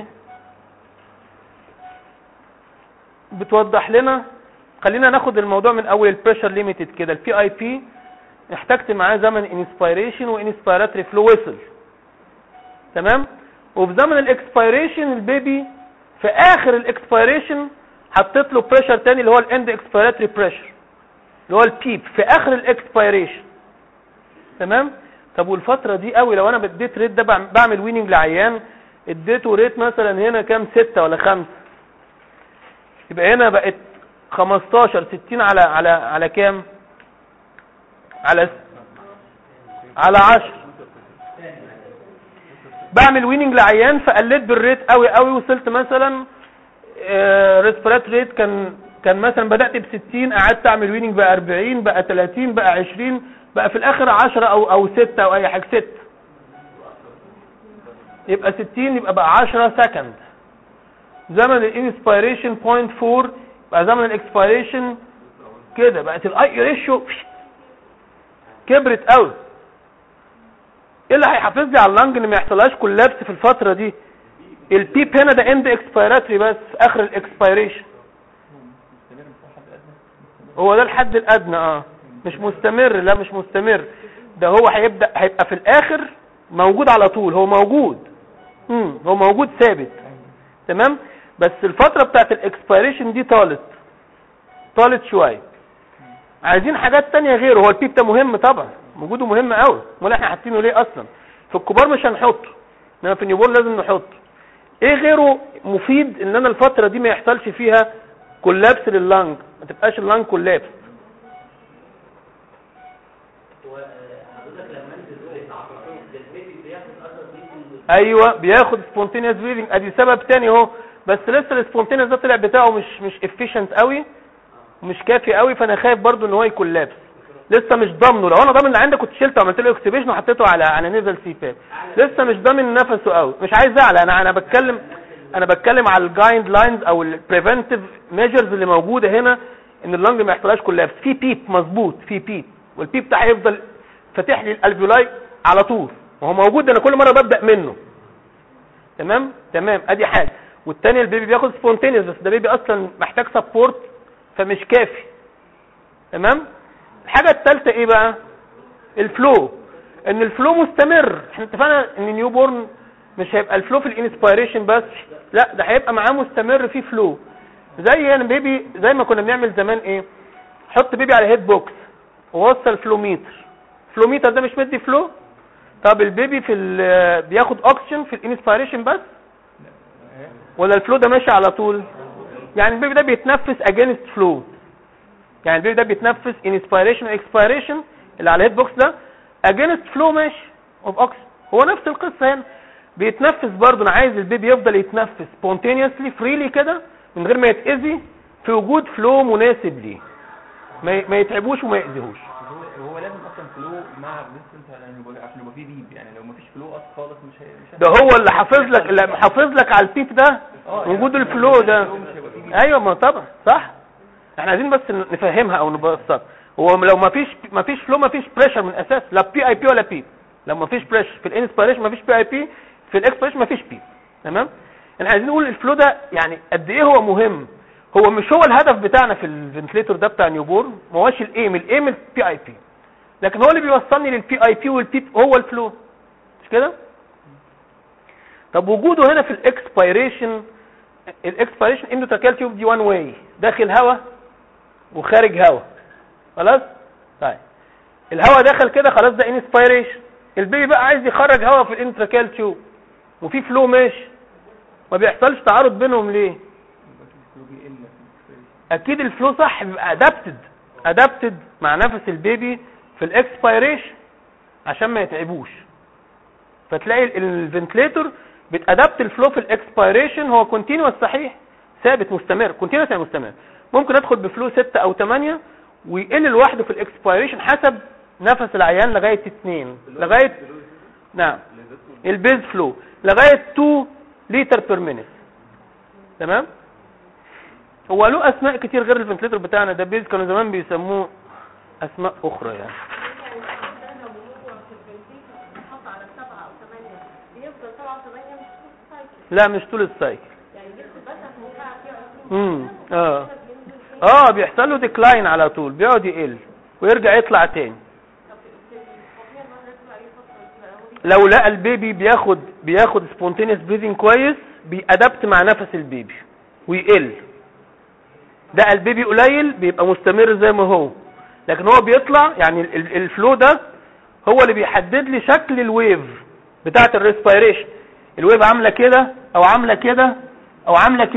Speaker 2: بتوضح لنا خلينا ناخد الموضوع من أول البريشر ليميتد كده البي اي بي احتجت معاه زمن انسبيريشن وانسبيراتري فلو ويسل تمام وفي زمن الاكسبيريشن البيبي في اخر الاكسبيريشن حطيت له بريشر تاني اللي هو الاند اكسبيراتري بريشر اللي هو البيب في اخر الاكسبيريشن تمام طب والفتره دي قوي لو انا بديت ريت ده بعم- بعمل ويننج لعيان اديته ريت مثلا هنا كام ستة ولا خمسة يبقى هنا بقت 15 60 على على على كام على على 10 بعمل ويننج لعيان فقلت بالريت قوي قوي وصلت مثلا ريسبيرات ريت كان كان مثلا بدات ب 60 قعدت اعمل ويننج بقى 40 بقى 30 بقى 20 بقى في الاخر 10 او او 6 او اي حاجه 6 يبقى 60 يبقى بقى 10 سكند زمن الانسبيريشن 0.4 بقى زمن الاكسبيريشن كده بقت الاي ريشيو كبرت قوي ايه اللي هيحافظ لي على اللنج ان ما يحصلهاش كولابس في الفتره دي البيب هنا ده اند اكسبيراتوري بس اخر الاكسبيريشن
Speaker 1: مستمر مش حد ادنى
Speaker 2: هو ده الحد الادنى اه مش مستمر لا مش مستمر ده هو هيبدا هيبقى في الاخر موجود على طول هو موجود امم هو موجود ثابت تمام بس الفتره بتاعت الاكسبيريشن دي طالت طالت شويه عايزين حاجات تانية غيره هو البيب ده مهم طبعا وجوده مهم قوي امال احنا حاطينه ليه اصلا في الكبار مش هنحطه انما في النيوبورن لازم نحطه ايه غيره مفيد ان انا الفتره دي ما يحصلش فيها كولابس لللنج ما تبقاش اللنج كولابس
Speaker 5: هو آه، حضرتك لما انت تقول ده البيبي بياخد اثر دي
Speaker 2: ايوه بياخد سبونتينيوس بريدنج ادي سبب تاني اهو بس لسه السبونتينيوس ده طلع بتاعه مش مش افيشنت قوي مش كافي قوي فانا خايف برضو ان هو يكون لابس لسه مش ضامنه لو انا ضامن اللي عندك كنت شلته وعملت له اكسبيشن وحطيته على على نيزل سي باب لسه مش ضامن نفسه قوي مش عايز اعلى انا انا بتكلم انا بتكلم على الجايد لاينز او البريفنتيف ميجرز اللي موجوده هنا ان اللنج ما يحصلهاش كولابس في بيب مظبوط في بيب والبيب ده هيفضل فاتح لي الالفيولاي على طول وهو موجود انا كل مره ببدا منه تمام تمام ادي حاجه والتاني البيبي بياخد سبونتينيوس بس ده بيبي اصلا محتاج سبورت فمش كافي تمام الحاجه الثالثه ايه بقى الفلو ان الفلو مستمر احنا اتفقنا ان نيو بورن مش هيبقى الفلو في الانسبيريشن بس لا ده هيبقى معاه مستمر في فلو زي انا بيبي زي ما كنا بنعمل زمان ايه حط بيبي على هيد بوكس ووصل فلوميتر فلوميتر ده مش مدي فلو طب البيبي في ال- بياخد اوكسجين في الانسبيريشن بس ولا الفلو ده ماشي على طول يعني البيبي ده بيتنفس اجينست فلو يعني البيبي ده بيتنفس انسبيريشن اكسبيريشن اللي على الهيد بوكس ده اجينست فلو ماشي اوف اوكسجين هو نفس القصه هنا بيتنفس برضه انا عايز البيبي يفضل يتنفس سبونتينيوسلي فريلي كده من غير ما يتاذي في وجود فلو مناسب ليه ما ي- ما يتعبوش وما يأذيهوش
Speaker 1: هو هو لازم اصلا فلو مع ديستنس عشان يبقى عشان يبقى فيه بيب يعني لو مفيش فلو اصلا خالص مش هي مش
Speaker 2: ده هو اللي حافظ لك اللي محافظ لك على البيب ده
Speaker 1: آه،
Speaker 2: وجود
Speaker 1: يعني
Speaker 2: الفلو ده
Speaker 1: مش هيبقى فيه بيب.
Speaker 2: ايوه ما طبعا صح احنا عايزين بس نفهمها او نبسطها هو لو ما فيش ما فيش فلو ما فيش بريشر من اساس لا بي اي بي ولا بي لو ما فيش بريشر في الانسبيريشن ما فيش بي اي بي في الاكسبيريشن ما فيش بي تمام احنا عايزين نقول الفلو ده يعني قد ايه هو مهم هو مش هو الهدف بتاعنا في الفنتليتور ده بتاع نيوبورن ما هوش الايم الايم البي اي بي لكن هو اللي بيوصلني للبي اي بي والبي هو الفلو مش كده طب وجوده هنا في الاكسبيريشن الاكسبيريشن اندوتراكيال تيوب دي وان واي داخل هواء وخارج هواء خلاص طيب الهواء دخل كده خلاص ده انسبيريشن البيبي بقى عايز يخرج هواء في الانتراكيال تيوب وفي فلو ماشي ما بيحصلش تعارض بينهم ليه
Speaker 1: يبقى فيه فلو بيقل في الإكسبيريشن.
Speaker 2: اكيد الفلو صح بيبقى ادابتد ادابتد مع نفس البيبي في الاكسبيريشن عشان ما يتعبوش فتلاقي الفنتليتور بتادابت الفلو في الاكسبيريشن هو كونتينوس صحيح ثابت مستمر كونتينوس يعني مستمر ممكن ادخل بفلو 6 او 8 ويقل لوحده في الاكسبيريشن حسب نفس العيان لغايه 2 لغايه نعم البيز فلو لغايه 2 لتر بير مينيت تمام هو له اسماء كتير غير الفنتليتور بتاعنا ده بيز كانوا زمان بيسموه اسماء اخرى يعني
Speaker 4: يعني ده لو هو في البنزين بيتحط على سبعة أو ثمانية بيفضل سبعة وثمانية مش طول السايكل
Speaker 2: لا مش طول السايكل
Speaker 4: يعني بيفضل بس عشان يحقق فيه
Speaker 2: امم
Speaker 4: عشرين
Speaker 2: اه
Speaker 4: بينزل فيه
Speaker 2: اه بيحصل له ديكلاين على طول بيقعد يقل ويرجع يطلع تاني
Speaker 4: طب الطبيعي ما لازم عليه فترة كبيرة هو
Speaker 2: لو لقى البيبي بياخد بياخد سبونتينيوس بريذنج كويس بيأدبت مع نفس البيبي ويقل ده البيبي قليل بيبقى مستمر زي ما هو لكن هو بيطلع يعني ال- ال- الفلو ده هو اللي بيحدد لي شكل الويف بتاعه الريسبيريشن الويف عامله كده او عامله كده او عامله كده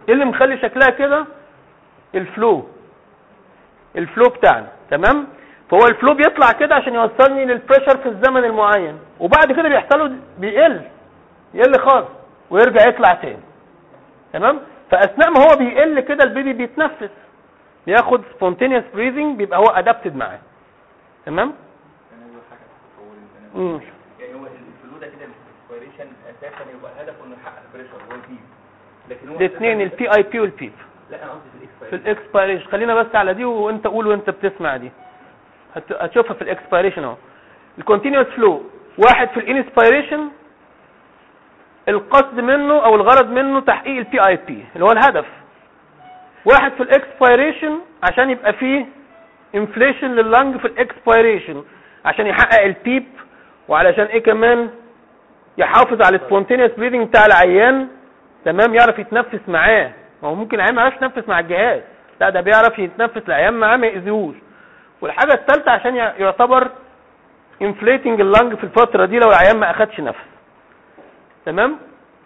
Speaker 2: ايه اللي مخلي شكلها كده الفلو الفلو بتاعنا تمام فهو الفلو بيطلع كده عشان يوصلني للبريشر في الزمن المعين وبعد كده بيحصل له بيقل يقل خالص ويرجع يطلع تاني تمام فاثناء ما هو بيقل كده البيبي بيتنفس بياخد spontaneous breathing بيبقى هو adapted معاه تمام
Speaker 1: انا اقول حاجه في التطور
Speaker 2: مم.
Speaker 1: يعني هو الفلو ده كده الانسبيريشن اساسا يبقى هدفه انه يحقق بريشر هو البيب لكن هو
Speaker 2: الاثنين البي اي بي والبيب
Speaker 1: لا انا قصدي في
Speaker 2: في
Speaker 1: الاكسبيريشن
Speaker 2: الاكسبيريشن خلينا بس على دي وانت قول وانت بتسمع دي هت- هتشوفها في الاكسبيريشن اهو الكونتينوس فلو واحد في الانسبيريشن القصد منه او الغرض منه تحقيق البي اي بي اللي هو الهدف واحد في الاكسبيريشن عشان يبقى فيه انفليشن لللنج في الاكسبيريشن عشان يحقق البيب وعلشان ايه كمان يحافظ على السبونتينيوس بريدنج بتاع العيان تمام يعرف يتنفس معاه ما هو ممكن العيان ما يعرفش يتنفس مع الجهاز لا ده بيعرف يتنفس العيان معاه ما يأذيهوش والحاجه الثالثه عشان يع- يعتبر انفليتنج اللنج في الفتره دي لو العيان ما اخدش نفس تمام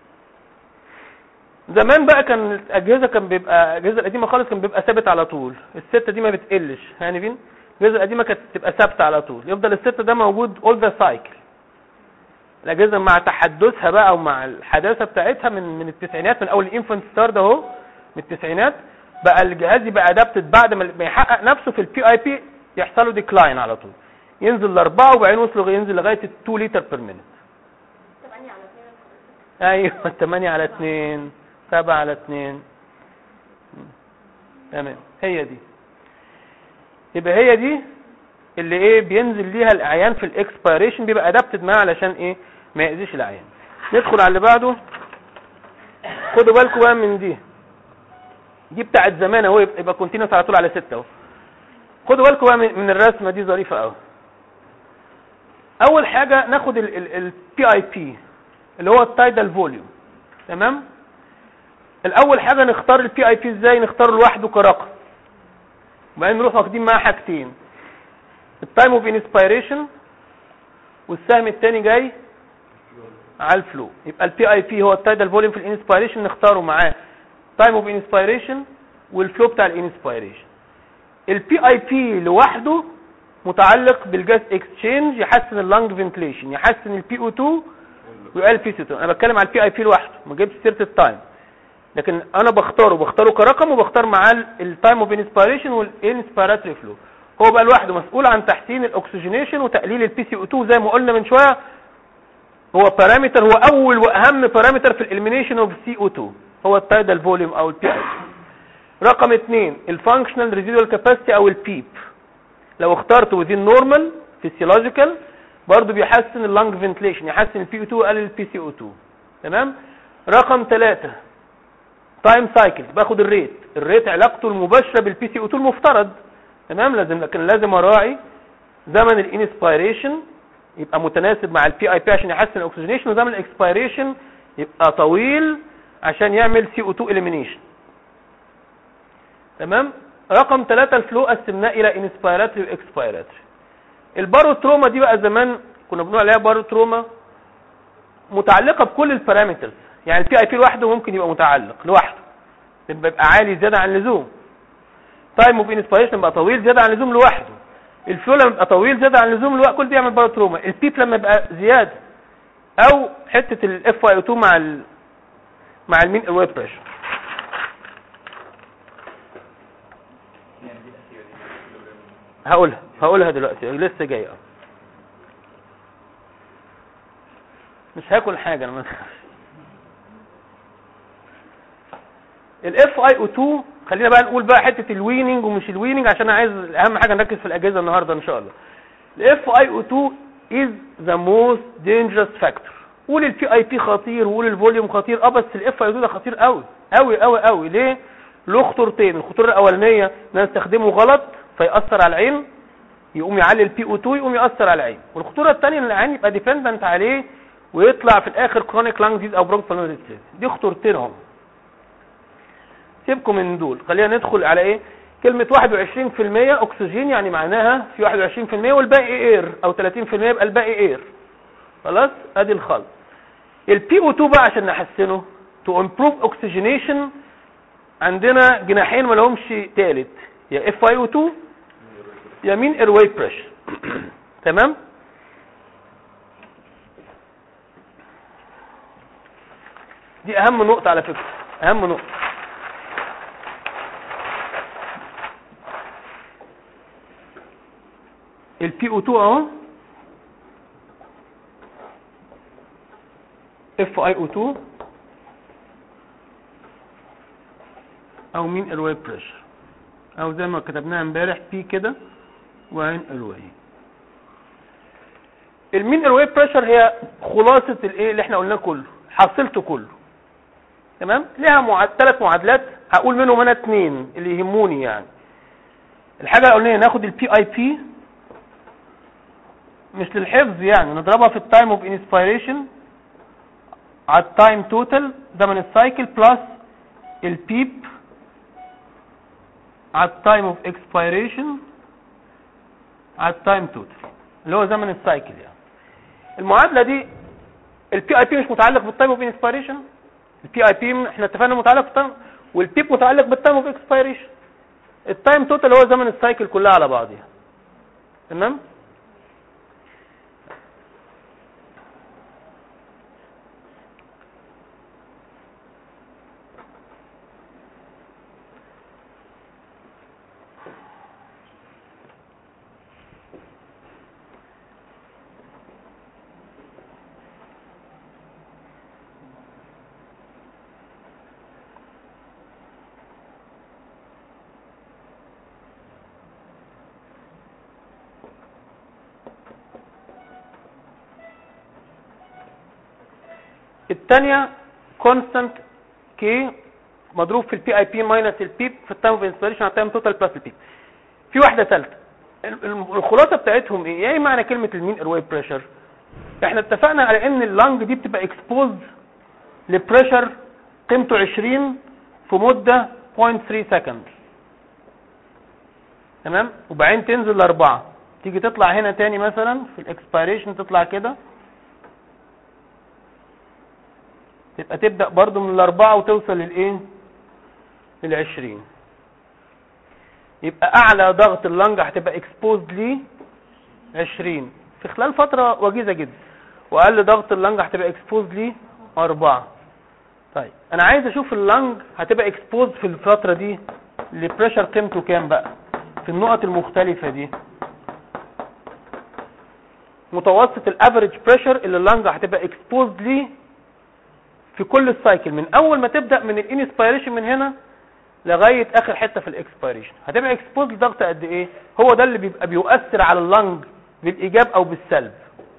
Speaker 2: زمان بقى كان الاجهزه كان بيبقى الاجهزه القديمه خالص كان بيبقى ثابت على طول السته دي ما بتقلش يعني فين الاجهزه القديمه كانت تبقى ثابته على طول يفضل السته ده موجود اول ذا سايكل الاجهزه مع تحدثها بقى ومع الحداثه بتاعتها من من التسعينات من اول الانفنت ستار ده اهو من التسعينات بقى الجهاز يبقى ادابتد بعد ما ما يحقق نفسه في البي اي بي يحصل له ديكلاين على طول ينزل لاربعه وبعدين وصل ينزل لغايه 2 لتر بير مينت
Speaker 4: 8 على 2
Speaker 2: ايوه 8 على 2 7 على 2 تمام هي دي يبقى هي دي اللي ايه بينزل ليها العيان في الاكسبيريشن بيبقى ادابتد معاه علشان ايه ما يأذيش العيان ندخل على اللي بعده خدوا بالكم بقى من دي دي بتاعت زمان اهو يبقى يبقى كونتينوس على طول على 6 اهو خدوا بالكم بقى من من الرسمه دي ظريفه قوي اول حاجه ناخد البي اي بي اللي هو التايدال فوليوم تمام الاول حاجه نختار البي اي بي ازاي نختاره لوحده كرقم وبعدين نروح واخدين معاه حاجتين التايم اوف انسبيريشن والسهم الثاني جاي على الفلو يبقى البي اي بي هو التايدال فوليوم في الانسبيريشن نختاره معاه تايم اوف انسبيريشن والفلو بتاع الانسبيريشن البي اي بي لوحده متعلق بالجاز اكسشينج يحسن اللنج فنتليشن يحسن البي او 2 ويقلل البي سي 2 انا بتكلم على البي اي بي لوحده ما جبتش سيره التايم لكن انا بختاره بختاره كرقم وبختار معاه التايم اوف انسبيريشن والانسبيراتوري فلو هو بقى لوحده مسؤول عن تحسين الاكسجينيشن وتقليل البي سي او 2 زي ما قلنا من شويه هو بارامتر هو اول واهم بارامتر في الاليمينيشن اوف سي او 2 هو التايدال فوليوم او البي اي رقم اثنين الفانكشنال ريزيدوال كاباسيتي او البيب لو اخترته within normal physiological برضه بيحسن اللنج فنتليشن يحسن البي او 2 ويقلل البي سي او 2 تمام رقم ثلاثة تايم سايكل باخد الريت الريت علاقته المباشره بالبي سي او 2 المفترض تمام لازم لكن لازم اراعي زمن الانسبيريشن يبقى متناسب مع البي اي بي عشان يحسن الاكسجينيشن وزمن الاكسبيريشن يبقى طويل عشان يعمل سي او 2 اليمينيشن تمام رقم ثلاثة الفلو قسمناه الى انسبيراتوري واكسبيراتوري الباروتروما دي بقى زمان كنا بنقول عليها باروتروما متعلقه بكل البارامترز يعني البي اي بي لوحده ممكن يبقى متعلق لوحده يبقى يبقى عالي زياده عن اللزوم تايم اوف انسبيريشن يبقى طويل زياده عن اللزوم لوحده الفلو لما يبقى طويل زياده عن اللزوم لوحده كل ده يعمل باروتروما البيب لما يبقى زياده او حته الاف اي 2 مع ال مع المين الويب بريشر
Speaker 1: يعني دي الأخيرة دي
Speaker 2: هقولها هقولها دلوقتي لسه جايه مش هاكل حاجه انا ما تخافش الاف اي او 2 خلينا بقى نقول بقى حته الويننج ومش الويننج عشان انا عايز اهم حاجه نركز في الاجهزه النهارده ان شاء الله الاف اي او 2 از ذا موست دينجرس فاكتور قول البي اي بي خطير وقول الفوليوم خطير اه بس الاف اي 2 ده خطير قوي قوي قوي قوي ليه له خطورتين الخطوره الاولانيه ان انا استخدمه غلط فيأثر على العين يقوم يعلي البي او 2 يقوم يأثر على العين والخطوره الثانيه ان العين يبقى ديبندنت عليه ويطلع في الاخر كرونيك لانج ديز او برونكوفالمونري دي خطورتين هم سيبكم من دول خلينا ندخل على ايه كلمة 21% اكسجين يعني معناها في 21% والباقي اير او 30% يبقى الباقي اير خلاص ادي الخلط البي او 2 بقى عشان نحسنه to improve oxygenation عندنا جناحين ما لهمش تالت يا اف اي او 2 يا مين ايرواي بريشر تمام دي اهم نقطة على فكرة اهم نقطة البي او 2 اهو اف اي او 2 او مين الواي بريشر او زي ما كتبناها امبارح بي كده وعين الواي المين الواي بريشر هي خلاصة الايه اللي احنا قلناه كله حصلته كله تمام ليها معاد... ثلاث معادلات هقول منهم انا اتنين اللي يهموني يعني الحاجة الاولانية ناخد البي اي بي مش للحفظ يعني نضربها في التايم اوف انسبيريشن على التايم توتال زمن السايكل بلس البيب على التايم اوف اكسبيريشن على التايم توتال اللي هو زمن السايكل يعني المعادله دي البي اي بي مش متعلق بالتايم اوف انسبيريشن البي اي بي احنا اتفقنا متعلق بالتايم والبيب متعلق بالتايم اوف اكسبيريشن التايم توتال هو زمن السايكل كلها على بعضها تمام الثانية كونستانت كي مضروب في البي اي بي ماينس البيب في التايم اوف انسبيريشن على التايم توتال بلس البيب في واحدة ثالثة الخلاصة بتاعتهم ايه؟ ايه معنى كلمة المين ايرواي بريشر؟ احنا اتفقنا على ان اللنج دي بتبقى اكسبوز لبريشر قيمته 20 في مدة 0.3 سكند تمام وبعدين تنزل لأربعة تيجي تطلع هنا تاني مثلا في الاكسبيريشن تطلع كده تبقى تبدأ برضو من الأربعة وتوصل للإيه؟ للعشرين يبقى أعلى ضغط اللنج هتبقى اكسبوزد ليه 20 في خلال فترة وجيزة جدا وأقل ضغط اللنج هتبقى اكسبوزد ليه 4 طيب أنا عايز أشوف اللنج هتبقى اكسبوزد في الفترة دي لبريشر قيمته كام بقى في النقط المختلفة دي متوسط الافريج بريشر اللي اللنج هتبقى اكسبوزد ليه في كل السايكل من اول ما تبدا من الانسبيريشن من هنا لغايه اخر حته في الاكسبيريشن هتبقى اكسبوز لضغط قد ايه هو ده اللي بيبقى بيؤثر على اللنج بالايجاب او بالسلب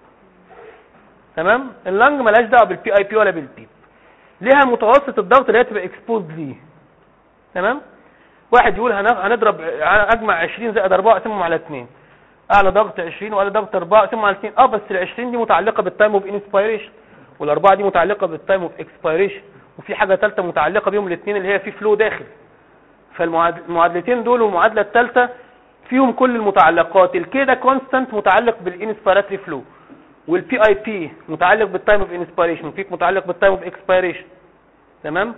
Speaker 2: تمام اللنج ملهاش دعوه بالبي اي بي ولا بالبيب ليها متوسط الضغط اللي هي تبقى اكسبوز ليه تمام واحد يقول هن- هنضرب اجمع 20 زائد 4 اقسمهم على 2 اعلى ضغط 20 واعلى ضغط 4 اقسمهم على 2 اه بس ال 20 دي متعلقه بالتايم اوف انسبيريشن والاربعه دي متعلقه بالتايم اوف اكسبيريشن وفي حاجه ثالثه متعلقه بيهم الاثنين اللي هي في فلو داخل فالمعادلتين دول والمعادله الثالثه فيهم كل المتعلقات الكي ده كونستانت متعلق بالانسبيراتوري فلو والبي اي بي متعلق بالتايم اوف انسبيريشن والبيك متعلق بالتايم اوف اكسبيريشن تمام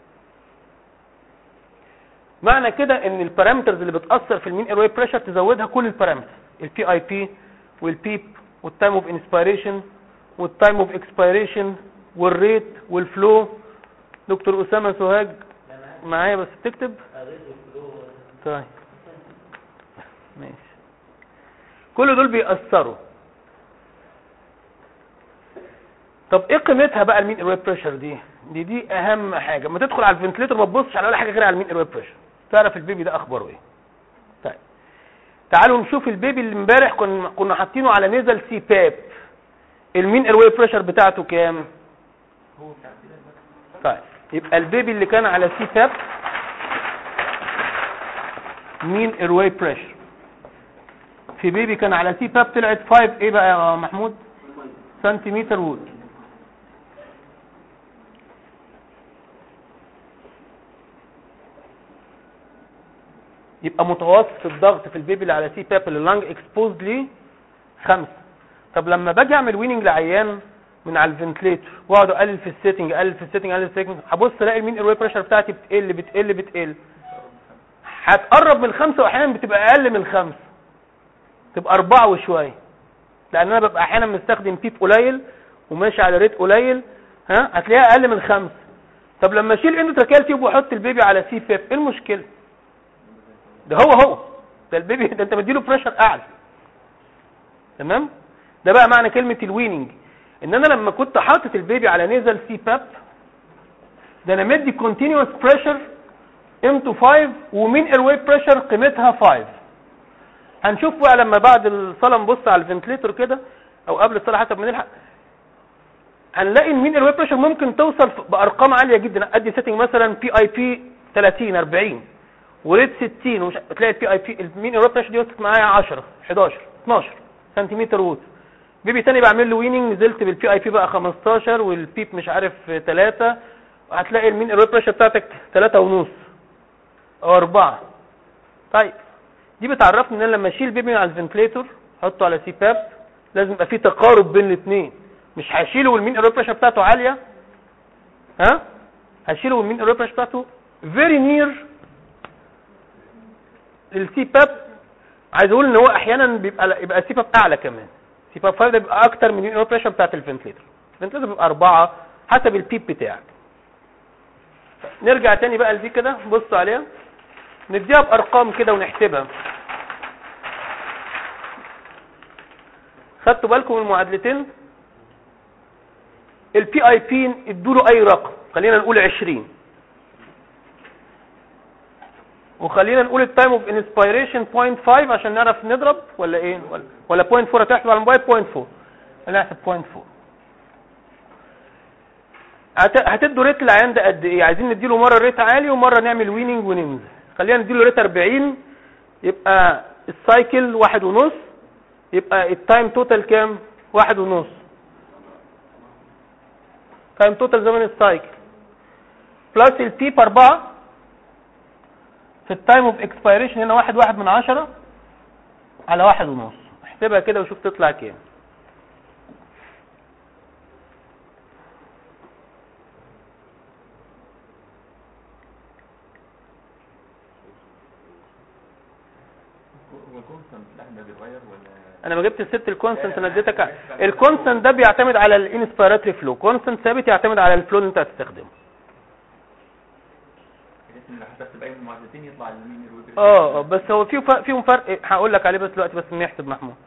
Speaker 2: معنى كده ان البارامترز اللي بتاثر في المين ايرواي بريشر تزودها كل البارامترز البي اي بي والبيب والتايم اوف انسبيريشن والتايم اوف اكسبيريشن والريت والفلو دكتور اسامه سوهاج معايا بس بتكتب طيب ماشي كل دول بيأثروا طب ايه قيمتها بقى المين ايرواي بريشر دي دي دي اهم حاجه ما تدخل على الفنتليتر ما تبصش على ولا حاجه غير على المين ايرواي بريشر تعرف البيبي ده اخباره ايه طيب تعالوا نشوف البيبي اللي امبارح كنا كنا حاطينه على نزل سي باب المين ايرواي بريشر بتاعته كام
Speaker 1: هو بتاع كده بس.
Speaker 2: طيب يبقى البيبي اللي كان على سي باب مين ايرواي بريشر في بيبي كان على سي باب طلعت 5 ايه بقى يا محمود سنتيمتر وود يبقى متوسط الضغط في البيبي اللي على سي باب اللي اللنج اكسبوزد ليه خمسة طب لما باجي اعمل ويننج لعيان من على الفنتليتور واقعد اقلل في السيتنج اقلل في السيتنج اقلل في السيتنج هبص الاقي المين اير بريشر بتاعتي بتقل بتقل بتقل هتقرب من الخمسة واحيانا بتبقى اقل من الخمسة تبقى اربعة وشوية لان انا ببقى احيانا مستخدم بيب قليل وماشي على ريت قليل ها هتلاقيها اقل من خمسة طب لما اشيل اندوتراكيال تيوب واحط البيبي على سي بيب ايه المشكلة ده هو هو ده البيبي ده انت مديله بريشر اعلى تمام ده بقى معنى كلمة الويننج ان انا لما كنت حاطط البيبي على نيزل سي باب ده انا مدي كونتينوس بريشر قيمته 5 ومين ايروي بريشر قيمتها 5 هنشوف بقى لما بعد الصلاه نبص على الفنتليتور كده او قبل الصلاه حسب ما نلحق هنلاقي المين ايروي بريشر ممكن توصل ف- بارقام عاليه جدا ادي سيتنج مثلا بي اي بي 30 40 وريت 60 ومش تلاقي البي اي بي المين ايروي بريشر دي وصلت معايا 10 11 12 سنتيمتر ووت بيبي تاني بعمل له ويننج نزلت بالبي اي بي بقى 15 والبيب مش عارف 3 هتلاقي المين ايروي بريشر بتاعتك 3 ونص او 4 طيب دي بتعرفني ان انا لما اشيل بيبي على الفنتليتور احطه على سي باب لازم يبقى في تقارب بين الاثنين مش هشيله والمين ايروي بريشر بتاعته عاليه ها هشيله والمين ايروي بريشر بتاعته فيري نير السي باب عايز اقول ان هو احيانا بيبقى يبقى سي باب اعلى كمان سي باب 5 ده بيبقى اكتر من المين بريشر بتاعت الفنتليتور الفنتليتور بيبقى 4 حسب البيب بتاعك نرجع تاني بقى لدي كده بص عليها نديها بارقام كده ونحسبها خدتوا بالكم من المعادلتين البي اي بي ادوا له اي رقم خلينا نقول 20 وخلينا نقول التايم اوف انسبيريشن 0.5 عشان نعرف نضرب ولا ايه ولا ولا 0.4 هتحسب على الموبايل 0.4 هنحسب 0.4 هت- هتدوا ريت العيان ده قد ايه عايزين نديله مره ريت عالي ومره نعمل ويننج وننزل خلينا نديله ريت 40 يبقى السايكل واحد ونص يبقى التايم توتال كام واحد ونص تايم توتال زمن السايكل بلس البيب 4 في التايم اوف اكسبيريشن هنا واحد واحد من عشرة على واحد ونص احسبها كده وشوف تطلع كام
Speaker 1: هو كونستنت الاحمر بيتغير ولا
Speaker 2: انا ما جبت الست الكونستنت انا اديتك ع- الكونستنت ده بيعتمد على الانسبيراتوري فلو كونستنت ثابت يعتمد على الفلو اللي انت هتستخدمه
Speaker 1: بحيث ان لو حسبت باقي المعادلتين يطلع المين الويبر
Speaker 2: اه آه، بس هو في فرق فيهم فرق هقول لك عليه بس دلوقتي بس نحسب محمود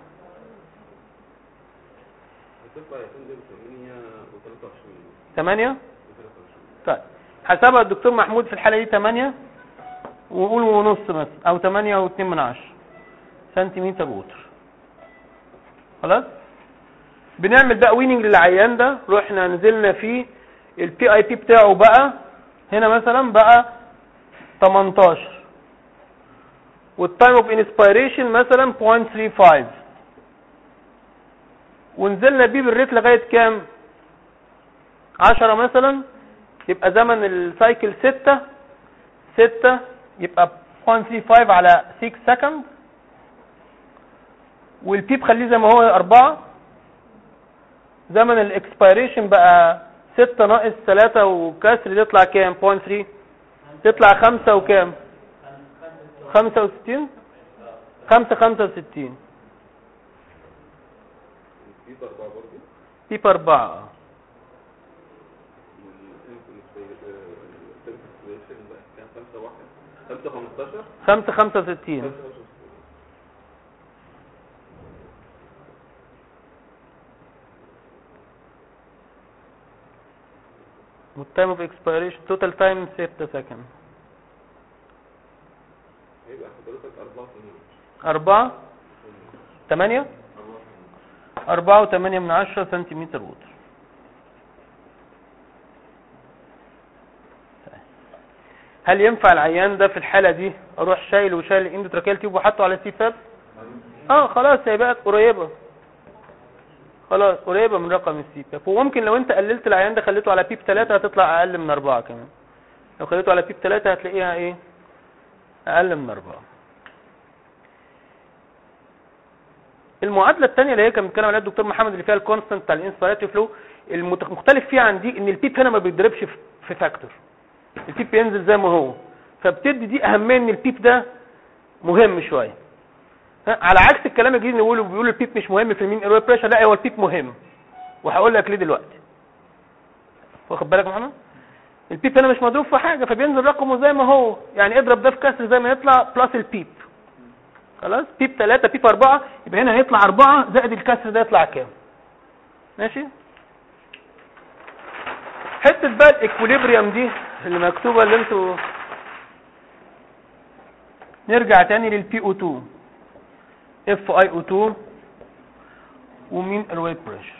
Speaker 3: هتطلع يا فندم 8 و23
Speaker 2: 8 طيب حسبها الدكتور محمود في الحاله دي 8 وقول ونص مثلا او 8 و2 من 10 سنتيمتر ووتر خلاص بنعمل بقى ويننج للعيان ده رحنا نزلنا فيه البي اي بي بتاعه بقى هنا مثلا بقى 18 والتايم اوف انسبيريشن مثلا 0.35 ونزلنا بيه بالريت لغايه كام 10 مثلا يبقى زمن السايكل 6 6 يبقى 0.35 على 6 سكند والبيب خليه زي ما هو 4 زمن الاكسبيريشن بقى 6 ناقص 3 وكسر يطلع كام 0.3 تطلع 5 وكام 65 5 65
Speaker 3: في ضربة برضه
Speaker 2: بيب 4
Speaker 3: والانسبيريشن بقى كان 5 1 5 15
Speaker 2: 5 65 والتايم اوف اكسبيريشن توتال تايم 6 سكند
Speaker 3: هيبقى حضرتك 4 سنين
Speaker 2: 4 8 4 و8 من 10 سنتيمتر ووتر هل ينفع العيان ده في الحالة دي اروح شايل وشايل الاندوتراكيال تيوب وحطه على سي فاب اه خلاص هي بقت قريبة خلاص قريبة من رقم السي فاب وممكن لو انت قللت العيان ده خليته على بيب 3 هتطلع اقل من 4 كمان لو خليته على بيب 3 هتلاقيها ايه اقل من 4 المعادله الثانيه اللي هي كان بيتكلم عليها الدكتور محمد اللي فيها الكونستنت بتاع الانسبيراتوري فلو المختلف فيها عن دي ان البيب هنا ما بيتضربش في- في فاكتور البيب بينزل زي ما هو فبتدي دي اهميه ان البيب ده مهم شويه ها، على عكس الكلام الجديد اللي بيقولوا بيقولوا البيب مش مهم في المين ايروي بريشر لا هو البيب مهم وهقول لك ليه دلوقتي واخد بالك يا محمد البيب هنا مش مضروب في حاجه فبينزل رقمه زي ما هو يعني اضرب ده في كسر زي ما يطلع بلس البيب خلاص بيب 3 بيب 4 يبقى هنا هيطلع 4 زائد الكسر ده يطلع كام ماشي حته بقى الاكوليبريم دي اللي مكتوبه اللي انتوا نرجع تاني للبي او 2 اف اي او 2 ومين الويت بريشر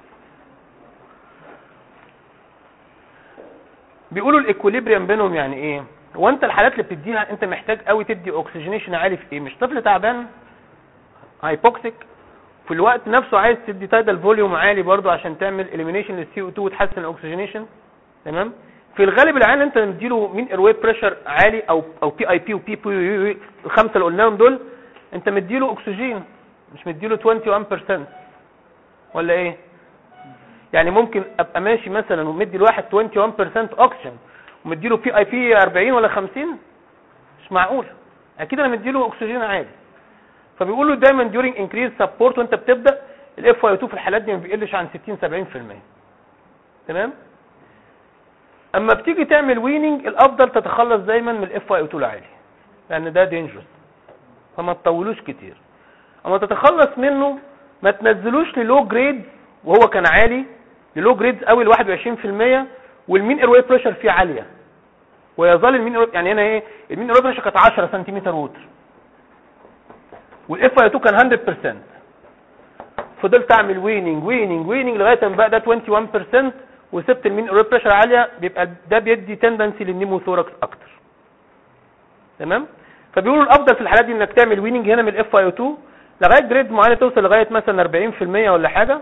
Speaker 2: بيقولوا الاكوليبريم بينهم يعني ايه هو انت الحالات اللي بتديها انت محتاج قوي تدي اوكسجينيشن عالي في ايه مش طفل تعبان هايبوكسيك في الوقت نفسه عايز تدي تايدال فوليوم عالي برضو عشان تعمل اليمينيشن للسي او 2 وتحسن الاكسجينيشن تمام في الغالب العيان اللي انت مديله مين ايروي بريشر عالي او او بي اي بي وبي بي الخمسه اللي قلناهم دول انت مديله اكسجين مش مديله 21% ولا ايه يعني ممكن ابقى ماشي مثلا ومدي الواحد 21% اوكسجين ومديله بي اي بي 40 ولا 50 مش معقول اكيد انا مديله اكسجين عالي فبيقولوا دايما during increase support وانت بتبدا الاف اي 2 في الحالات دي ما بيقلش عن 60 70% تمام اما بتيجي تعمل ويننج الافضل تتخلص دايما من الاف اي 2 العالي لان ده دينجرس فما تطولوش كتير اما تتخلص منه ما تنزلوش للو جريد وهو كان عالي للو جريدز قوي ل 21% والمين ايروي بريشر فيه عاليه ويظل المين ايروي يعني هنا ايه المين ايروي بريشر كانت 10 سنتيمتر ووتر والاف اي 2 كان 100% فضلت اعمل ويننج ويننج ويننج لغايه ما بقى ده 21% وسبت المين ايروي بريشر عاليه بيبقى ده بيدي تندنسي للنيموثوركس اكتر تمام فبيقولوا الافضل في الحالات دي انك تعمل ويننج هنا من الاف اي 2 لغايه جريد معينه توصل لغايه مثلا 40% ولا حاجه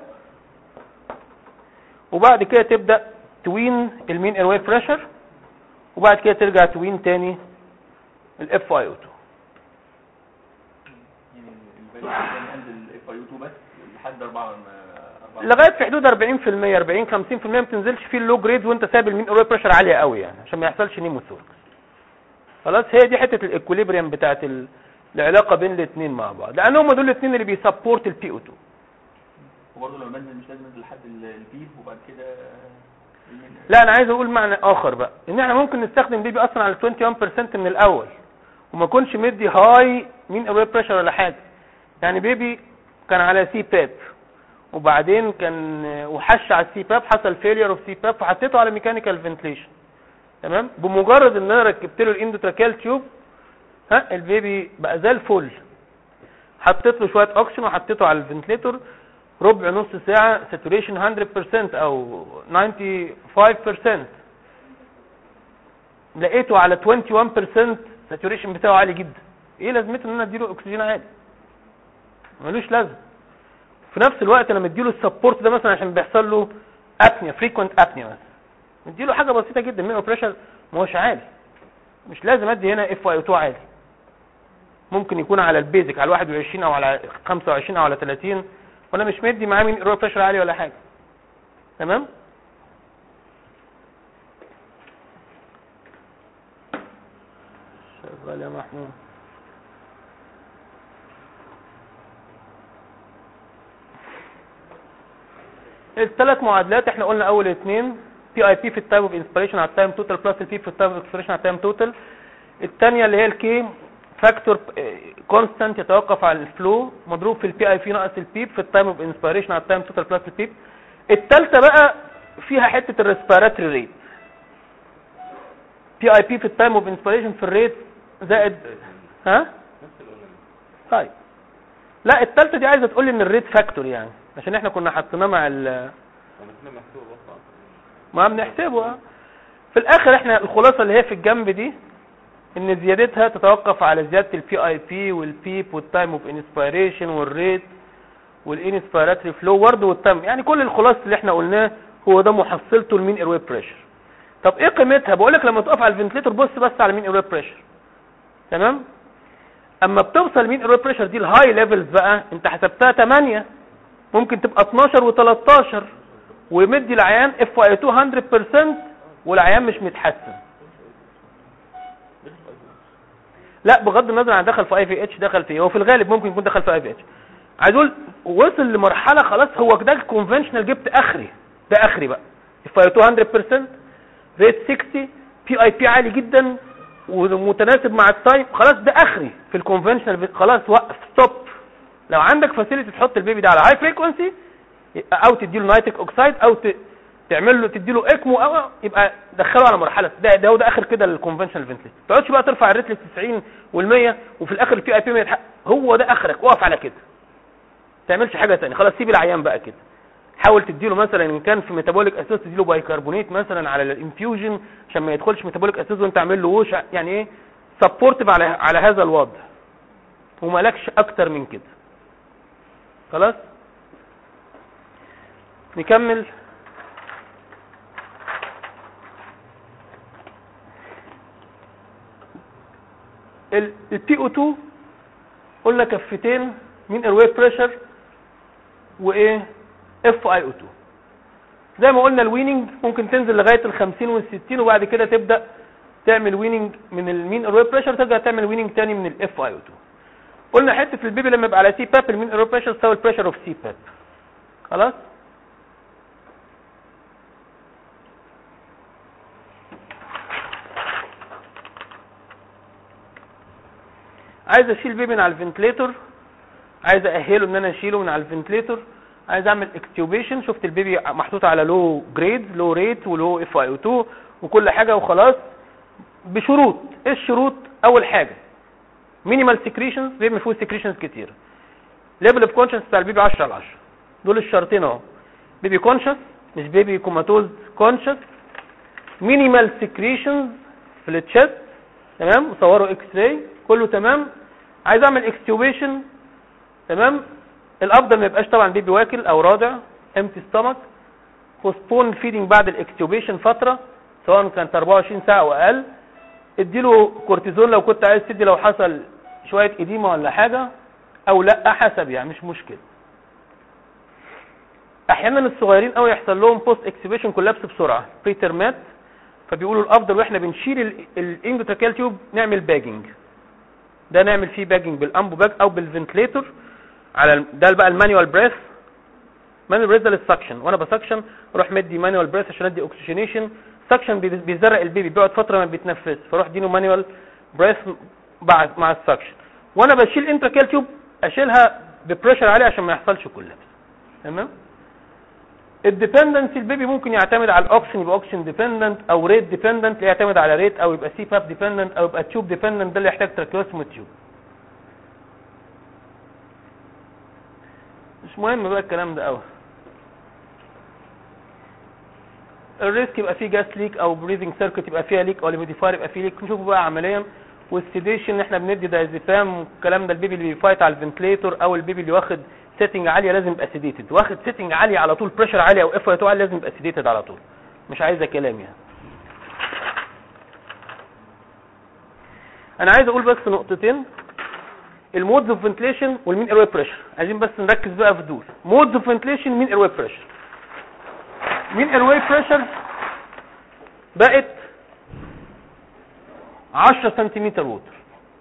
Speaker 2: وبعد كده تبدا توين المين ايروي بريشر وبعد كده ترجع توين تاني الاف اي 2
Speaker 1: يعني الباقي كان عند الاف اي 2 بس لحد 4
Speaker 2: لغايه في حدود 40% 40 50% ما بتنزلش فيه اللو جريد وانت سايب المين ايروي بريشر عاليه قوي يعني عشان ما يحصلش نيموثوركس خلاص هي دي حته الاكوليبريم بتاعت ال... العلاقه بين الاثنين مع بعض لان هم دول الاثنين اللي بيسبورت البي او 2
Speaker 1: وبرضه لما بنزل مش لازم انزل لحد ال- البيب وبعد كده المين-
Speaker 2: لا انا عايز اقول معنى اخر بقى ان احنا ممكن نستخدم بيبي اصلا على 21% من الاول وما يكونش مدي هاي مين ايروي بريشر ولا حاجه يعني بيبي كان على سي باب وبعدين كان وحش على السي باب حصل فيلير اوف سي باب فحطيته على ميكانيكال فنتليشن تمام بمجرد ان انا ركبت له الاندوتراكيال تيوب ها البيبي بقى زي الفل حطيت له شويه اوكسجين وحطيته على الفنتليتور ربع نص ساعه ساتوريشن 100% او 95% لقيته على 21% ساتوريشن بتاعه عالي جدا ايه لازمته ان انا اديله اكسجين عالي ملوش لازمه في نفس الوقت انا مديله السبورت ده مثلا عشان بيحصل له ابنيا فريكوينت ابنيا مثلا مديله حاجه بسيطه جدا مينو بريشر ما هوش عالي مش لازم ادي هنا اف اي 2 عالي ممكن يكون على البيزك على 21 او على 25 او على 30 وانا مش مدي معاه مين ايرو بريشر عالي ولا حاجه تمام شغال يا محمود الثلاث معادلات احنا قلنا اول اثنين بي اي بي في التايم اوف انسبيريشن على التايم توتال بلس البي في التايم اوف اكسبيريشن على التايم توتال الثانيه اللي هي الكي فاكتور كونستانت يتوقف على الفلو مضروب في البي اي في ناقص البيب في التايم اوف انسبيريشن على التايم توتال بلس البيب الثالثه بقى فيها حته الريسبيراتوري ريت بي اي بي في التايم اوف انسبيريشن في الريت زائد ها طيب لا الثالثه دي عايزه تقول لي ان الريت فاكتور يعني عشان احنا كنا حاطيناه مع ال ما بنحسبه اه. في الاخر احنا الخلاصه اللي هي في الجنب دي ان زيادتها تتوقف على زياده البي اي بي والبيب والتايم اوف انسبيريشن والريت والانسبيراتوري فلو برضه والتايم يعني كل الخلاصه اللي احنا قلناه هو ده محصلته المين ايروي بريشر طب ايه قيمتها بقول لك لما تقف على الفنتليتور بص بس على المين ايروي بريشر تمام اما بتوصل مين ايرور بريشر دي الهاي ليفلز بقى انت حسبتها 8 ممكن تبقى 12 و13 ومدي العيان اف اي 200% والعيان مش متحسن لا بغض النظر عن دخل في اي في اتش دخل في إيه. هو في الغالب ممكن يكون دخل في اي في اتش عايز اقول وصل لمرحله خلاص هو ده الكونفنشنال جبت اخري ده اخري بقى اف اي 200% ريت 60 بي اي بي عالي جدا ومتناسب مع التايم خلاص ده اخري في الكونفنشنال خلاص وقف ستوب لو عندك فاسيلتي تحط البيبي ده على هاي فريكونسي او تديله نايتريك اوكسايد او ت... تعمل له تديله اكمو او يبقى دخله على مرحله ده ده هو ده اخر كده الكونفنشنال فنتليت ما تقعدش بقى ترفع الريت ل 90 وال100 وفي الاخر البي اي بي ما يتحقق هو ده اخرك وقف على كده ما تعملش حاجه ثانيه خلاص سيب العيان بقى كده حاول تديله مثلا ان كان في ميتابوليك اسيس تديله بايكربونات مثلا على الانفيوجن عشان ما يدخلش ميتابوليك اسيس وانت عامل له ووش يعني ايه سبورتيف على على هذا الوضع ومالكش اكتر من كده خلاص نكمل البي او 2 قلنا كفتين من الويف بريشر وايه اف اي او 2 زي ما قلنا الويننج ممكن تنزل لغايه ال 50 وال 60 وبعد كده تبدا تعمل ويننج من المين الويف بريشر ترجع تعمل ويننج تاني من الاف اي او 2 قلنا حته البيبي لما يبقى على سي باب المين الويف بريشر تساوي البريشر اوف سي باب خلاص عايز اشيل بيبي من على الفنتليتور عايز اهله ان انا اشيله من على الفنتليتور عايز اعمل اكتيوبيشن شفت البيبي محطوط على لو جريد لو ريت ولو اف اي او 2 وكل حاجه وخلاص بشروط ايه الشروط اول حاجه مينيمال سكريشنز بيبي ما فيهوش سكريشنز كتير ليفل اوف كونشس بتاع البيبي 10 على 10 دول الشرطين اهو بيبي كونشس مش بيبي كوماتوز كونشس مينيمال سكريشنز في التشست تمام وصوروا اكس راي كله تمام عايز اعمل اكستيوبيشن تمام الافضل ما يبقاش طبعا بيبي واكل او راضع امتي ستومك بوستبون فيدنج بعد الاكستيوبيشن فتره سواء كانت 24 ساعه او اقل اديله كورتيزون لو كنت عايز تدي لو حصل شويه اديمه ولا حاجه او لا حسب يعني مش مشكله احيانا الصغيرين قوي يحصل لهم بوست اكسبيشن كولابس بسرعه بريترمات فبيقولوا الافضل واحنا بنشيل الاندوتراكيال تيوب نعمل باجنج ده نعمل فيه باجنج بالامبو باج او بالفنتليتور على ال- ده بقى المانيوال بريث مانيوال بريث ده للسكشن وانا بسكشن اروح مدي مانيوال بريث عشان ادي اوكسجينيشن سكشن بي- بيزرق البيبي بيقعد فتره ما بيتنفس فاروح اديله مانيوال بريث بعد مع السكشن وانا بشيل انتراكيال تيوب اشيلها ببريشر عالي عشان ما يحصلش كولابس تمام الديبندنسي البيبي ممكن يعتمد على الاوكسجين يبقى اوكسجين ديبندنت او ريت ديبندنت اللي يعتمد على ريت او يبقى سي باب ديبندنت او يبقى تيوب ديبندنت ده اللي يحتاج تراكيوسمو تيوب مش مهم بقى الكلام ده قوي الريسك يبقى فيه جاس ليك او بريزنج سيركت يبقى فيها ليك او الهيوميديفاير يبقى فيه ليك نشوف بقى عمليا والسيديشن احنا بندي دايزيبام والكلام ده البيبي اللي بيفايت على الفنتليتور او البيبي اللي واخد سيتنج عاليه لازم يبقى سيديتد واخد سيتنج عاليه على طول بريشر عالي او اف اي عالي لازم يبقى سيديتد على طول مش عايزه كلام يعني انا عايز اقول بس نقطتين المودز اوف فنتليشن والمين ايرواي بريشر عايزين بس نركز بقى في دول مودز اوف فنتليشن مين ايرواي بريشر مين ايرواي بريشر بقت 10 سنتيمتر ووتر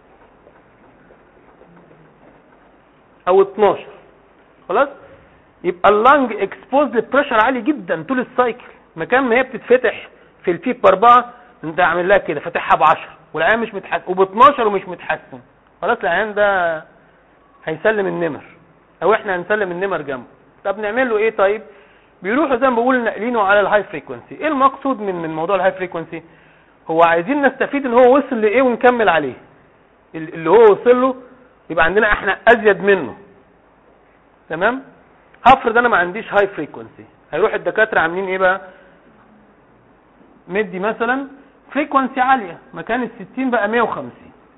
Speaker 2: او 12 خلاص يبقى اللنج اكسبوز لبريشر عالي جدا طول السايكل مكان ما هي بتتفتح في البيب باربعه انت عامل لها كده فاتحها ب 10 والعيان مش متحسن وب 12 ومش متحسن خلاص العيان ده هيسلم النمر او احنا هنسلم النمر جنبه طب نعمل له ايه طيب بيروحوا زي ما بقول ناقلينه على الهاي فريكونسي ايه المقصود من من موضوع الهاي فريكونسي هو عايزين نستفيد ان هو وصل لايه ونكمل عليه ال- اللي هو وصل له يبقى عندنا احنا ازيد منه تمام هفرض انا ما عنديش هاي فريكونسي هيروح الدكاتره عاملين ايه بقى مدي مثلا فريكونسي عاليه مكان ال 60 بقى 150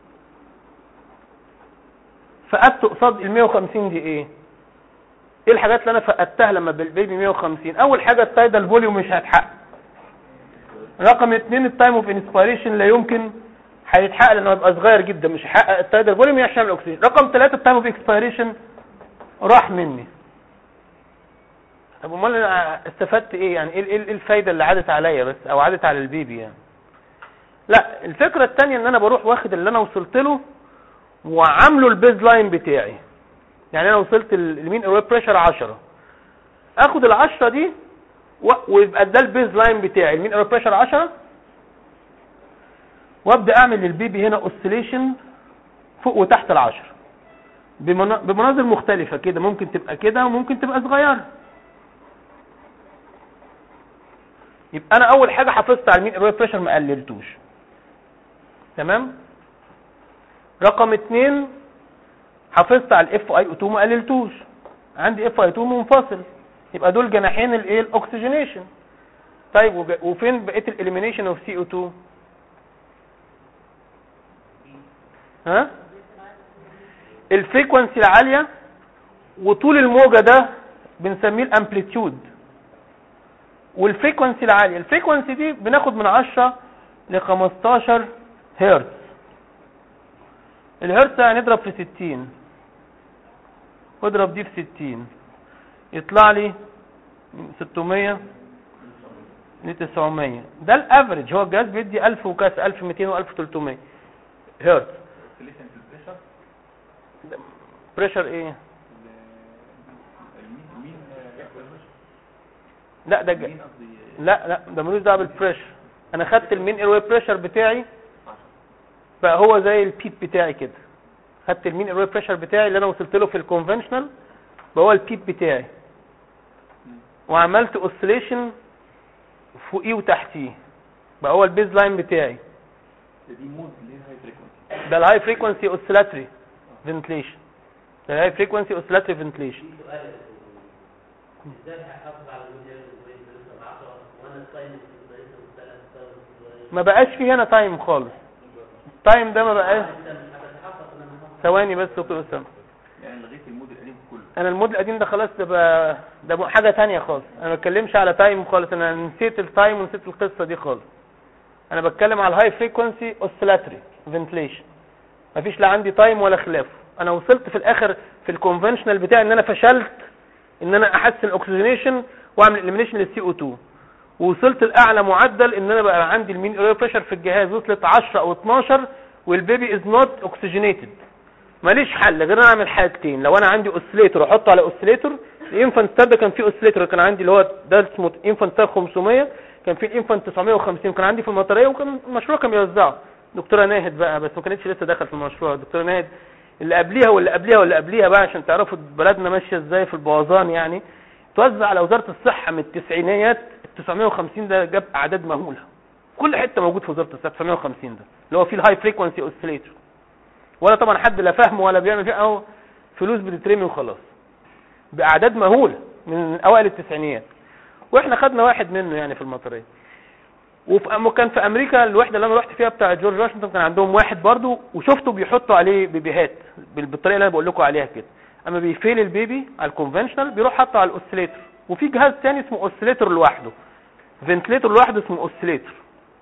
Speaker 2: فقدت قصاد ال 150 دي ايه ايه الحاجات اللي انا فقدتها لما بالبيبي 150 اول حاجه التايدال فوليوم مش هتحقق رقم اتنين التايم اوف انسبيريشن لا يمكن هيتحقق لانه هيبقى صغير جدا مش هيحقق التايدال فوليوم عشان يعمل اكسجين رقم ثلاثة التايم اوف اكسبيريشن راح مني طب امال انا استفدت ايه يعني ايه ايه إيه الفايده اللي عادت عليا بس او عادت على البيبي يعني لا الفكره الثانيه ان انا بروح واخد اللي انا وصلت له وعامله البيز لاين بتاعي يعني انا وصلت المين ايروي بريشر 10 اخد ال 10 دي و- ويبقى ده البيز لاين بتاعي المين ايروي بريشر 10 وابدا اعمل للبيبي هنا اوسيليشن فوق وتحت العشر بمنا- بمناظر مختلفه كده ممكن تبقى كده وممكن تبقى صغيره يبقى انا اول حاجه حافظت على المين ايروي بريشر ما قللتوش تمام رقم اتنين حافظت على الاف اي او 2 ما قللتوش عندي اف اي 2 منفصل يبقى دول جناحين الايه الاكسجينيشن طيب وج- وفين بقيه الاليمينيشن اوف سي او 2 ها الفريكونسي العاليه وطول الموجه ده بنسميه الامبليتيود والفريكونسي العاليه الفريكونسي دي بناخد من 10 ل 15 هرتز الهرتز هنضرب في 60 واضرب دي في 60 يطلع لي من 600 ل 900 ده الافريج هو الجهاز بيدي 1000 وكاس 1200 و1300 هرتز
Speaker 1: oscillation في البريشر
Speaker 2: بريشر ايه
Speaker 1: المين مين
Speaker 2: لا ده ج...
Speaker 1: مين قصدي
Speaker 2: لا لا ده ملوش دعوه بالبريشر انا خدت المين ايروي بريشر بتاعي بقى هو زي البيب بتاعي كده خدت المين ايروي بريشر بتاعي اللي انا وصلت له في الكونفنشنال بقى هو البيب بتاعي وعملت اوسيليشن فوقيه وتحتيه بقى هو البيز لاين بتاعي
Speaker 1: دي مود اللي هي هاي فريكونسي
Speaker 2: ده الهاي فريكونسي اوسيلاتري فنتليشن ده الهاي فريكونسي اوسيلاتري فنتليشن
Speaker 5: في سؤال يا دكتور. ازاي هحافظ على الموديل وبين بريشر 10 وانا التايم بريشر ثلاث
Speaker 2: ما بقاش في هنا تايم خالص التايم ده ما بقاش
Speaker 5: انت مش هتتحقق ان انا هحافظ
Speaker 2: ثواني بس دكتور اسامه
Speaker 1: يعني لغيت المود القديم كله
Speaker 2: انا المود القديم ده خلاص ده بقى ده بقى حاجه تانية خالص انا ما بتكلمش على تايم خالص انا نسيت التايم ونسيت القصه دي خالص انا بتكلم على الهاي فريكونسي اوسيلاتري فنتليشن مفيش لا عندي تايم ولا خلافه انا وصلت في الاخر في الكونفنشنال بتاعي ان انا فشلت ان انا احسن الاكسجينيشن واعمل اليمينيشن للسي او 2 ووصلت لاعلى معدل ان انا بقى عندي المين ايرور بريشر في الجهاز وصلت 10 او 12 والبيبي از نوت اوكسجينيتد ماليش حل غير ان انا اعمل حاجتين لو انا عندي اوسيليتور احطه على اوسيليتور الانفانت ستار ده كان فيه اوسيليتور كان عندي اللي هو ده اسمه انفانت ستار 500 كان فيه الانفانت 950 كان عندي في المطريه وكان المشروع كان بيوزعه دكتوره ناهد بقى بس ما كانتش لسه دخلت في المشروع دكتوره ناهد اللي قبليها واللي قبليها واللي قبليها بقى عشان تعرفوا بلدنا ماشيه ازاي في البوظان يعني توزع على وزاره الصحه من التسعينيات ال 950 ده جاب اعداد مهوله كل حته موجود في وزاره الصحه 950 ده اللي هو فيه الهاي فريكونسي اوسيليتور ولا طبعا حد لا فاهمه ولا بيعمل فيه اهو فلوس بتترمي وخلاص باعداد مهوله من اوائل التسعينيات واحنا خدنا واحد منه يعني في المطريه وفي أم- كان في امريكا الوحده اللي انا رحت فيها بتاع جورج واشنطن كان عندهم واحد برضو وشفته بيحطوا عليه بيبيهات بال- بالطريقه اللي انا بقول لكم عليها كده اما بيفيل البيبي على الكونفنشنال بيروح حاطه على الاوسيليتور وفي جهاز تاني اسمه اوسيليتور لوحده فنتليتور لوحده اسمه اوسيليتور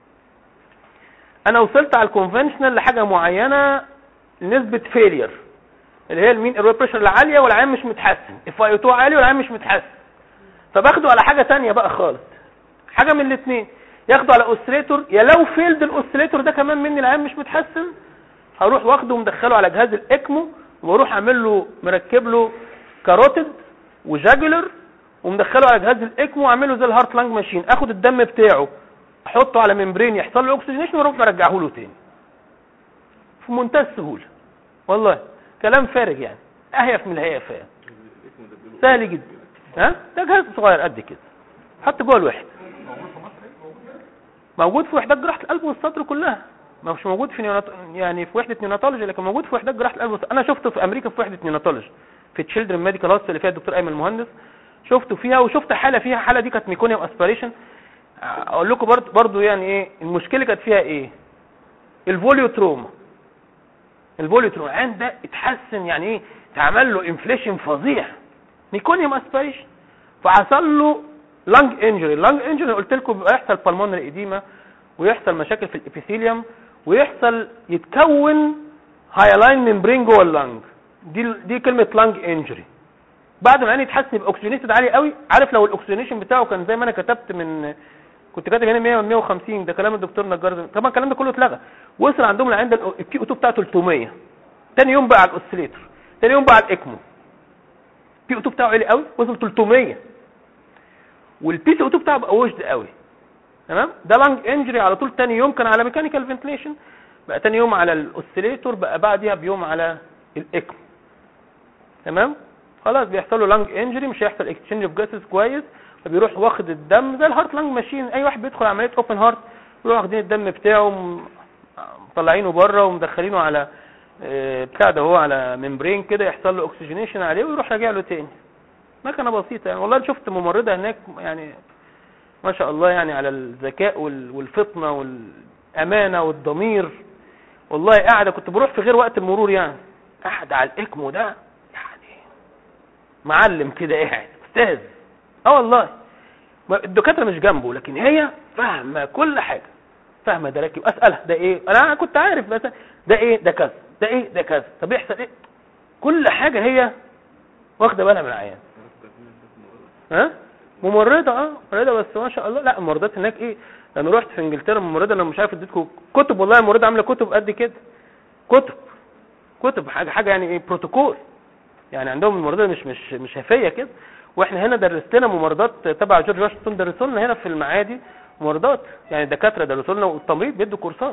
Speaker 2: انا وصلت على الكونفنشنال لحاجه معينه نسبه فيلير اللي هي المين ايرور بريشر العاليه والعيان مش متحسن اف اي 2 عالي والعيان مش متحسن فباخده على حاجه تانية بقى خالص حاجه من الاثنين ياخده على اوسيليتور يا لو فيلد الاوسيليتور ده كمان مني العيان مش متحسن هروح واخده ومدخله على جهاز الاكمو واروح اعمل له مركب له كاروتيد وجاجولر ومدخله على جهاز الاكمو واعمل له زي الهارت لانج ماشين اخد الدم بتاعه احطه على ممبرين يحصل له اوكسجينيشن واروح مرجعه له تاني في منتهى السهوله والله كلام فارغ يعني اهيف من الهيافه يعني سهل جدا ها ده جهاز صغير قد كده حط جوه الوحده موجود في وحدات جراحه القلب والصدر كلها ما مش موجود في نيونات... يعني في وحده نيوناتولوجي لكن موجود في وحدات جراحه القلب والصدر. انا شفته في امريكا في وحده نيوناتولوجي في تشيلدرن ميديكال هوستل اللي فيها الدكتور ايمن المهندس شفته فيها وشفت حاله فيها حاله دي كانت ميكونيوم اسبيريشن اقول لكم برضو, برضو يعني ايه المشكله كانت فيها ايه الفوليوتروما الفوليوتروما العين ده اتحسن يعني ايه اتعمل له انفليشن فظيع ميكونيوم اسبيريشن فحصل له لانج انجري اللانج انجري قلت لكم بيبقى يحصل بالمونري اديما ويحصل مشاكل في الابيثيليوم ويحصل يتكون هايلاين ممبرين جوه اللنج دي دي كلمه لانج انجري بعد ما العين يتحسن يبقى اوكسجينيتد عالي قوي عارف لو الاكسجينيشن بتاعه كان زي ما انا كتبت من كنت كاتب هنا 100 150 ده كلام الدكتور نجار طبعا الكلام ده كله اتلغى وصل عندهم العين ده الكي او 2 بتاعته 300 تاني يوم بقى على الاوسيليتر تاني يوم بقى على الاكمو البي او 2 بتاعه عالي قوي وصل 300 والبي سي او 2 بتاعه بقى وجد قوي تمام ده لانج انجري على طول تاني يوم كان على ميكانيكال فنتليشن بقى تاني يوم على الاوسيليتور بقى بعديها بيوم على الاكمو تمام خلاص بيحصل له لانج انجري مش هيحصل اكسشينج اوف جاسز كويس فبيروح واخد الدم زي الهارت لانج ماشين اي واحد بيدخل عمليه اوبن هارت يروح واخدين الدم بتاعه م- مطلعينه بره ومدخلينه على آه، بتاع ده هو على ممبرين كده يحصل له اوكسجينيشن عليه ويروح راجع له تاني مكنه بسيطه يعني والله أنا شفت ممرضه هناك يعني ما شاء الله يعني على الذكاء وال- والفطنه والامانه والضمير والله قاعده كنت بروح في غير وقت المرور يعني قاعده على الاكمو ده يعني معلم كده قاعد استاذ اه والله ما- الدكاتره مش جنبه لكن هي فاهمه كل حاجه فاهمه ده راكب اسالها ده ايه انا كنت عارف مثلا ده ايه ده كذا ده ايه ده كذا طب يحصل ايه كل حاجه هي واخده بالها من العيان ها ممرضه اه ممرضه بس ما شاء الله لا الممرضات هناك ايه انا رحت في انجلترا ممرضه انا مش عارف اديتكم كتب والله الممرضه عامله كتب قد كده كتب كتب حاجه حاجه يعني ايه بروتوكول يعني عندهم الممرضه مش مش مش هفيه كده واحنا هنا درست لنا ممرضات تبع جورج واشنطن درسوا لنا هنا في المعادي ممرضات يعني دكاتره درسوا لنا والتمريض بيدوا كورسات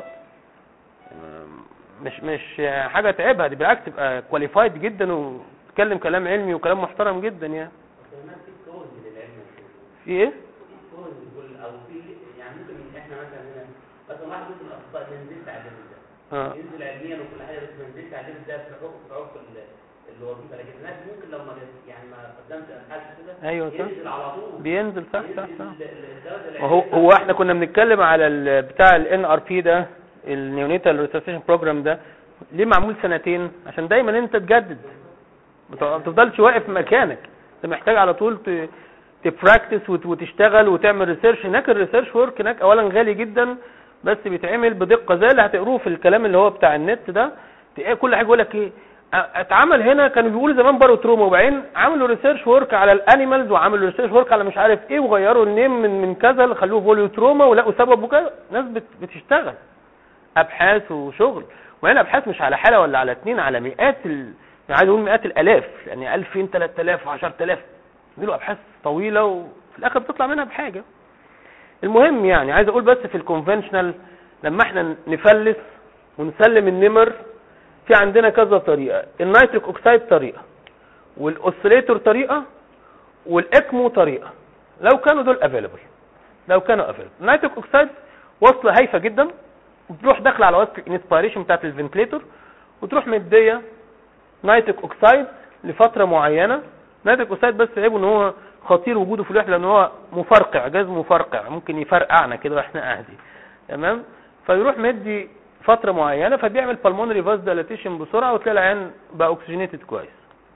Speaker 2: مش مش حاجه تعبها دي بالعكس تبقى كواليفايد جدا وتتكلم كلام علمي وكلام محترم جدا يعني
Speaker 5: بس هناك في كوز للعلم
Speaker 2: في ايه
Speaker 5: في كوز كل او في يعني ممكن احنا مثلا هنا مثلا واحد ممكن الاخطاء ما نزلش على الليفل ده
Speaker 2: اه
Speaker 5: ينزل علميا وكل حاجه بس ما نزلش على الليفل ده في حكم في عرف ال- الوظيفه لكن الناس ممكن لو ما يعني ما قدمش ابحاث كده
Speaker 2: ايوه صح
Speaker 5: ينزل على طول
Speaker 2: بينزل صح صح
Speaker 5: ينزل
Speaker 2: صح
Speaker 5: ال- ال- الدرجه
Speaker 2: ما هو
Speaker 5: العلمية
Speaker 2: هو احنا كنا بنتكلم على ال- بتاع الان ار بي ده النيونيتال ريسيرشن بروجرام ده ليه معمول سنتين عشان دايما انت تجدد ما تق- ما تفضلش واقف مكانك انت محتاج على طول ت- تبراكتس وت- وتشتغل وتعمل ريسيرش هناك الريسيرش ورك هناك اولا غالي جدا بس بيتعمل بدقه زي اللي هتقروه في الكلام اللي هو بتاع النت ده تلاقي كل حاجه يقول لك ايه ا- اتعمل هنا كانوا بيقولوا زمان بارو تروما وبعدين عملوا ريسيرش ورك على الانيمالز وعملوا ريسيرش ورك على مش عارف ايه وغيروا النيم من من كذا خلوه فوليو تروما ولقوا سبب وكذا ناس بت- بتشتغل ابحاث وشغل وهنا ابحاث مش على حاله ولا على اتنين على مئات ال... يعني عايز اقول مئات الالاف يعني 2000 3000 10000 بيعملوا ابحاث طويله وفي الاخر بتطلع منها بحاجه المهم يعني عايز اقول بس في الكونفنشنال لما احنا نفلس ونسلم النمر في عندنا كذا طريقه النيتريك اوكسيد طريقه والاوسيليتور طريقه والاكمو طريقه لو كانوا دول افيلبل لو كانوا افيلبل النيتريك اوكسيد وصله هايفه جدا بتروح داخله على وصل الانسبيريشن بتاعت الفنتليتور وتروح مديه نيتريك اوكسيد لفتره معينه نيتريك اوكسيد بس عيبه ان هو خطير وجوده في الوحده لان هو مفرقع جاز مفرقع ممكن يفرقعنا كده واحنا قاعدين تمام فيروح مدي فتره معينه فبيعمل بالمونري فاز ديلاتيشن بسرعه وتلاقي العيان بقى اوكسجينيتد كويس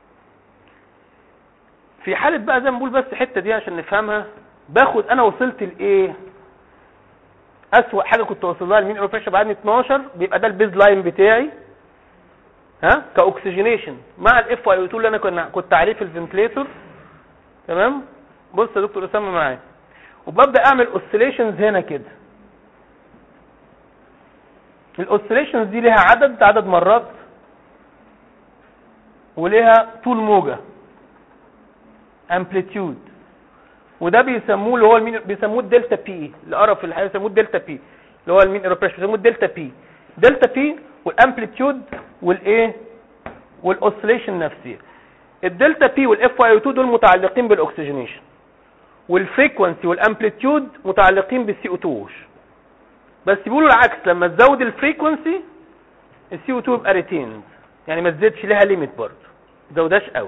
Speaker 2: في حاله بقى زي ما بقول بس الحته دي عشان نفهمها باخد انا وصلت لايه اسوأ حاجه كنت واصل لها المين اوروبيشن بعد 12 بيبقى ده البيز لاين بتاعي ها كاوكسجينيشن مع الاف اي 2 اللي انا كنا كنت عليه في الفنتليتور تمام بص يا دكتور اسامه معايا وببدا اعمل اوسيليشنز هنا كده الاوسيليشنز دي ليها عدد عدد مرات وليها طول موجه امبليتيود وده بيسموه اللي هو المين بيسموه الدلتا بي اللي قرا في الحقيقه بيسموه الدلتا بي اللي هو المين ايروبريشن بيسموه الدلتا بي دلتا بي والامبليتيود والايه والاوسيليشن نفسها الدلتا بي والاف اي 2 دول متعلقين بالاكسجينيشن والفريكونسي والامبليتيود متعلقين بالسي او 2 بس بيقولوا العكس لما تزود الفريكونسي السي او 2 يبقى ريتيند يعني ما تزيدش ليها ليميت برضه ما تزودهاش قوي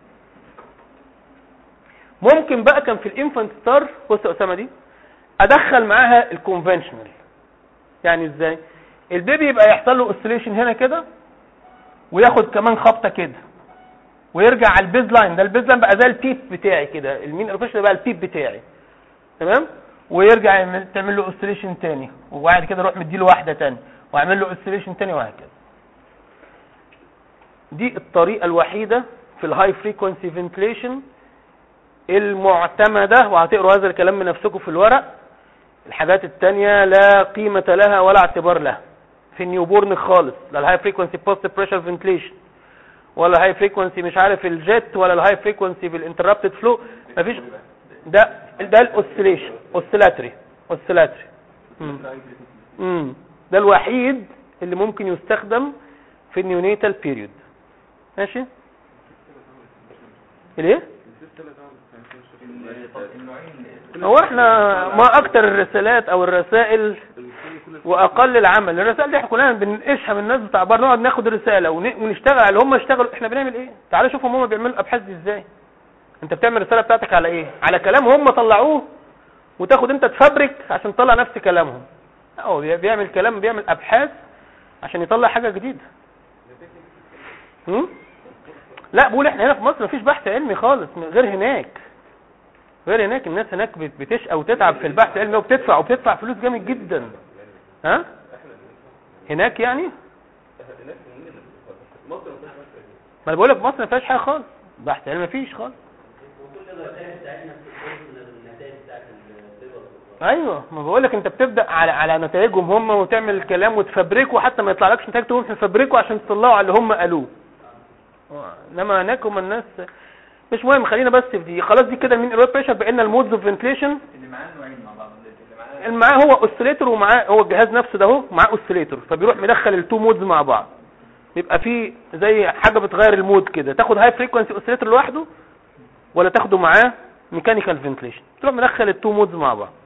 Speaker 2: ممكن بقى كان في الانفانت ستار بص يا اسامه دي ادخل معاها الكونفنشنال يعني ازاي البيبي يبقى يحصل له اوسيليشن هنا كده وياخد كمان خبطه كده ويرجع على البيز لاين ده البيز لاين بقى زي البيب بتاعي كده المين اوروفيشن بقى البيب بتاعي تمام ويرجع يعمل- تعمل له اوسيليشن تاني وبعد كده اروح مديله واحده تاني واعمل له اوسيليشن تاني وهكذا دي الطريقة الوحيدة في الهاي فريكونسي فنتليشن المعتمدة وهتقروا هذا الكلام من نفسكم في الورق الحاجات التانية لا قيمة لها ولا اعتبار لها في النيوبورن خالص لا الهاي فريكونسي بوست بريشر فنتليشن ولا هاي فريكونسي مش عارف الجيت ولا الهاي فريكونسي في الانتربتد فلو مفيش ده ده الاوسيليشن اوسيلاتري اوسيلاتري امم ده الوحيد اللي ممكن يستخدم في النيونيتال بيريود ماشي ليه
Speaker 1: النوعين
Speaker 2: هو احنا ما اكتر الرسالات او الرسائل واقل العمل الرسائل دي احنا كلنا بننقشها من الناس بتاع بره نقعد ناخد الرساله ون- ونشتغل على اللي هم اشتغلوا احنا بنعمل ايه تعالى شوف هم بيعملوا الابحاث دي ازاي انت بتعمل الرساله بتاعتك على ايه على كلام هم طلعوه وتاخد انت تفبرك عشان تطلع نفس كلامهم لا هو بي- بيعمل كلام بيعمل ابحاث عشان يطلع حاجه جديده هم؟ لا بقول احنا هنا في مصر مفيش بحث علمي خالص من غير هناك غير هناك الناس هناك بت- بتشقى وتتعب في البحث العلمي وبتدفع وبتدفع فلوس جامد جدا ها هناك يعني ما انا بقول لك مصر ما فيهاش حاجه خالص بحث علمي مفيش خالص
Speaker 5: وكل الرسائل بتاعتنا بتتكون من النتائج بتاعت البيبر
Speaker 2: ايوه ما بقول لك انت بتبدا على على نتائجهم هم وتعمل الكلام وتفبركه حتى ما يطلعلكش نتائج تقوم تفبركه عشان تطلعوا على اللي هم قالوه انما هناك هم الناس مش مهم خلينا بس في دي خلاص دي كده من الويب بريشر بقينا المودز اوف فنتليشن
Speaker 1: اللي معاه نوعين مع بعض اللي معاه
Speaker 2: اللي معاه هو اوسيليتور ومعاه هو الجهاز نفسه ده اهو معاه اوسيليتور فبيروح مدخل التو مودز مع بعض بيبقى في زي حاجه بتغير المود كده تاخد هاي فريكوانسي اوسيليتور لوحده ولا تاخده معاه ميكانيكال فنتليشن تروح مدخل التو مودز مع بعض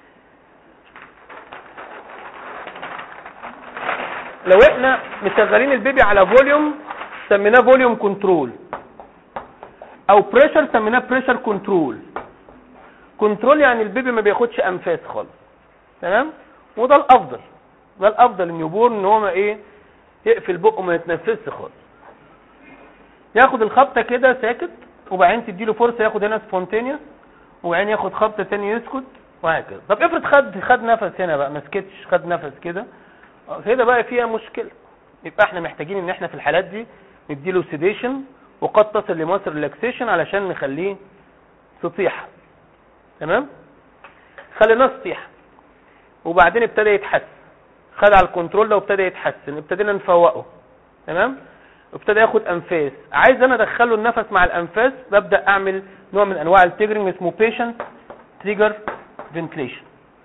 Speaker 2: لو احنا مشغلين البيبي على فوليوم سميناه فوليوم كنترول او بريشر سميناه بريشر كنترول كنترول يعني البيبي ما بياخدش انفاس خالص تمام وده الافضل ده الافضل النيوبورن ان هو ما ايه يقفل بقه ما يتنفسش خالص ياخد الخبطه كده ساكت وبعدين تديله فرصه ياخد هنا سبونتينيوس وبعدين ياخد خبطه تاني يسكت وهكذا طب افرض خد خد نفس هنا بقى ما سكتش خد نفس كده اه كده بقى فيها مشكله يبقى احنا محتاجين ان احنا في الحالات دي نديله سيديشن وقد تصل لمصر ريلاكسيشن علشان نخليه سطيحه تمام خليناه سطيحه وبعدين ابتدى يتحسن خد على الكنترول ده وابتدى يتحسن ابتدينا نفوقه تمام ابتدى ياخد انفاس عايز انا ادخله النفس مع الانفاس ببدا اعمل نوع من انواع التريجرنج اسمه بيشنت تريجر فنتليشن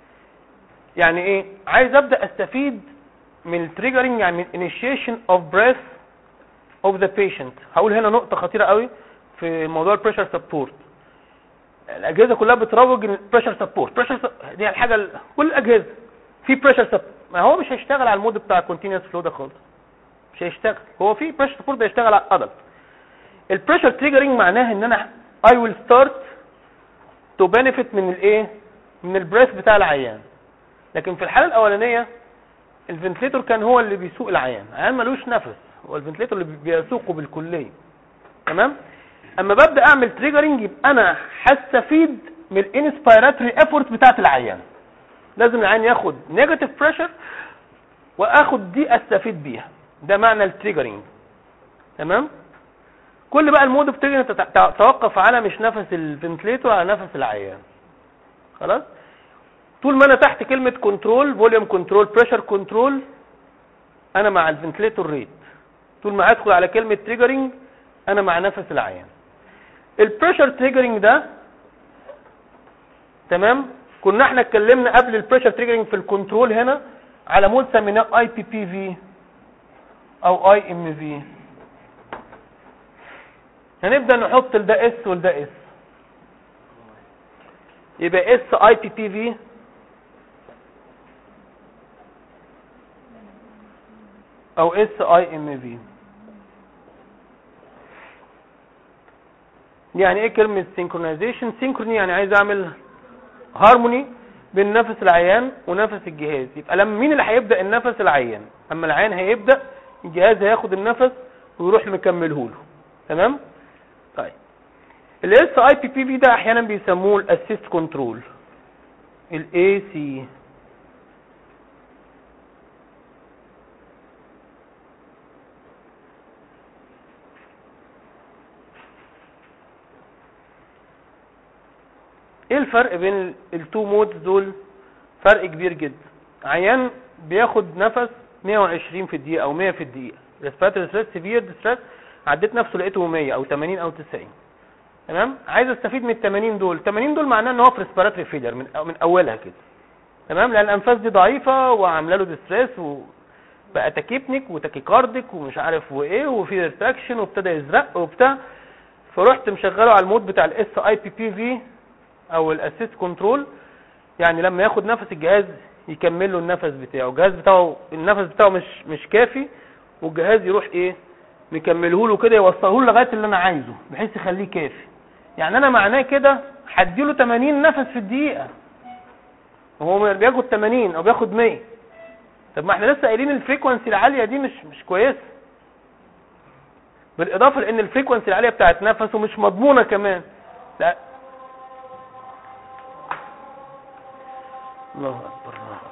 Speaker 2: يعني ايه عايز ابدا استفيد من التريجرنج يعني من initiation of breath of the patient هقول هنا نقطه خطيره قوي في موضوع البريشر سبورت الاجهزه كلها بتروج البريشر سبورت بريشر دي الحاجه ال- كل الاجهزه في بريشر سبورت ما هو مش هيشتغل على المود بتاع الكونتينوس فلو ده خالص مش هيشتغل هو في بريشر سبورت هيشتغل على الادلت البريشر تريجرنج معناه ان انا I will start to benefit من الايه من البريث بتاع العيان لكن في الحاله الاولانيه الفنتليتور كان هو اللي بيسوق العيان العيان ملوش نفس هو الفنتليتور اللي بيسوقه بالكليه تمام اما ببدا اعمل تريجرنج يبقى انا هستفيد من الانسبيراتوري افورت بتاعت العيان لازم العيان ياخد نيجاتيف بريشر واخد دي استفيد بيها ده معنى التريجرنج تمام كل بقى المود اوف تريجرنج توقف على مش نفس الفنتليتور على نفس العيان خلاص طول ما انا تحت كلمه كنترول فوليوم كنترول بريشر كنترول انا مع الفنتليتور ريت طول ما هدخل على كلمه تريجرنج انا مع نفس العيان البريشر تريجرنج ده تمام كنا احنا اتكلمنا قبل البريشر تريجرنج في الكنترول هنا على مود سميناه اي بي بي في او اي ام في هنبدا نحط لده اس ولده اس يبقى اس اي بي بي في او اس اي ام في يعني ايه كلمه سينكرونايزيشن سينكروني يعني عايز اعمل هارموني بين نفس العيان ونفس الجهاز يبقى لما مين اللي هيبدا النفس العيان اما العيان هيبدا الجهاز هياخد النفس ويروح مكمله له تمام طيب الاس اي بي بي في ده احيانا بيسموه الاسيست كنترول الاي سي ايه الفرق بين التو مودز دول فرق كبير جدا عيان بياخد نفس 120 في الدقيقه او 100 في الدقيقه ريسبيراتوري ستريس سيفير ستريس عديت نفسه لقيته 100 او 80 او 90 تمام عايز استفيد من ال 80 دول 80 دول معناه ان هو في ريسبيراتوري فيلير من من اولها كده تمام لان الانفاس دي ضعيفه وعامله له ديستريس وبقى تاكيبنيك وتاكيكارديك ومش عارف وايه وفي ريتراكشن وابتدى يزرق وبتاع فرحت مشغله على المود بتاع الاس اي بي بي في او الاسيست كنترول يعني لما ياخد نفس الجهاز يكمل له النفس بتاعه الجهاز بتاعه النفس بتاعه مش مش كافي والجهاز يروح ايه مكمله له كده يوصله له لغايه اللي انا عايزه بحيث يخليه كافي يعني انا معناه كده هديله 80 نفس في الدقيقه هو بياخد 80 او بياخد 100 طب ما احنا لسه قايلين الفريكونسي العاليه دي مش مش كويسه بالاضافه لان الفريكونسي العاليه بتاعت نفسه مش مضمونه كمان لا الله اكبر الله أكبر.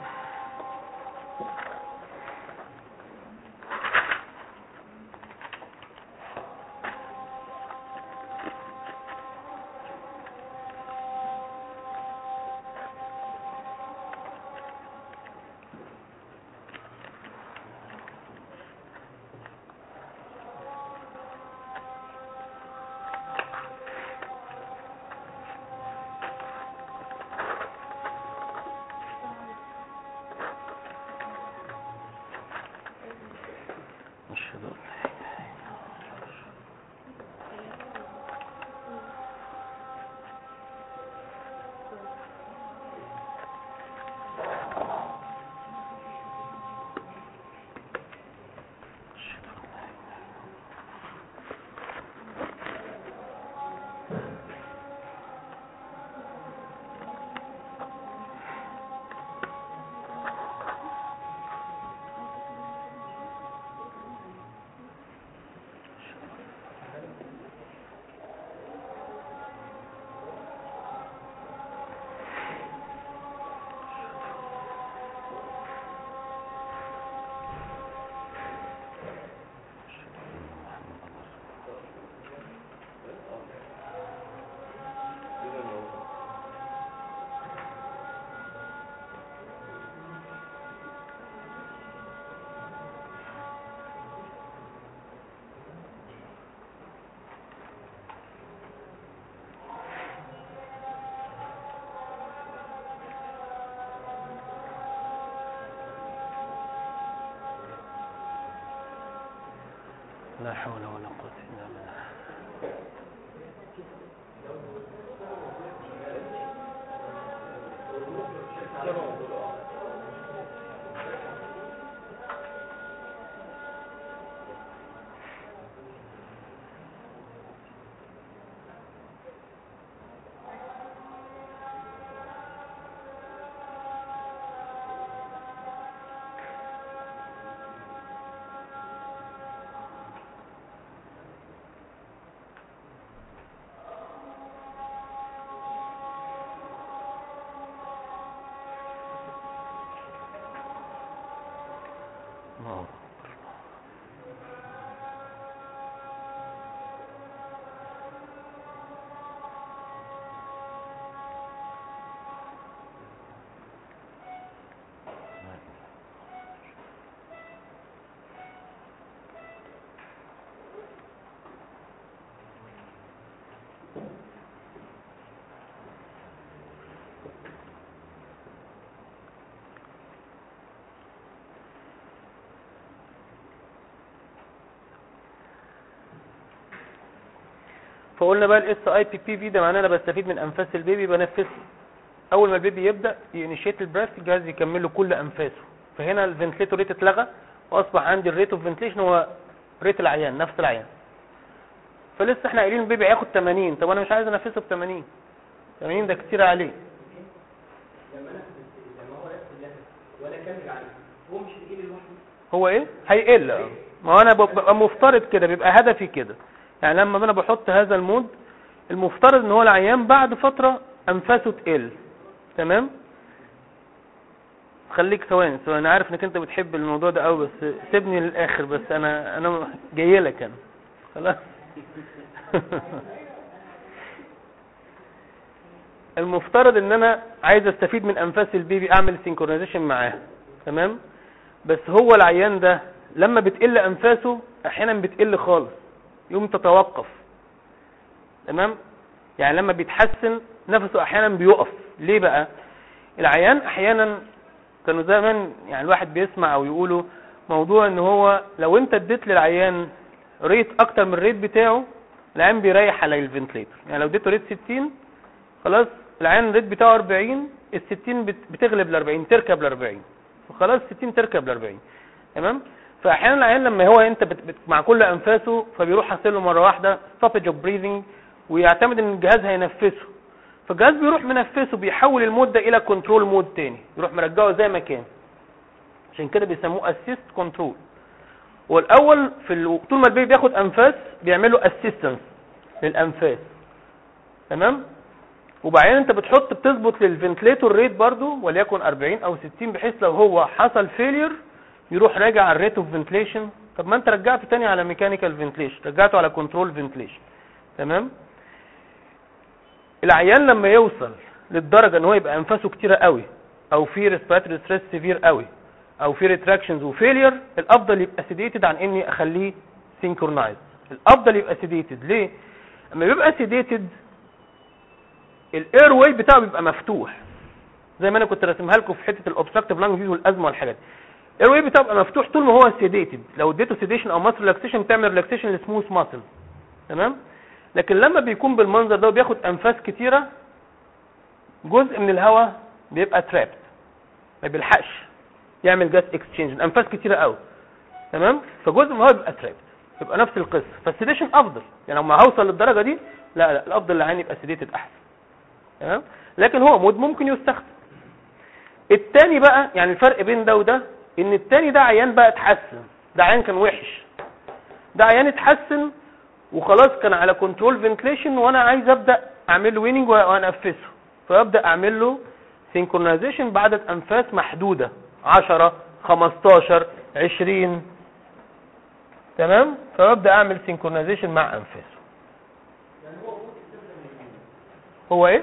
Speaker 2: أشهد أن لا إله إلا الله. أشهد أن لا إله إلا لا حول ولا قوة إلا بالله الله أكبر فقلنا بقى الاس اي بي بي في ده معناه انا بستفيد من انفاس البيبي بنفس اول ما البيبي يبدا ينشيت البريث الجهاز يكمل له كل انفاسه فهنا الفنتليتور ريت اتلغى واصبح عندي الريت اوف فنتليشن هو ريت العيان نفس العيان فلسه احنا قايلين البيبي هياخد 80 طب انا مش عايز انفسه ب 80 80 ده كتير عليه
Speaker 3: لما انا لما هو نفس النفس وانا كمل عليه هو مش هيجي لوحده
Speaker 2: هو ايه هيقل اه. ما هو انا ببقى مفترض كده بيبقى هدفي كده يعني لما انا بحط هذا المود المفترض ان هو العيان بعد فترة انفاسه تقل تمام خليك ثواني ثواني انا عارف انك انت بتحب الموضوع ده قوي بس سيبني للاخر بس انا انا جاي لك انا خلاص المفترض ان انا عايز استفيد من انفاس البيبي اعمل سينكرونايزيشن معاه تمام بس هو العيان ده لما بتقل انفاسه احيانا بتقل خالص يوم تتوقف تمام يعني لما بيتحسن نفسه احيانا بيقف ليه بقى العيان احيانا كانوا زمان يعني الواحد بيسمع او يقولوا موضوع ان هو لو انت اديت للعيان ريت اكتر من الريت بتاعه العيان بيريح على الفنتليتر يعني لو اديته ريت 60 خلاص العيان الريت بتاعه 40 ال 60 بت- بتغلب ال 40 تركب ل 40 وخلاص 60 تركب ل 40 تمام فاحيانا العيان لما هو انت بت بت مع كل انفاسه فبيروح حاصل له مره واحده stoppage of breathing ويعتمد ان الجهاز هينفسه فالجهاز بيروح منفسه بيحول المود ده الى كنترول مود تاني يروح مرجعه زي ما كان عشان كده بيسموه اسيست كنترول والاول في ال... طول ما البيبي بياخد انفاس بيعمل له اسيستنس للانفاس تمام وبعدين انت بتحط بتظبط للفنتليتور ريت برضو وليكن 40 او 60 بحيث لو هو حصل فيلير يروح راجع على الريت اوف فنتليشن طب ما انت رجعته تاني على ميكانيكال فنتليشن رجعته على كنترول فنتليشن تمام العيان لما يوصل للدرجه ان هو يبقى انفاسه كتيره قوي او في ريسبيراتوري ستريس سيفير قوي او في ريتراكشنز وفيلير الافضل يبقى سيديتد عن اني اخليه سينكرونايز الافضل يبقى سيديتد ليه اما بيبقى سيديتد الاير واي بتاعه بيبقى مفتوح زي ما انا كنت راسمها لكم في حته الاوبستراكتيف لانج ديزيز والازمه والحاجات دي الاير واي بتاعه بيبقى مفتوح طول ما هو سيديتد لو اديته سيديشن او ماسل ريلاكسيشن بتعمل ريلاكسيشن لسموث ماسل تمام لكن لما بيكون بالمنظر ده وبياخد انفاس كتيره جزء من الهواء بيبقى ترابت ما بيلحقش يعمل جاس اكسشينج الانفاس كتيره قوي تمام فجزء من الهواء بيبقى ترابت يبقى نفس القصه فالسيديشن افضل يعني لما هوصل للدرجه دي لا لا الافضل العين يبقى سيديتد احسن تمام لكن هو مود ممكن يستخدم التاني بقى يعني الفرق بين ده وده ان التاني ده عيان بقى اتحسن ده عيان كان وحش ده عيان اتحسن وخلاص كان على كنترول فنتليشن وانا عايز ابدا اعمل له ويننج وانفسه فابدا اعمل له سينكرونايزيشن بعدد انفاس محدوده 10 15 20 تمام فببدا اعمل سينكرونايزيشن مع انفاسه هو ايه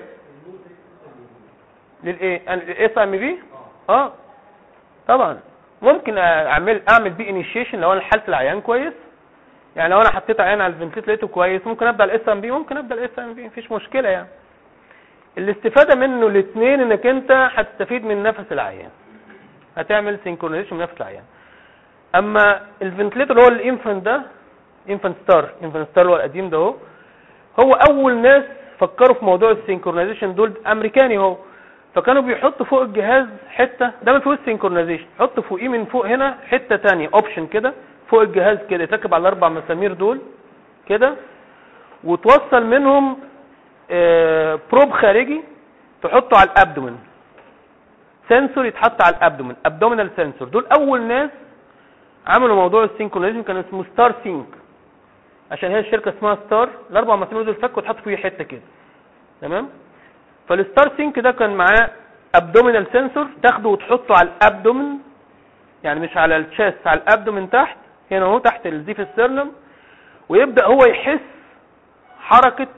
Speaker 2: للايه الاس ام بي اه طبعا ممكن اعمل اعمل بي انيشيشن لو انا حاله العيان كويس يعني لو انا حطيت عيان على الفنتليت لقيته كويس ممكن ابدا الاس ام بي ممكن ابدا الاس ام بي مفيش مشكله يعني الاستفاده منه الاثنين انك انت هتستفيد من نفس العيان هتعمل سينكرونايزيشن من نفس العيان اما الفنتليتور اللي هو الانفنت ده انفنت ستار انفنت ستار اللي هو القديم ده هو هو اول ناس فكروا في موضوع السينكرونايزيشن دول امريكاني هو فكانوا بيحطوا فوق الجهاز حته ده من فوق السينكرونايزيشن حط فوقيه من فوق هنا حته تانية اوبشن كده فوق الجهاز كده يتركب على الاربع مسامير دول كده وتوصل منهم آه، بروب خارجي تحطه على الابدومن سنسور يتحط على الابدومن ابدومينال سنسور دول اول ناس عملوا موضوع السينكرونايزيشن كان اسمه ستار سينك عشان هي الشركه اسمها ستار الاربع مسامير دول فكوا وتحط فيه حته كده تمام فالستار سينك ده كان معاه ابدومينال سنسور تاخده وتحطه على الابدومن يعني مش على الشيست على الابدومن تحت هنا اهو تحت الزيف السيرنم ويبدا هو يحس حركه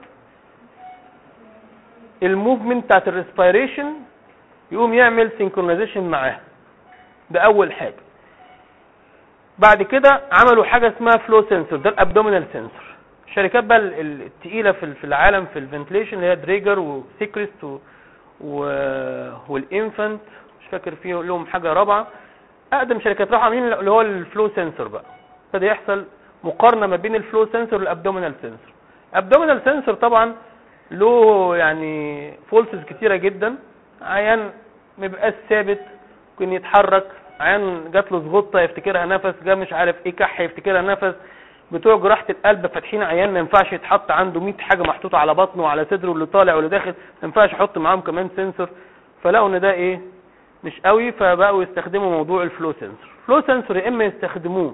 Speaker 2: الموفمنت بتاعت الريسبيريشن يقوم يعمل سينكرونايزيشن معاها ده اول حاجه بعد كده عملوا حاجه اسمها فلو سنسور ده الابدومينال سنسور الشركات بقى ال- ال- التقيله في ال- في العالم في الفنتليشن اللي هي دريجر وسيكريست و... و... والانفنت مش فاكر فيه لهم حاجه رابعه اقدم شركات راحوا عاملين اللي هو الفلو سنسور بقى ابتدى يحصل مقارنه ما بين الفلو سنسور والابدومينال سنسور الابدومينال سنسور طبعا له يعني فولسز كتيره جدا عيان ما بيبقاش ثابت ممكن يتحرك عيان جات له زغطه يفتكرها نفس جا مش عارف ايه كح يفتكرها نفس بتوع جراحه القلب فاتحين عيان ما ينفعش يتحط عنده 100 حاجه محطوطه على بطنه وعلى صدره واللي طالع واللي داخل ما ينفعش يحط معاهم كمان سنسور فلقوا ان ده ايه مش قوي فبقوا يستخدموا موضوع الفلو سنسور فلو سنسور يا اما يستخدموه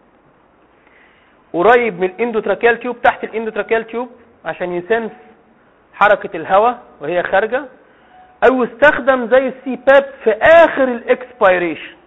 Speaker 2: قريب من الاندوتراكيال تيوب تحت الاندوتراكيال تيوب عشان يسنس حركه الهواء وهي خارجه او يستخدم زي السي باب في اخر الاكسبيريشن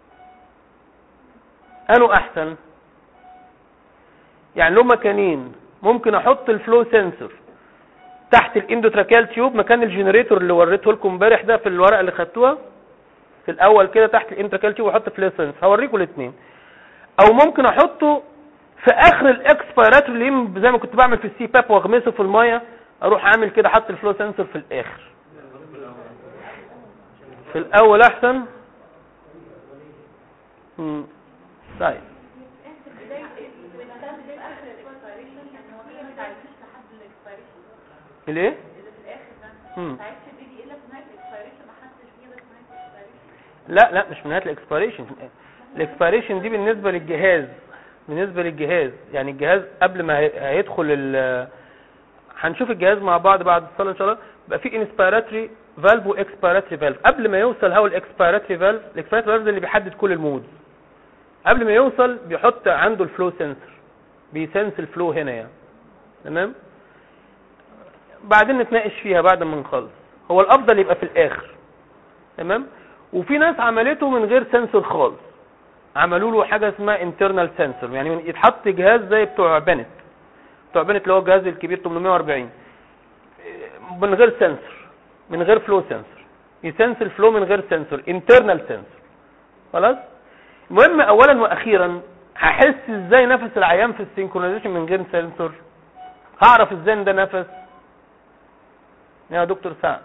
Speaker 2: انه احسن يعني له مكانين ممكن احط الفلو سنسور تحت الاندوتراكيال تيوب مكان الجنريتور اللي وريته لكم امبارح ده في الورقه اللي خدتوها في الاول كده تحت الاندوتراكيال تيوب واحط فلوسنس هوريكم الاثنين او ممكن احطه في اخر الاكسبيراتوري ليمب زي ما كنت بعمل في السي باب واغمسه في الميه اروح اعمل كده احط الفلو سنسور في الاخر في الاول احسن مم. طيب الايه مم. لا لا مش من نهايه الاكسبيريشن الاكسبيريشن دي بالنسبه للجهاز بالنسبه للجهاز يعني الجهاز قبل ما هي- هيدخل ال هنشوف الجهاز مع بعض بعد الصلاه ان شاء الله بقى في انسبيراتوري فالف واكسبيراتوري فالف قبل ما يوصل هو الاكسبيراتوري فالف الاكسبيراتوري فالف ده اللي بيحدد كل المود قبل ما يوصل بيحط عنده الفلو سنسور بيسنس الفلو هنا يعني تمام بعدين نتناقش فيها بعد ما نخلص هو الافضل يبقى في الاخر تمام وفي ناس عملته من غير سنسور خالص عملوا له حاجه اسمها انترنال سنسور يعني يتحط جهاز زي بتوع بنت بتوع بنت اللي هو الجهاز الكبير 840 من غير سنسور من غير فلو سنسور يسنس الفلو من غير سنسور انترنال سنسور خلاص المهم اولا واخيرا هحس ازاي نفس العيان في السينكرونايزيشن من غير سنسور هعرف ازاي ان ده نفس يا دكتور سعد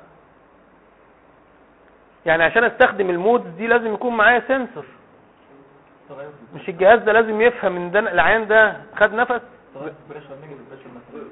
Speaker 2: يعني عشان استخدم المودز دي لازم يكون معايا سنسور
Speaker 1: تغير
Speaker 2: مش الجهاز ده لازم يفهم ان ده العيان ده خد نفس
Speaker 1: تغير بريشر نيجاتيف بريشر مثلا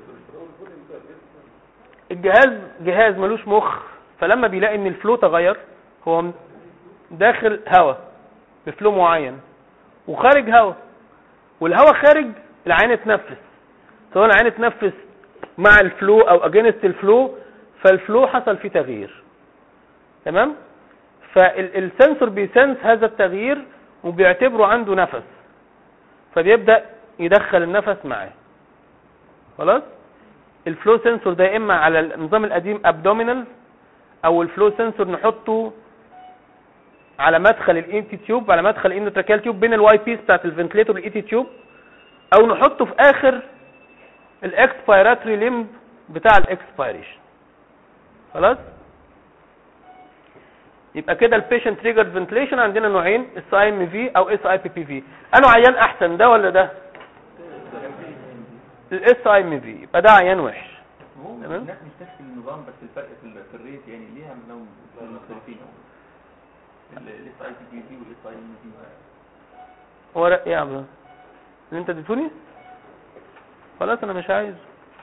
Speaker 2: الجهاز جهاز ملوش مخ فلما بيلاقي ان الفلو تغير هو م- داخل هواء بفلو معين وخارج هواء والهواء خارج العين اتنفس سواء العين اتنفس مع الفلو او اجينست الفلو فالفلو حصل فيه تغيير تمام فالسنسور بيسنس هذا التغيير وبيعتبره عنده نفس فبيبدأ يدخل النفس معاه خلاص الفلو سنسور ده يا اما على النظام القديم ابدومينال او الفلو سنسور نحطه على مدخل الاي تيوب على مدخل الاندوتراكيال تيوب بين الواي بيس بتاعت الفنتليتور والاي تي تيوب او نحطه في اخر الاكسبيراتوري ليمب بتاع الاكسبيريشن خلاص يبقى كده البيشنت تريجر فنتليشن عندنا نوعين اس اي ام في او اس اي بي بي في انا عيان احسن ده ولا ده الاس اي ام في يبقى ده عيان وحش
Speaker 1: هو
Speaker 2: تمام.
Speaker 1: الناس مش نفس النظام بس الفرق في, ال- في الريت يعني ليها نظام مختلفين الاس اي بي بي والاس اي ام بي
Speaker 2: ورق ايه يا عبد الله؟ اللي انت اديتوني خلاص انا مش عايز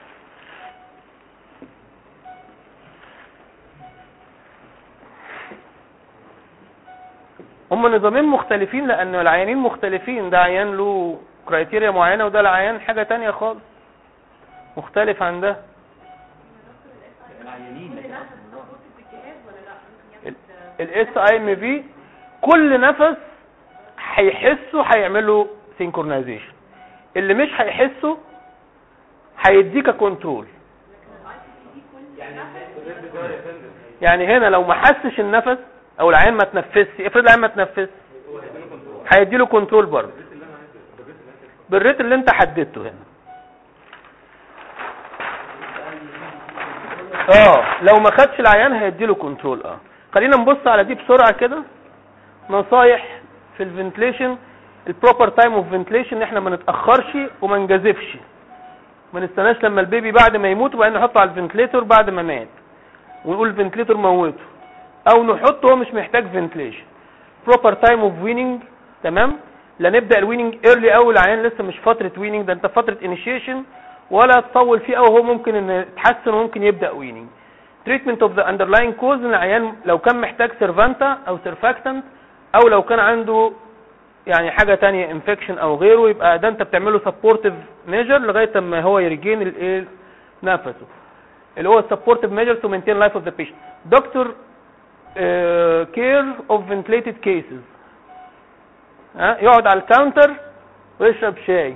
Speaker 2: هم نظامين مختلفين لان العيانين مختلفين ده عيان له كرايتيريا معينه وده العيان حاجه تانية خالص مختلف عن ده
Speaker 1: العيانين لكن أصل النظام.
Speaker 2: الاس اي ام في كل نفس هيحسه هيعمله سينكرونايزيشن اللي مش هيحسه هيديك كنترول يعني هنا لو ما حسش النفس او العين ما تنفسش افرض العين ما تنفسش هيديله كنترول برضه بالريت اللي انت حددته هنا اه لو ما خدش العيان هيديله كنترول اه خلينا نبص على دي بسرعه كده نصايح في الفنتليشن البروبر تايم اوف فنتليشن ان احنا ما نتاخرش وما نجازفش ما نستناش لما البيبي بعد ما يموت وبعدين نحطه على الفنتليتور بعد ما مات ونقول الفنتليتور موته او نحطه هو مش محتاج فنتليشن بروبر تايم اوف ويننج تمام لا نبدا الويننج ايرلي قوي العيان لسه مش فتره ويننج ده انت فتره انيشيشن ولا تطول فيه قوي هو ممكن ان يتحسن وممكن يبدا ويننج تريتمنت اوف ذا اندرلاين كوز ان العيان لو كان محتاج سيرفانتا او سيرفاكتنت او لو كان عنده يعني حاجه تانية انفكشن او غيره يبقى ده انت بتعمله سبورتيف ميجر لغايه اما هو يرجين الايه نفسه اللي هو supportive measures to maintain life of the patient doctor uh, care of ventilated cases ها يقعد على الكاونتر ويشرب شاي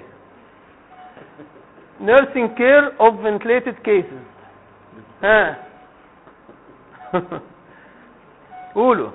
Speaker 2: nursing care of ventilated cases ها قولوا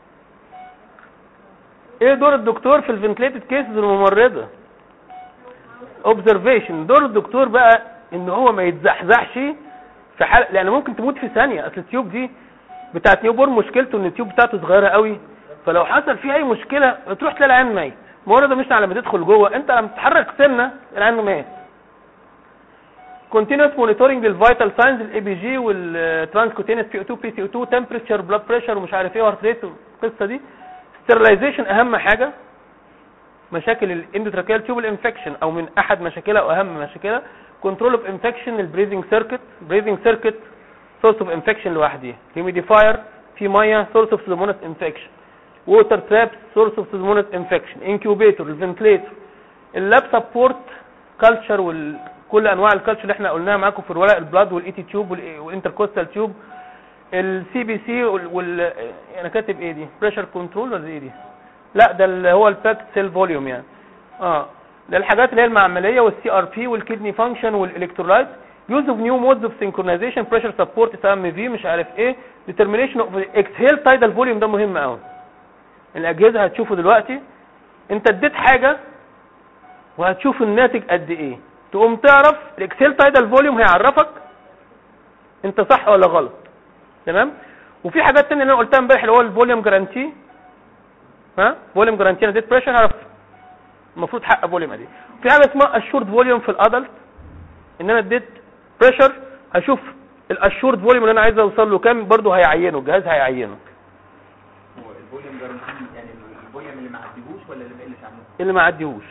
Speaker 2: ايه دور الدكتور في الفنتليتد كيسز الممرضه اوبزرفيشن دور الدكتور بقى ان هو ما يتزحزحش في في حال لان ممكن تموت في ثانيه اصل التيوب دي بتاعت نيو بورن مشكلته ان التيوب بتاعته صغيره قوي فلو حصل فيه اي مشكله تروح تلاقي العيان ميت مجرد مش على ما تدخل جوه انت لما تتحرك سنه العيان مات continuous monitoring للفيتال ساينز الاي بي جي والترانسكوتينس بي او 2 بي سي او 2 تمبريتشر بلاد بريشر ومش عارف ايه وهارت ريت القصه دي ستيرلايزيشن اهم حاجه مشاكل الاندوتراكيال تيوبل انفكشن او من احد مشاكلها واهم مشاكلها كنترول اوف انفكشن البريزنج سيركت بريزنج سيركت سورس اوف انفكشن لوحديها هيميديفاير في ميه سورس اوف سلمونس انفكشن ووتر ترابس سورس اوف سلمونس انفكشن انكيوبيتور الفنتليتور اللاب سبورت كلتشر وكل انواع الكلتشر اللي احنا قلناها معاكم في الورق البلاد والاي تي تيوب والانتركوستال تيوب السي بي سي وال انا كاتب ايه دي بريشر كنترول ولا ايه دي لا ده اللي هو الباكت سيل فوليوم يعني اه ده الحاجات اللي هي المعمليه والسي ار بي والكدني فانكشن والالكترولايت يوز اوف نيو مودز اوف سينكرونايزيشن بريشر سبورت اس ام في مش عارف ايه ديترمينيشن اوف اكسهيل تايدال فوليوم ده مهم قوي الاجهزه هتشوفه دلوقتي انت اديت حاجه وهتشوف الناتج قد ايه تقوم تعرف الاكسهيل تايدال فوليوم هيعرفك انت صح ولا غلط تمام وفي حاجات تانية اللي انا قلتها امبارح اللي هو الفوليوم جارانتي ها فوليوم جارانتي انا اديت بريشر هعرف المفروض حق فوليوم ادي في حاجه اسمها اشورد فوليوم في الادلت ان انا اديت بريشر هشوف الاشورد فوليوم اللي انا عايز اوصل له كام برضه هيعينه الجهاز هيعينه
Speaker 1: هو الفوليوم جارانتي يعني الفوليوم اللي ما عديهوش ولا اللي ما قلش عنه
Speaker 2: اللي ما عديهوش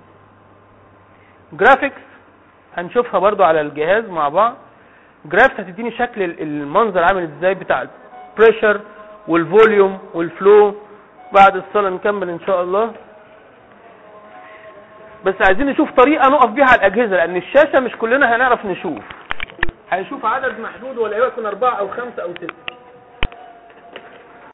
Speaker 2: جرافيكس هنشوفها برضو على الجهاز مع بعض جرافيكس هتديني شكل ال- المنظر عامل ازاي بتاع البريشر والفوليوم والفلو بعد الصلاة نكمل ان شاء الله بس عايزين نشوف طريقة نقف بيها على الأجهزة لأن الشاشة مش كلنا هنعرف نشوف هنشوف عدد محدود ولا يكون أربعة أو خمسة أو ستة